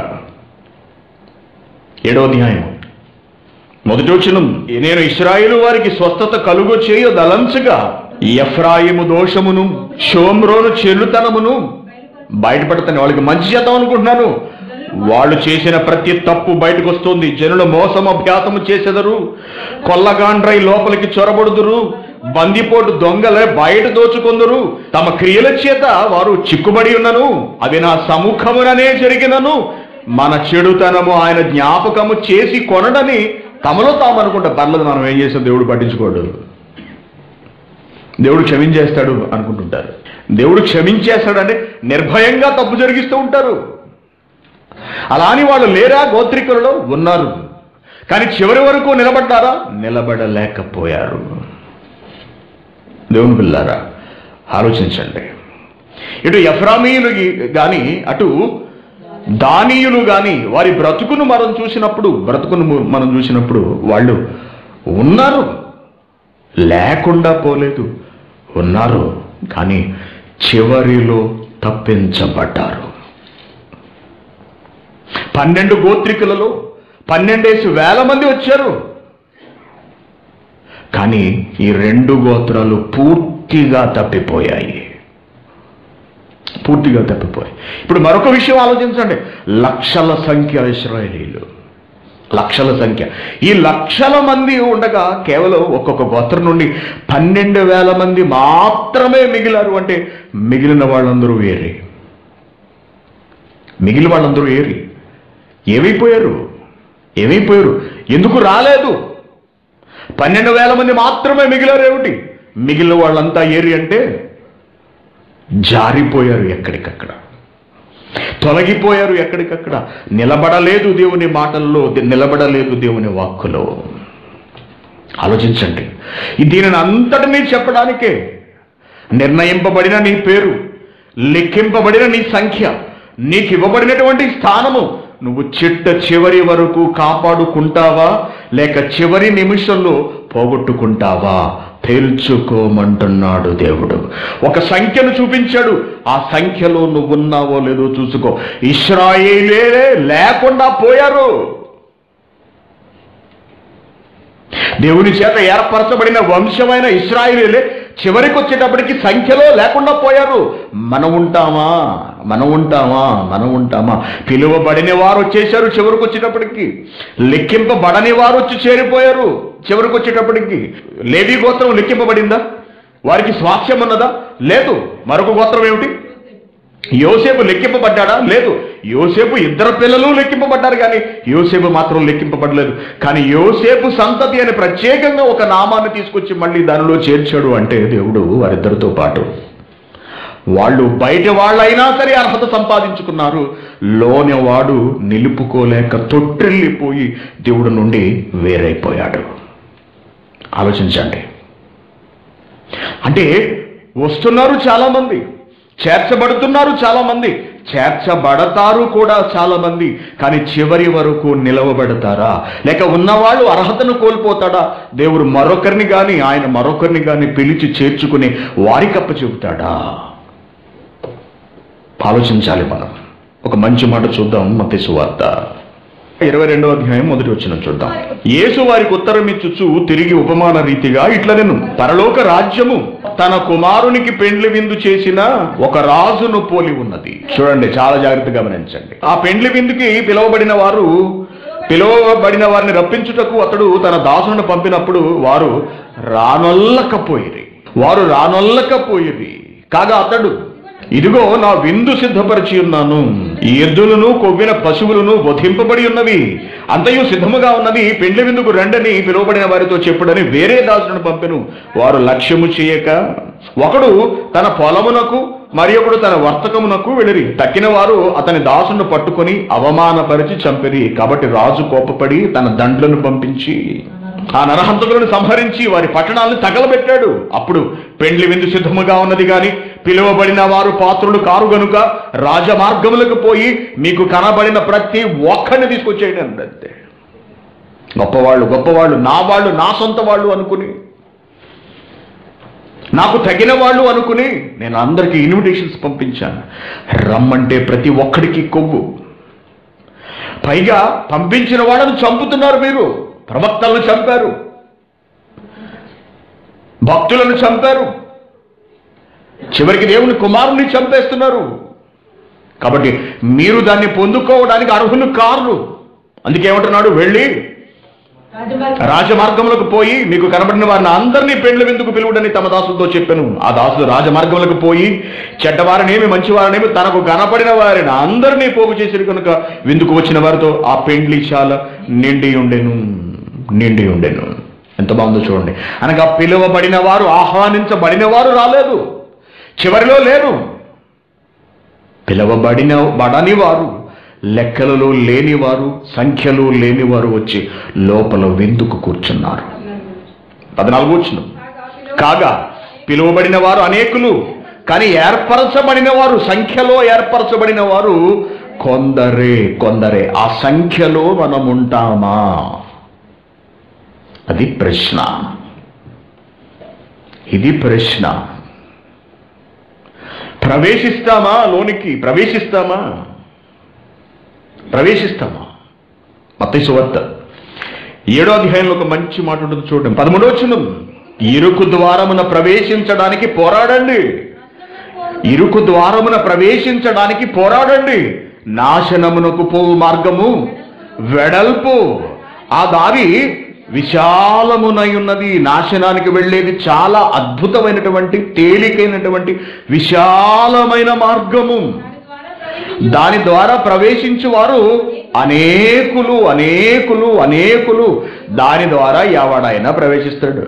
ఏడో అధ్యాయం మొదటి వచనం నేను ఇస్రాయేలు వారికి స్వస్థత కలుగు చేయదలంచగా ఎఫ్రాయిము దోషమును షోమ్రోను చెల్లుతనమును బయటపడతాను వాళ్ళకి మంచి చేద్దాం అనుకుంటున్నాను వాళ్ళు చేసిన ప్రతి తప్పు బయటకు వస్తుంది జనులు మోసం అభ్యాసము చేసెదరు కొల్లగాండ్రై లోపలికి చొరబడుదురు బందిపోటు దొంగలే బయట దోచుకొందురు తమ క్రియల చేత వారు చిక్కుబడి ఉన్నను అవి నా సముఖముననే జరిగినను మన చెడుతనము ఆయన జ్ఞాపకము చేసి కొనడని తమలో తాము అనుకుంటా పర్లేదు మనం ఏం చేసాం దేవుడు పట్టించుకోడు దేవుడు క్షమించేస్తాడు అనుకుంటుంటారు దేవుడు క్షమించేస్తాడంటే నిర్భయంగా తప్పు జరిగిస్తూ ఉంటారు అలా అని వాళ్ళు లేరా గోత్రికులలో ఉన్నారు కానీ చివరి వరకు నిలబడ్డారా నిలబడలేకపోయారు దేవుని పిల్లారా ఆలోచించండి ఇటు ఎఫ్రామీయులు కానీ అటు దానీయులు కానీ వారి బ్రతుకును మనం చూసినప్పుడు బ్రతుకును మనం చూసినప్పుడు వాళ్ళు ఉన్నారు లేకుండా పోలేదు ఉన్నారు కానీ చివరిలో తప్పించబడ్డారు పన్నెండు గోత్రికులలో పన్నెండేసి వేల మంది వచ్చారు కానీ ఈ రెండు గోత్రాలు పూర్తిగా తప్పిపోయాయి పూర్తిగా తప్పిపోయాయి ఇప్పుడు మరొక విషయం ఆలోచించండి లక్షల సంఖ్య ఇస్రాయేలీలు లక్షల సంఖ్య ఈ లక్షల మంది ఉండగా కేవలం ఒక్కొక్క గోత్రం నుండి పన్నెండు వేల మంది మాత్రమే మిగిలారు అంటే మిగిలిన వాళ్ళందరూ వేరే మిగిలిన వాళ్ళందరూ ఏరి ఏమైపోయారు ఏమైపోయారు ఎందుకు రాలేదు పన్నెండు వేల మంది మాత్రమే మిగిలారు ఏమిటి మిగిలిన వాళ్ళంతా ఏరి అంటే జారిపోయారు ఎక్కడికక్కడ తొలగిపోయారు ఎక్కడికక్కడ నిలబడలేదు దేవుని మాటల్లో ది- నిలబడలేదు దేవుని వాక్కులో ఆలోచించండి ఈ దీనిని అంతటినీ చెప్పడానికే నిర్ణయింపబడిన నీ పేరు లెక్కింపబడిన నీ సంఖ్య నీకు ఇవ్వబడినటువంటి స్థానము నువ్వు చిట్ట చివరి వరకు కాపాడుకుంటావా లేక చివరి నిమిషంలో పోగొట్టుకుంటావా తేల్చుకోమంటున్నాడు దేవుడు ఒక సంఖ్యను చూపించాడు ఆ సంఖ్యలో నువ్వున్నావో లేదో చూసుకో ఇస్రాయేలే లేకుండా పోయారు దేవుని చేత ఏర్పరచబడిన వంశమైన ఇస్రాయిలే చివరికి వచ్చేటప్పటికి సంఖ్యలో లేకుండా పోయారు మనం ఉంటామా మనం ఉంటామా మనం ఉంటామా పిలువబడిన వారు వచ్చేసారు చివరికి వచ్చేటప్పటికి లెక్కింపబడని వారు వచ్చి చేరిపోయారు చివరికి వచ్చేటప్పటికి లేవి గోత్రం లెక్కింపబడిందా వారికి స్వాస్థ్యం ఉన్నదా లేదు మరొక గోత్రం ఏమిటి యోసేపు లెక్కింపబడ్డాడా లేదు యోసేపు ఇద్దరు పిల్లలు లెక్కింపబడ్డారు కానీ యోసేపు మాత్రం లెక్కింపబడలేదు కానీ యోసేపు సంతతి అని ప్రత్యేకంగా ఒక నామాన్ని తీసుకొచ్చి మళ్ళీ దానిలో చేర్చాడు అంటే దేవుడు వారిద్దరితో పాటు వాళ్ళు బయట వాళ్ళైనా సరే అర్హత సంపాదించుకున్నారు లోని వాడు నిలుపుకోలేక తొట్టిల్లిపోయి దేవుడి నుండి వేరైపోయాడు ఆలోచించండి అంటే వస్తున్నారు చాలా మంది చేర్చబడుతున్నారు చాలా మంది చేర్చబడతారు కూడా చాలా మంది కానీ చివరి వరకు నిలవబడతారా లేక ఉన్నవాళ్ళు అర్హతను కోల్పోతాడా దేవుడు మరొకరిని గాని ఆయన మరొకరిని గాని పిలిచి చేర్చుకుని వారికప్ప చెబుతాడా ఆలోచించాలి మనం ఒక మంచి మాట చూద్దాం మత సువార్త ఇరవై రెండవ అధ్యాయం మొదటి వచ్చిన చూద్దాం యేసు వారికి ఉత్తరం ఇచ్చుచు తిరిగి ఉపమాన రీతిగా ఇట్లా నేను పరలోక రాజ్యము తన కుమారునికి పెండ్లి విందు చేసిన ఒక రాజును పోలి ఉన్నది చూడండి చాలా జాగ్రత్తగా గమనించండి ఆ పెండ్లి విందుకి పిలువబడిన వారు పిలువబడిన వారిని రప్పించుటకు అతడు తన దాసులను పంపినప్పుడు వారు రానొల్లకపోయిరి వారు రానొల్లకపోయిరి కాగా అతడు ఇదిగో నా విందు సిద్ధపరిచి ఉన్నాను ఈ ఎద్దులను కొవ్విన పశువులను వధింపబడి ఉన్నవి అంతయు సిద్ధముగా ఉన్నది పెండ్లి విందుకు రండని పిలువబడిన వారితో చెప్పుడని వేరే దాసులను పంపెను వారు లక్ష్యము చేయక ఒకడు తన పొలమునకు మరి ఒకడు తన వర్తకమునకు వెళ్ళిరి తక్కిన వారు అతని దాసును పట్టుకొని అవమానపరిచి చంపిరి కాబట్టి రాజు కోపపడి తన దండ్లను పంపించి ఆ నరహంతకులను సంహరించి వారి పట్టణాలను తగలబెట్టాడు అప్పుడు పెండ్లి విందు సిద్ధముగా ఉన్నది గాని పిలువబడిన వారు పాత్రులు కారు గనుక రాజమార్గములకు పోయి మీకు కనబడిన ప్రతి ఒక్కరిని తీసుకొచ్చేయండి అంతే గొప్పవాళ్ళు గొప్పవాళ్ళు నా వాళ్ళు నా సొంత వాళ్ళు అనుకుని నాకు తగిన వాళ్ళు అనుకుని నేను అందరికీ ఇన్విటేషన్స్ పంపించాను రమ్మంటే ప్రతి ఒక్కడికి కొవ్వు పైగా పంపించిన వాళ్ళను చంపుతున్నారు మీరు ప్రవక్తలను చంపారు భక్తులను చంపారు చివరికి దేవుని కుమారుని చంపేస్తున్నారు కాబట్టి మీరు దాన్ని పొందుకోవడానికి అర్హులు కారు అందుకేమంటున్నాడు వెళ్ళి రాజమార్గం రాజమార్గములకు పోయి మీకు కనబడిన వారిని అందరినీ పెండ్ల విందుకు పిలువుడని తమ దాసులతో చెప్పాను ఆ దాసులు రాజమార్గములకు పోయి చెడ్డవారినేమి మంచివారినేమి తనకు కనపడిన వారిని అందరినీ పోగు చేసి కనుక విందుకు వచ్చిన వారితో ఆ పెండ్లి చాలా నిండి ఉండెను నిండి ఉండెను ఎంత బాగుందో చూడండి అనగా పిలువబడిన వారు ఆహ్వానించబడిన వారు రాలేదు చివరిలో లేరు పిలవబడిన బడని వారు లెక్కలలో లేనివారు సంఖ్యలో లేనివారు వచ్చి లోపల విందుకు కూర్చున్నారు పద్నాలుగు వచ్చిన కాగా పిలువబడిన వారు అనేకులు కానీ ఏర్పరచబడిన వారు సంఖ్యలో ఏర్పరచబడిన వారు కొందరే కొందరే ఆ సంఖ్యలో మనం ఉంటామా అది ప్రశ్న ఇది ప్రశ్న ప్రవేశిస్తామా లోనికి ప్రవేశిస్తామా ప్రవేశిస్తామా మత్తయి సువార్త ఏడో అధ్యాయంలో ఒక మంచి మాట ఉంటుంది చూడండి పదమూడో వచ్చిన ఇరుకు ద్వారమున ప్రవేశించడానికి పోరాడండి ఇరుకు ద్వారమున ప్రవేశించడానికి పోరాడండి నాశనమునకు పోవు మార్గము వెడల్పు ఆ దారి విశాలమునై ఉన్నది నాశనానికి వెళ్ళేది చాలా అద్భుతమైనటువంటి తేలికైనటువంటి విశాలమైన మార్గము దాని ద్వారా ప్రవేశించు దాని ద్వారా ప్రవేశించు వారు అనేకులు అనేకులు అనేకులు దాని ద్వారా ఎవడైనా ప్రవేశిస్తాడు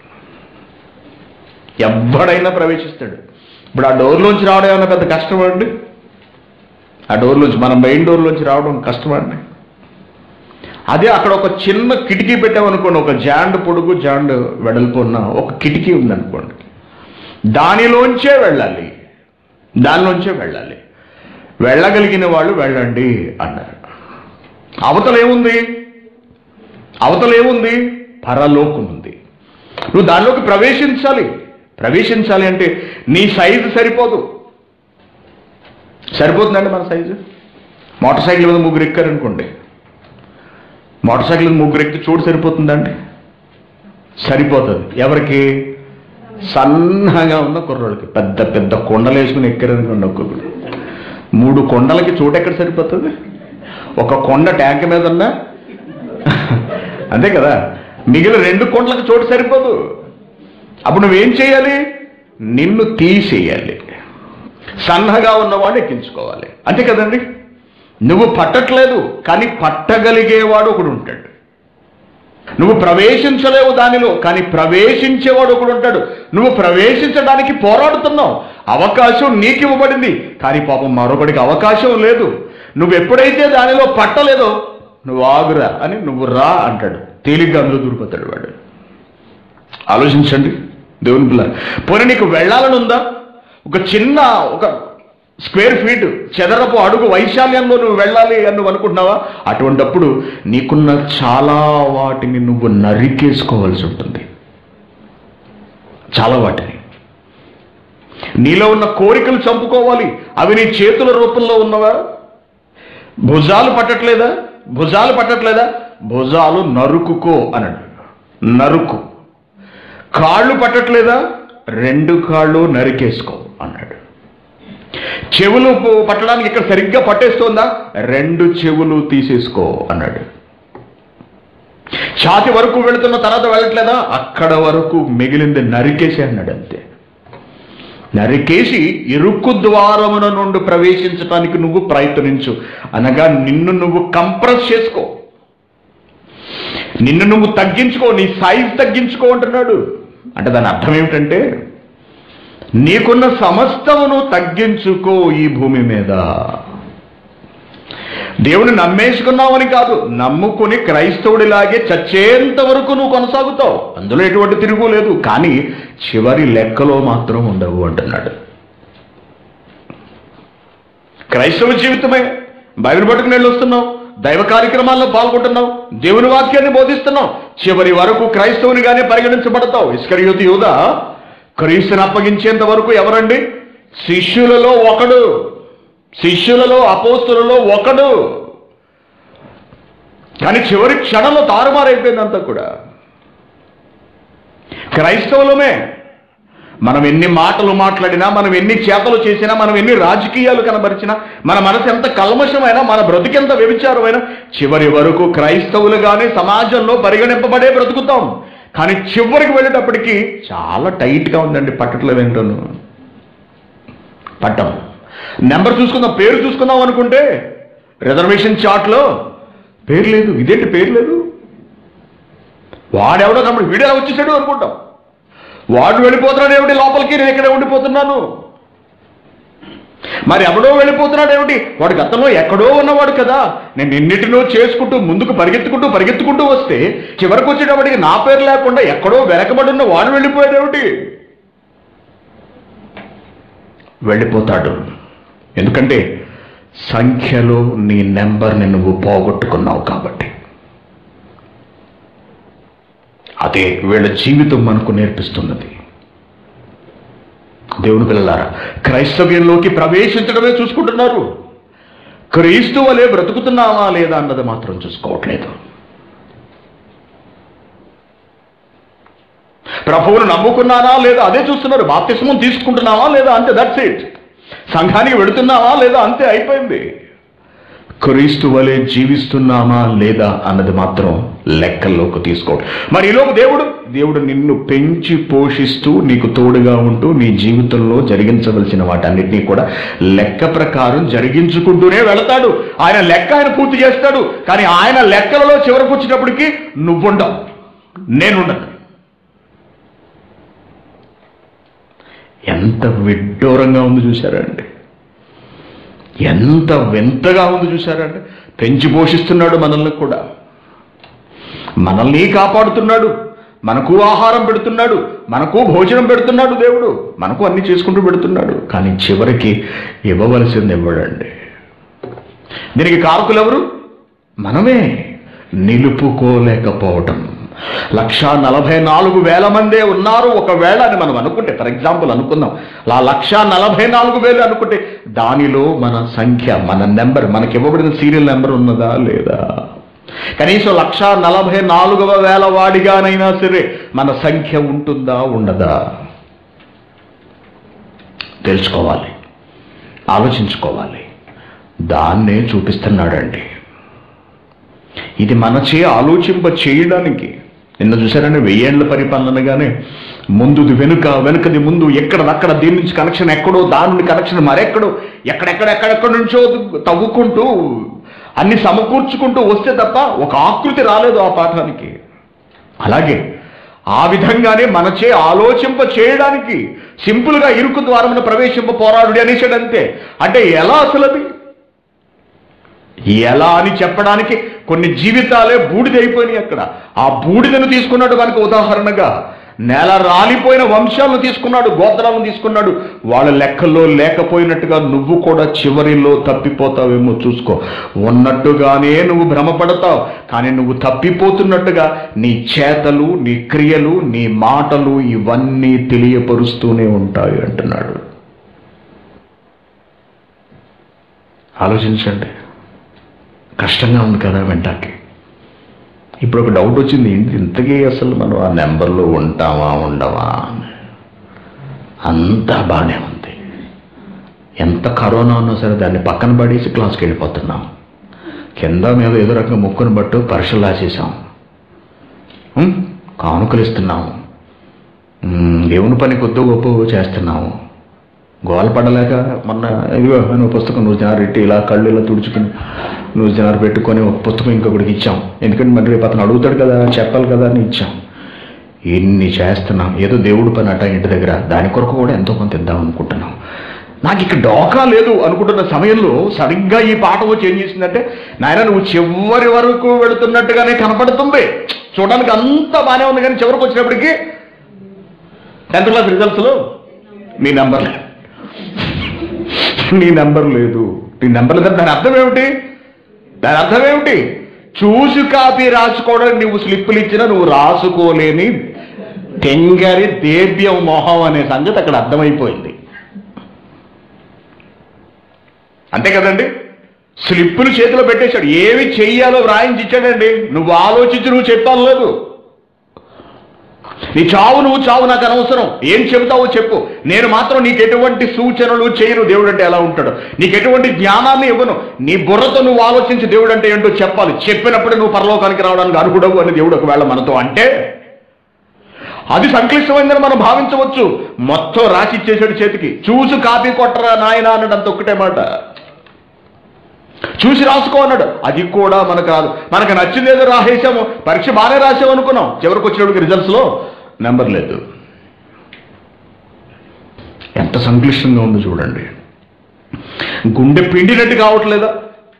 ఎవడైనా ప్రవేశిస్తాడు ఇప్పుడు ఆ డోర్లోంచి రావడం ఏమైనా పెద్ద కష్టం అండి ఆ డోర్లోంచి మనం మెయిన్ డోర్లోంచి రావడం కష్టమండి అదే అక్కడ ఒక చిన్న కిటికీ పెట్టామనుకోండి ఒక జాండ్ పొడుగు జాండ్ వెడల్పు ఉన్న ఒక కిటికీ ఉందనుకోండి దానిలోంచే వెళ్ళాలి దానిలోంచే వెళ్ళాలి వెళ్ళగలిగిన వాళ్ళు వెళ్ళండి అన్నారు అవతల ఏముంది అవతల ఏముంది పరలోకం ఉంది నువ్వు దానిలోకి ప్రవేశించాలి ప్రవేశించాలి అంటే నీ సైజు సరిపోదు సరిపోతుందండి మన సైజు మోటార్ సైకిల్ మీద ముగ్గురు ఎక్కారనుకోండి మోటార్ సైకిల్ మీద ముగ్గురు ఎక్కితే చోటు సరిపోతుందండి సరిపోతుంది ఎవరికి సన్నగా ఉన్న కుర్రోళ్ళకి పెద్ద పెద్ద కొండలు వేసుకుని ఎక్కారనుకోండి ఒక్కొక్కరు మూడు కొండలకి చోటు ఎక్కడ సరిపోతుంది ఒక కొండ ట్యాంక్ మీద ఉన్నా అంతే కదా మిగిలిన రెండు కొండలకు చోటు సరిపోదు అప్పుడు నువ్వేం చేయాలి నిన్ను తీసేయాలి సన్నగా ఉన్నవాడు ఎక్కించుకోవాలి అంతే కదండి నువ్వు పట్టట్లేదు కానీ పట్టగలిగేవాడు ఒకడు ఉంటాడు నువ్వు ప్రవేశించలేవు దానిలో కానీ ప్రవేశించేవాడు ఒకడు ఉంటాడు నువ్వు ప్రవేశించడానికి పోరాడుతున్నావు అవకాశం నీకు ఇవ్వబడింది కానీ పాపం మరొకడికి అవకాశం లేదు నువ్వు ఎప్పుడైతే దానిలో పట్టలేదో నువ్వు ఆగురా అని నువ్వు రా అంటాడు తేలిగ్గా అందులో దూరిపోతాడు వాడు ఆలోచించండి దేవుని పిల్ల పోనీ నీకు వెళ్ళాలని ఉందా ఒక చిన్న ఒక స్క్వేర్ ఫీట్ చదరపు అడుగు వైశాల్యంలో నువ్వు వెళ్ళాలి అని నువ్వు అనుకుంటున్నావా అటువంటప్పుడు నీకున్న చాలా వాటిని నువ్వు నరికేసుకోవాల్సి ఉంటుంది చాలా వాటిని నీలో ఉన్న కోరికలు చంపుకోవాలి అవి నీ చేతుల రూపంలో ఉన్నవా భుజాలు పట్టట్లేదా భుజాలు పట్టట్లేదా భుజాలు నరుకుకో అన్నాడు నరుకు కాళ్ళు పట్టట్లేదా రెండు కాళ్ళు నరికేసుకో అన్నాడు చెవులు ప- పట్టడానికి ఇక్కడ సరిగ్గా పట్టేస్తోందా రెండు చెవులు తీసేసుకో అన్నాడు ఛాతి వరకు వెళుతున్న తర్వాత వెళ్ళట్లేదా అక్కడ వరకు మిగిలింది నరికేసి అన్నాడు అంతే నరికేసి ఇరుకు ద్వారమున నుండి ప్రవేశించడానికి నువ్వు ప్రయత్నించు అనగా నిన్ను నువ్వు కంప్రెస్ చేసుకో నిన్ను నువ్వు తగ్గించుకో నీ సైజ్ తగ్గించుకో అంటున్నాడు అంటే దాని అర్థం ఏమిటంటే నీకున్న సమస్తమును తగ్గించుకో ఈ భూమి మీద దేవుని నమ్మేసుకున్నావని కాదు నమ్ముకుని క్రైస్తవుడిలాగే చచ్చేంత వరకు నువ్వు కొనసాగుతావు అందులో ఎటువంటి తిరుగు లేదు కానీ చివరి లెక్కలో మాత్రం ఉండవు అంటున్నాడు క్రైస్తవ జీవితమే బైబిల్ పట్టుకుని వెళ్ళి వస్తున్నావు దైవ కార్యక్రమాల్లో పాల్గొంటున్నావు దేవుని వాక్యాన్ని బోధిస్తున్నావు చివరి వరకు క్రైస్తవునిగానే పరిగణించబడతావు ఇస్కరియోతి యూద క్రీస్తుని అప్పగించేంత వరకు ఎవరండి శిష్యులలో ఒకడు శిష్యులలో అపోస్తులలో ఒకడు కానీ చివరి క్షణంలో తారుమారైపోయిందంతా కూడా క్రైస్తవులమే మనం ఎన్ని మాటలు మాట్లాడినా మనం ఎన్ని చేతలు చేసినా మనం ఎన్ని రాజకీయాలు కనబరిచినా మన మనసు ఎంత కల్మషమైనా మన బ్రతికెంత వ్యభిచారమైనా చివరి వరకు క్రైస్తవులుగానే సమాజంలో పరిగణింపబడే బ్రతుకుతాం కానీ చివరికి వెళ్ళేటప్పటికి చాలా టైట్గా ఉందండి పట్టట్లేదు ఏంటోను పట్టం నెంబర్ చూసుకుందాం పేరు చూసుకుందాం అనుకుంటే రిజర్వేషన్ చార్ట్లో పేరు లేదు ఇదేంటి పేరు లేదు వాడెవడో కనబడి వీడు ఎలా వచ్చేసాడు అనుకుంటాం వాడు వెళ్ళిపోతున్నాడు ఏమిటి లోపలికి నేను ఇక్కడ ఉండిపోతున్నాను మరి ఎవడో వెళ్ళిపోతున్నాడు ఏమిటి వాడు గతంలో ఎక్కడో ఉన్నవాడు కదా నేను ఎన్నిటినో చేసుకుంటూ ముందుకు పరిగెత్తుకుంటూ పరిగెత్తుకుంటూ వస్తే చివరికి వచ్చేటప్పటికి నా పేరు లేకుండా ఎక్కడో వెనకబడి ఉన్న వాడు వెళ్ళిపోయాడు ఏమిటి వెళ్ళిపోతాడు ఎందుకంటే సంఖ్యలో నీ నెంబర్ని నువ్వు పోగొట్టుకున్నావు కాబట్టి అదే వీళ్ళ జీవితం మనకు నేర్పిస్తున్నది దేవుని పిల్లలారా క్రైస్తవ్యంలోకి ప్రవేశించడమే చూసుకుంటున్నారు క్రీస్తు వలె బ్రతుకుతున్నావా లేదా అన్నది మాత్రం చూసుకోవట్లేదు ప్రభువును నమ్ముకున్నానా లేదా అదే చూస్తున్నారు బాప్తిస్మం తీసుకుంటున్నావా లేదా అంతే దట్స్ ఇట్ సంఘానికి వెళుతున్నావా లేదా అంతే అయిపోయింది క్రీస్తు వలె జీవిస్తున్నామా లేదా అన్నది మాత్రం లెక్కల్లోకి తీసుకోండి మరి ఈలోపు దేవుడు దేవుడు నిన్ను పెంచి పోషిస్తూ నీకు తోడుగా ఉంటూ నీ జీవితంలో జరిగించవలసిన వాటన్నిటినీ కూడా లెక్క ప్రకారం జరిగించుకుంటూనే వెళతాడు ఆయన లెక్క ఆయన పూర్తి చేస్తాడు కానీ ఆయన లెక్కలలో చివరకు వచ్చినప్పటికీ నువ్వుండవు నేనుండను ఎంత విడ్డూరంగా ఉంది చూసారా అండి ఎంత వింతగా ఉంది చూసారంటే పెంచి పోషిస్తున్నాడు మనల్ని కూడా మనల్ని కాపాడుతున్నాడు మనకు ఆహారం పెడుతున్నాడు మనకు భోజనం పెడుతున్నాడు దేవుడు మనకు అన్ని చేసుకుంటూ పెడుతున్నాడు కానీ చివరికి ఇవ్వవలసింది ఇవ్వడండి దీనికి కారకులు ఎవరు మనమే నిలుపుకోలేకపోవటం లక్ష నలభై నాలుగు వేల మందే ఉన్నారు ఒకవేళ అని మనం అనుకుంటే ఫర్ ఎగ్జాంపుల్ అనుకుందాం ఆ లక్ష నలభై నాలుగు వేలు అనుకుంటే దానిలో మన సంఖ్య మన నెంబర్ మనకి ఇవ్వబడిన సీరియల్ నెంబర్ ఉన్నదా లేదా కనీసం లక్ష నలభై నాలుగవ వేల వాడిగానైనా సరే మన సంఖ్య ఉంటుందా ఉండదా తెలుసుకోవాలి ఆలోచించుకోవాలి దాన్నే చూపిస్తున్నాడండి ఇది మనచే ఆలోచింప చేయడానికి నిన్న చూసారంటే వెయ్యేళ్ల పరిపాలనగానే ముందుది వెనుక వెనుకది ముందు ఎక్కడదక్కడ దీని నుంచి కనెక్షన్ ఎక్కడో దాని నుండి కనెక్షన్ మరెక్కడో ఎక్కడెక్కడ ఎక్కడెక్కడ నుంచో తవ్వుకుంటూ అన్ని సమకూర్చుకుంటూ వస్తే తప్ప ఒక ఆకృతి రాలేదు ఆ పాఠానికి అలాగే ఆ విధంగానే మనచే ఆలోచింప చేయడానికి సింపుల్గా ఇరుకు ద్వారమున ప్రవేశింప పోరాడు అనేసాడు అంతే అంటే ఎలా అసలు అది ఎలా అని చెప్పడానికి కొన్ని జీవితాలే బూడిదైపోయినాయి అక్కడ ఆ బూడిదను తీసుకున్నాడు మనకు ఉదాహరణగా నేల రాలిపోయిన వంశాలను తీసుకున్నాడు గోత్రాలను తీసుకున్నాడు వాళ్ళ లెక్కల్లో లేకపోయినట్టుగా నువ్వు కూడా చివరిలో తప్పిపోతావేమో చూసుకో ఉన్నట్టుగానే నువ్వు భ్రమపడతావు కానీ నువ్వు తప్పిపోతున్నట్టుగా నీ చేతలు నీ క్రియలు నీ మాటలు ఇవన్నీ తెలియపరుస్తూనే ఉంటాయి అంటున్నాడు ఆలోచించండి కష్టంగా ఉంది కదా వెంటాకి ఇప్పుడు ఒక డౌట్ వచ్చింది ఏంటి ఇంతకీ అసలు మనం ఆ నెంబర్లో ఉంటామా ఉండవా అని. అంతా బాగానే ఉంది ఎంత కరోనా ఉన్నా సరే దాన్ని పక్కన పడేసి క్లాస్కి వెళ్ళిపోతున్నాం కింద మీద ఏదో రకంగా ముక్కును బట్టు పరీక్షలు రాసేసాం ఉం? కానుకలు ఇస్తున్నాము ఉం, దేవుని పని కొద్ది గొప్ప చేస్తున్నాము గోల పడలేక మొన్న ఇదిగో అని ఒక పుస్తకం నువ్వు జనాలు పెట్టి ఇలా కళ్ళు ఇలా తుడుచుకుని నువ్వు జనాలు పెట్టుకొని ఒక పుస్తకం ఇంకొకటికి ఇచ్చాం ఎందుకంటే మరి రేపు అతను అడుగుతాడు కదా చెప్పాలి కదా అని ఇచ్చాం ఇన్ని చేస్తున్నాం ఏదో దేవుడి పని అట ఇంటి దగ్గర దాని కొరకు కూడా ఎంతో కొంత ఇద్దాం అనుకుంటున్నాం నాకు ఇక్కడ డోకా లేదు అనుకుంటున్న సమయంలో సరిగ్గా ఈ పాట వచ్చి ఏం చేసిందంటే నాయన నువ్వు చివరి వరకు వెళుతున్నట్టుగానే కనపడుతుంది చూడడానికి అంత బాగానే ఉంది కానీ చివరికి వచ్చినప్పటికీ టెన్త్ క్లాస్ రిజల్ట్స్లో నీ నెంబర్ లేదు నీ నెంబర్ లేదు నీ నెంబర్ లేదు దాని అర్థం ఏమిటి దాని అర్థం ఏమిటి చూసి కాపీ రాసుకోవడానికి నువ్వు స్లిప్పులు ఇచ్చినా నువ్వు రాసుకోలేని తెంగరి దేవ్యం మొహం అనే సంగతి అక్కడ అర్థమైపోయింది అంతే కదండి స్లిప్పులు చేతిలో పెట్టేశాడు ఏమి చెయ్యాలో వ్రాయించి ఇచ్చాడండి నువ్వు ఆలోచించి నువ్వు చెప్పాలి లేదు నీ చావు నువ్వు చావు నాకు అనవసరం ఏం చెబుతావో చెప్పు నేను మాత్రం నీకు ఎటువంటి సూచనలు చేయను దేవుడు అంటే ఎలా ఉంటాడు నీకు ఎటువంటి జ్ఞానాన్ని ఇవ్వను నీ బుర్రతో నువ్వు ఆలోచించి దేవుడు అంటే ఏంటో చెప్పాలి చెప్పినప్పుడు నువ్వు పరలోకానికి రావడానికి అర్హుడవు అని దేవుడు ఒకవేళ మనతో అంటే అది సంక్లిష్టమైందని మనం భావించవచ్చు మొత్తం రాసి ఇచ్చేసాడు చేతికి చూసి కాపీ కొట్టరా నాయన అన్నాడు అంత ఒక్కటే మాట చూసి రాసుకో అన్నాడు అది కూడా మనకు రాదు మనకు నచ్చిందేదో రాసేసాము పరీక్ష బాగానే రాసాము అనుకున్నాం చివరికి వచ్చినప్పటికి రిజల్ట్స్లో నెంబర్ లేదు ఎంత సంక్లిష్టంగా ఉందో చూడండి గుండె పిండినట్టు కావట్లేదా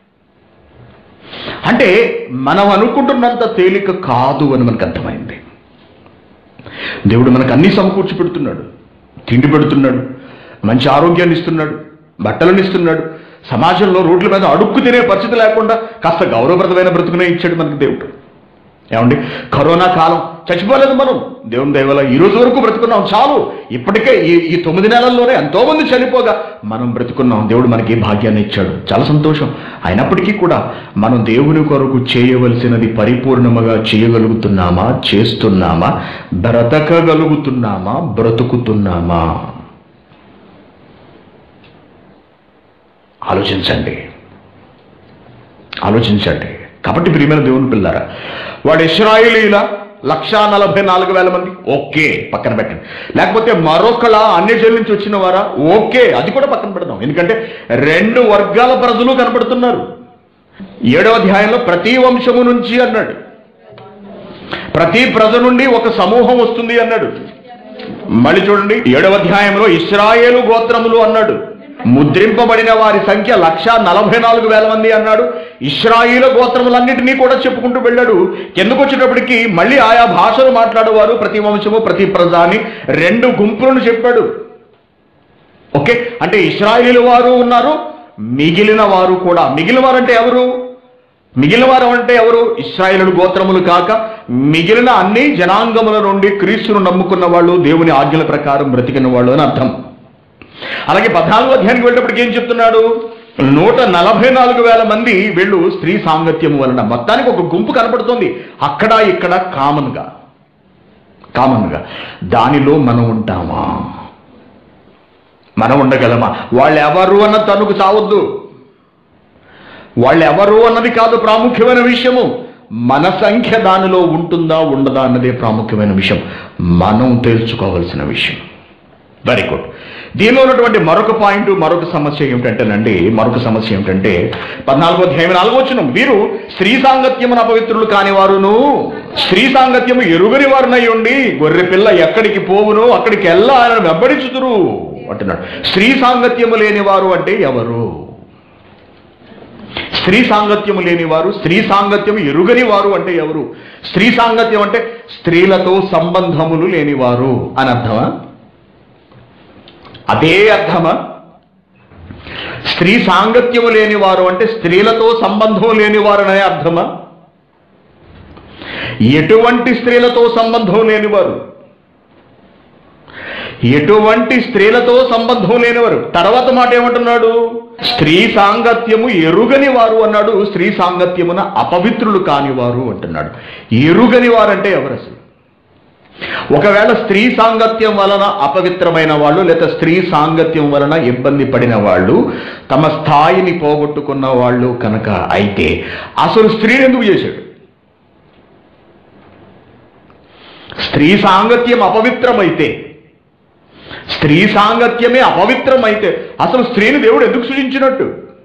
అంటే మనం అనుకుంటున్నంత తేలిక కాదు అని మనకు అర్థమైంది దేవుడు మనకు అన్ని సమకూర్చి పెడుతున్నాడు తిండి పెడుతున్నాడు మంచి ఆరోగ్యాన్ని ఇస్తున్నాడు బట్టలను ఇస్తున్నాడు సమాజంలో రోడ్ల మీద అడుక్కు తినే పరిస్థితి లేకుండా కాస్త గౌరవప్రదమైన బ్రతుకునే ఇచ్చాడు మనకు దేవుడు ఏమండి కరోనా కాలం చచ్చిపోలేదు మనం దేవుని దయవల్ల ఈ రోజు వరకు బ్రతుకున్నాం చాలు ఇప్పటికే ఈ ఈ తొమ్మిది నెలల్లోనే ఎంతో మంది చనిపోగా మనం బ్రతుకున్నాం దేవుడు మనకి ఈ భాగ్యాన్ని ఇచ్చాడు చాలా సంతోషం అయినప్పటికీ కూడా మనం దేవుని కొరకు చేయవలసినది పరిపూర్ణముగా చేయగలుగుతున్నామా చేస్తున్నామా బ్రతకగలుగుతున్నామా బ్రతుకుతున్నామా ఆలోచించండి ఆలోచించండి కాబట్టి ప్రియమైన దేవుని పిల్లారా వాడు ఇస్రాయిలీల లక్షా నలభై నాలుగు వేల మంది ఓకే పక్కన పెట్టండి లేకపోతే మరొకల అన్యజనుల నుంచి వచ్చిన వారా ఓకే అది కూడా పక్కన పెడదాం ఎందుకంటే రెండు వర్గాల ప్రజలు కనపడుతున్నారు ఏడవ అధ్యాయంలో ప్రతి వంశము నుంచి అన్నాడు ప్రతి ప్రజ నుండి ఒక సమూహం వస్తుంది అన్నాడు మళ్ళీ చూడండి ఏడవ అధ్యాయంలో ఇస్రాయేలు గోత్రములు అన్నాడు ముద్రింపబడిన వారి సంఖ్య లక్ష నలభై నాలుగు వేల మంది అన్నాడు ఇస్రాయిల గోత్రములన్నిటినీ కూడా చెప్పుకుంటూ వెళ్ళాడు కిందకు వచ్చేటప్పటికి మళ్ళీ ఆయా భాషలు మాట్లాడేవారు ప్రతి వంశము ప్రతి ప్రజ అని రెండు గుంపులను చెప్పాడు ఓకే అంటే ఇస్రాయిలు వారు ఉన్నారు మిగిలిన వారు కూడా మిగిలిన వారు అంటే ఎవరు మిగిలిన వారు అంటే ఎవరు ఇస్రాయేలు గోత్రములు కాక మిగిలిన అన్ని జనాంగముల నుండి క్రీస్తును నమ్ముకున్న వాళ్ళు దేవుని ఆజ్ఞల ప్రకారం బ్రతికిన వాళ్ళు అని అర్థం అలాగే పద్నాలుగో అధ్యాయానికి వెళ్ళేటప్పటికి ఏం చెప్తున్నాడు నూట నలభై నాలుగు వేల మంది వీళ్ళు స్త్రీ సాంగత్యము వలన మొత్తానికి ఒక గుంపు కనపడుతుంది అక్కడ ఇక్కడ కామన్ గా కామన్ గా దానిలో మనం ఉంటామా మనం ఉండగలమా వాళ్ళు ఎవరు అన్న తనుకు చావద్దు వాళ్ళు ఎవరు అన్నది కాదు ప్రాముఖ్యమైన విషయము మన సంఖ్య దానిలో ఉంటుందా ఉండదా అన్నదే ప్రాముఖ్యమైన విషయం మనం తెలుసుకోవలసిన విషయం వెరీ గుడ్ దీనిలో ఉన్నటువంటి మరొక పాయింట్ మరొక సమస్య ఏమిటంటేనండి మరొక సమస్య ఏమిటంటే పద్నాలుగో అధ్యాయం నాలుగో వచ్చిన వీరు స్త్రీ సాంగత్యమున అపవిత్రులు కాని వారును స్త్రీ సాంగత్యము ఎరుగని వారునై ఉండి గొర్రె పిల్ల ఎక్కడికి పోవును అక్కడికి వెళ్ళా ఆయన వెంబడించుదురు అంటున్నాడు స్త్రీ సాంగత్యము లేని వారు అంటే ఎవరు స్త్రీ సాంగత్యము లేని వారు స్త్రీ సాంగత్యము ఎరుగని వారు అంటే ఎవరు స్త్రీ సాంగత్యం అంటే స్త్రీలతో సంబంధములు లేనివారు అని అర్థమా అదే అర్థమా స్త్రీ సాంగత్యము లేనివారు అంటే స్త్రీలతో సంబంధం లేనివారు అనే అర్థమా ఎటువంటి స్త్రీలతో సంబంధం లేనివారు ఎటువంటి స్త్రీలతో సంబంధం లేనివారు తర్వాత మాట ఏమంటున్నాడు స్త్రీ సాంగత్యము ఎరుగని వారు అన్నాడు స్త్రీ సాంగత్యమున అపవిత్రులు కానివారు అంటున్నాడు ఎరుగని వారంటే ఎవరు అసలు ఒకవేళ స్త్రీ సాంగత్యం వలన అపవిత్రమైన వాళ్ళు లేదా స్త్రీ సాంగత్యం వలన ఇబ్బంది పడిన వాళ్ళు తమ స్థాయిని పోగొట్టుకున్న వాళ్ళు కనుక అయితే అసలు స్త్రీని ఎందుకు చేశాడు స్త్రీ సాంగత్యం అపవిత్రమైతే స్త్రీ సాంగత్యమే అపవిత్రమైతే అసలు స్త్రీని దేవుడు ఎందుకు సృజించినట్టు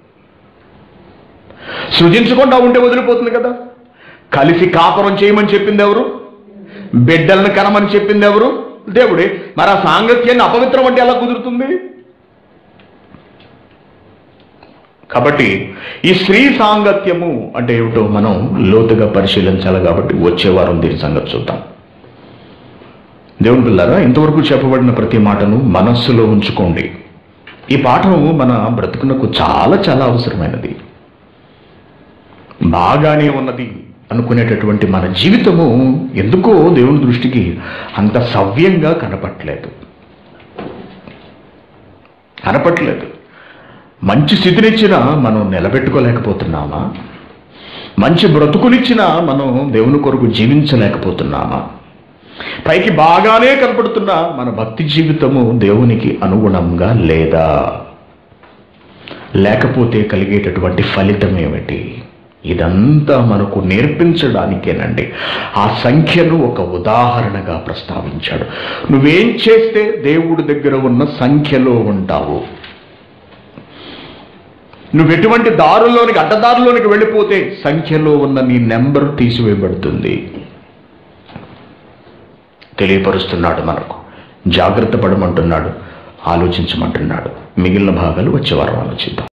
సృజించకుండా ఉంటే వదిలిపోతుంది కదా కలిసి కాపురం చేయమని చెప్పింది ఎవరు బిడ్డలను కనమని చెప్పింది ఎవరు దేవుడే మరి ఆ సాంగత్యాన్ని అపవిత్రం అంటే ఎలా కుదురుతుంది కాబట్టి ఈ స్త్రీ సాంగత్యము అంటే ఏమిటో మనం లోతుగా పరిశీలించాలి కాబట్టి వచ్చే వారం దీని సంగతి చూద్దాం దేవుని పిల్లారా ఇంతవరకు చెప్పబడిన ప్రతి మాటను మనస్సులో ఉంచుకోండి ఈ పాఠం మన బ్రతుకునకు చాలా చాలా అవసరమైనది బాగానే ఉన్నది అనుకునేటటువంటి మన జీవితము ఎందుకో దేవుని దృష్టికి అంత సవ్యంగా కనపట్లేదు కనపట్లేదు మంచి స్థితినిచ్చినా మనం నిలబెట్టుకోలేకపోతున్నామా మంచి బ్రతుకునిచ్చినా మనం దేవుని కొరకు జీవించలేకపోతున్నామా పైకి బాగానే కనపడుతున్న మన భక్తి జీవితము దేవునికి అనుగుణంగా లేదా లేకపోతే కలిగేటటువంటి ఫలితం ఏమిటి ఇదంతా మనకు నేర్పించడానికేనండి ఆ సంఖ్యను ఒక ఉదాహరణగా ప్రస్తావించాడు నువ్వేం చేస్తే దేవుడి దగ్గర ఉన్న సంఖ్యలో ఉంటావు నువ్వు ఎటువంటి దారుల్లోనికి అడ్డదారుల్లోనికి వెళ్ళిపోతే సంఖ్యలో ఉన్న నీ నెంబర్ తీసివేయబడుతుంది తెలియపరుస్తున్నాడు మనకు జాగ్రత్త పడమంటున్నాడు ఆలోచించమంటున్నాడు మిగిలిన భాగాలు వచ్చే వారం ఆలోచిద్దాం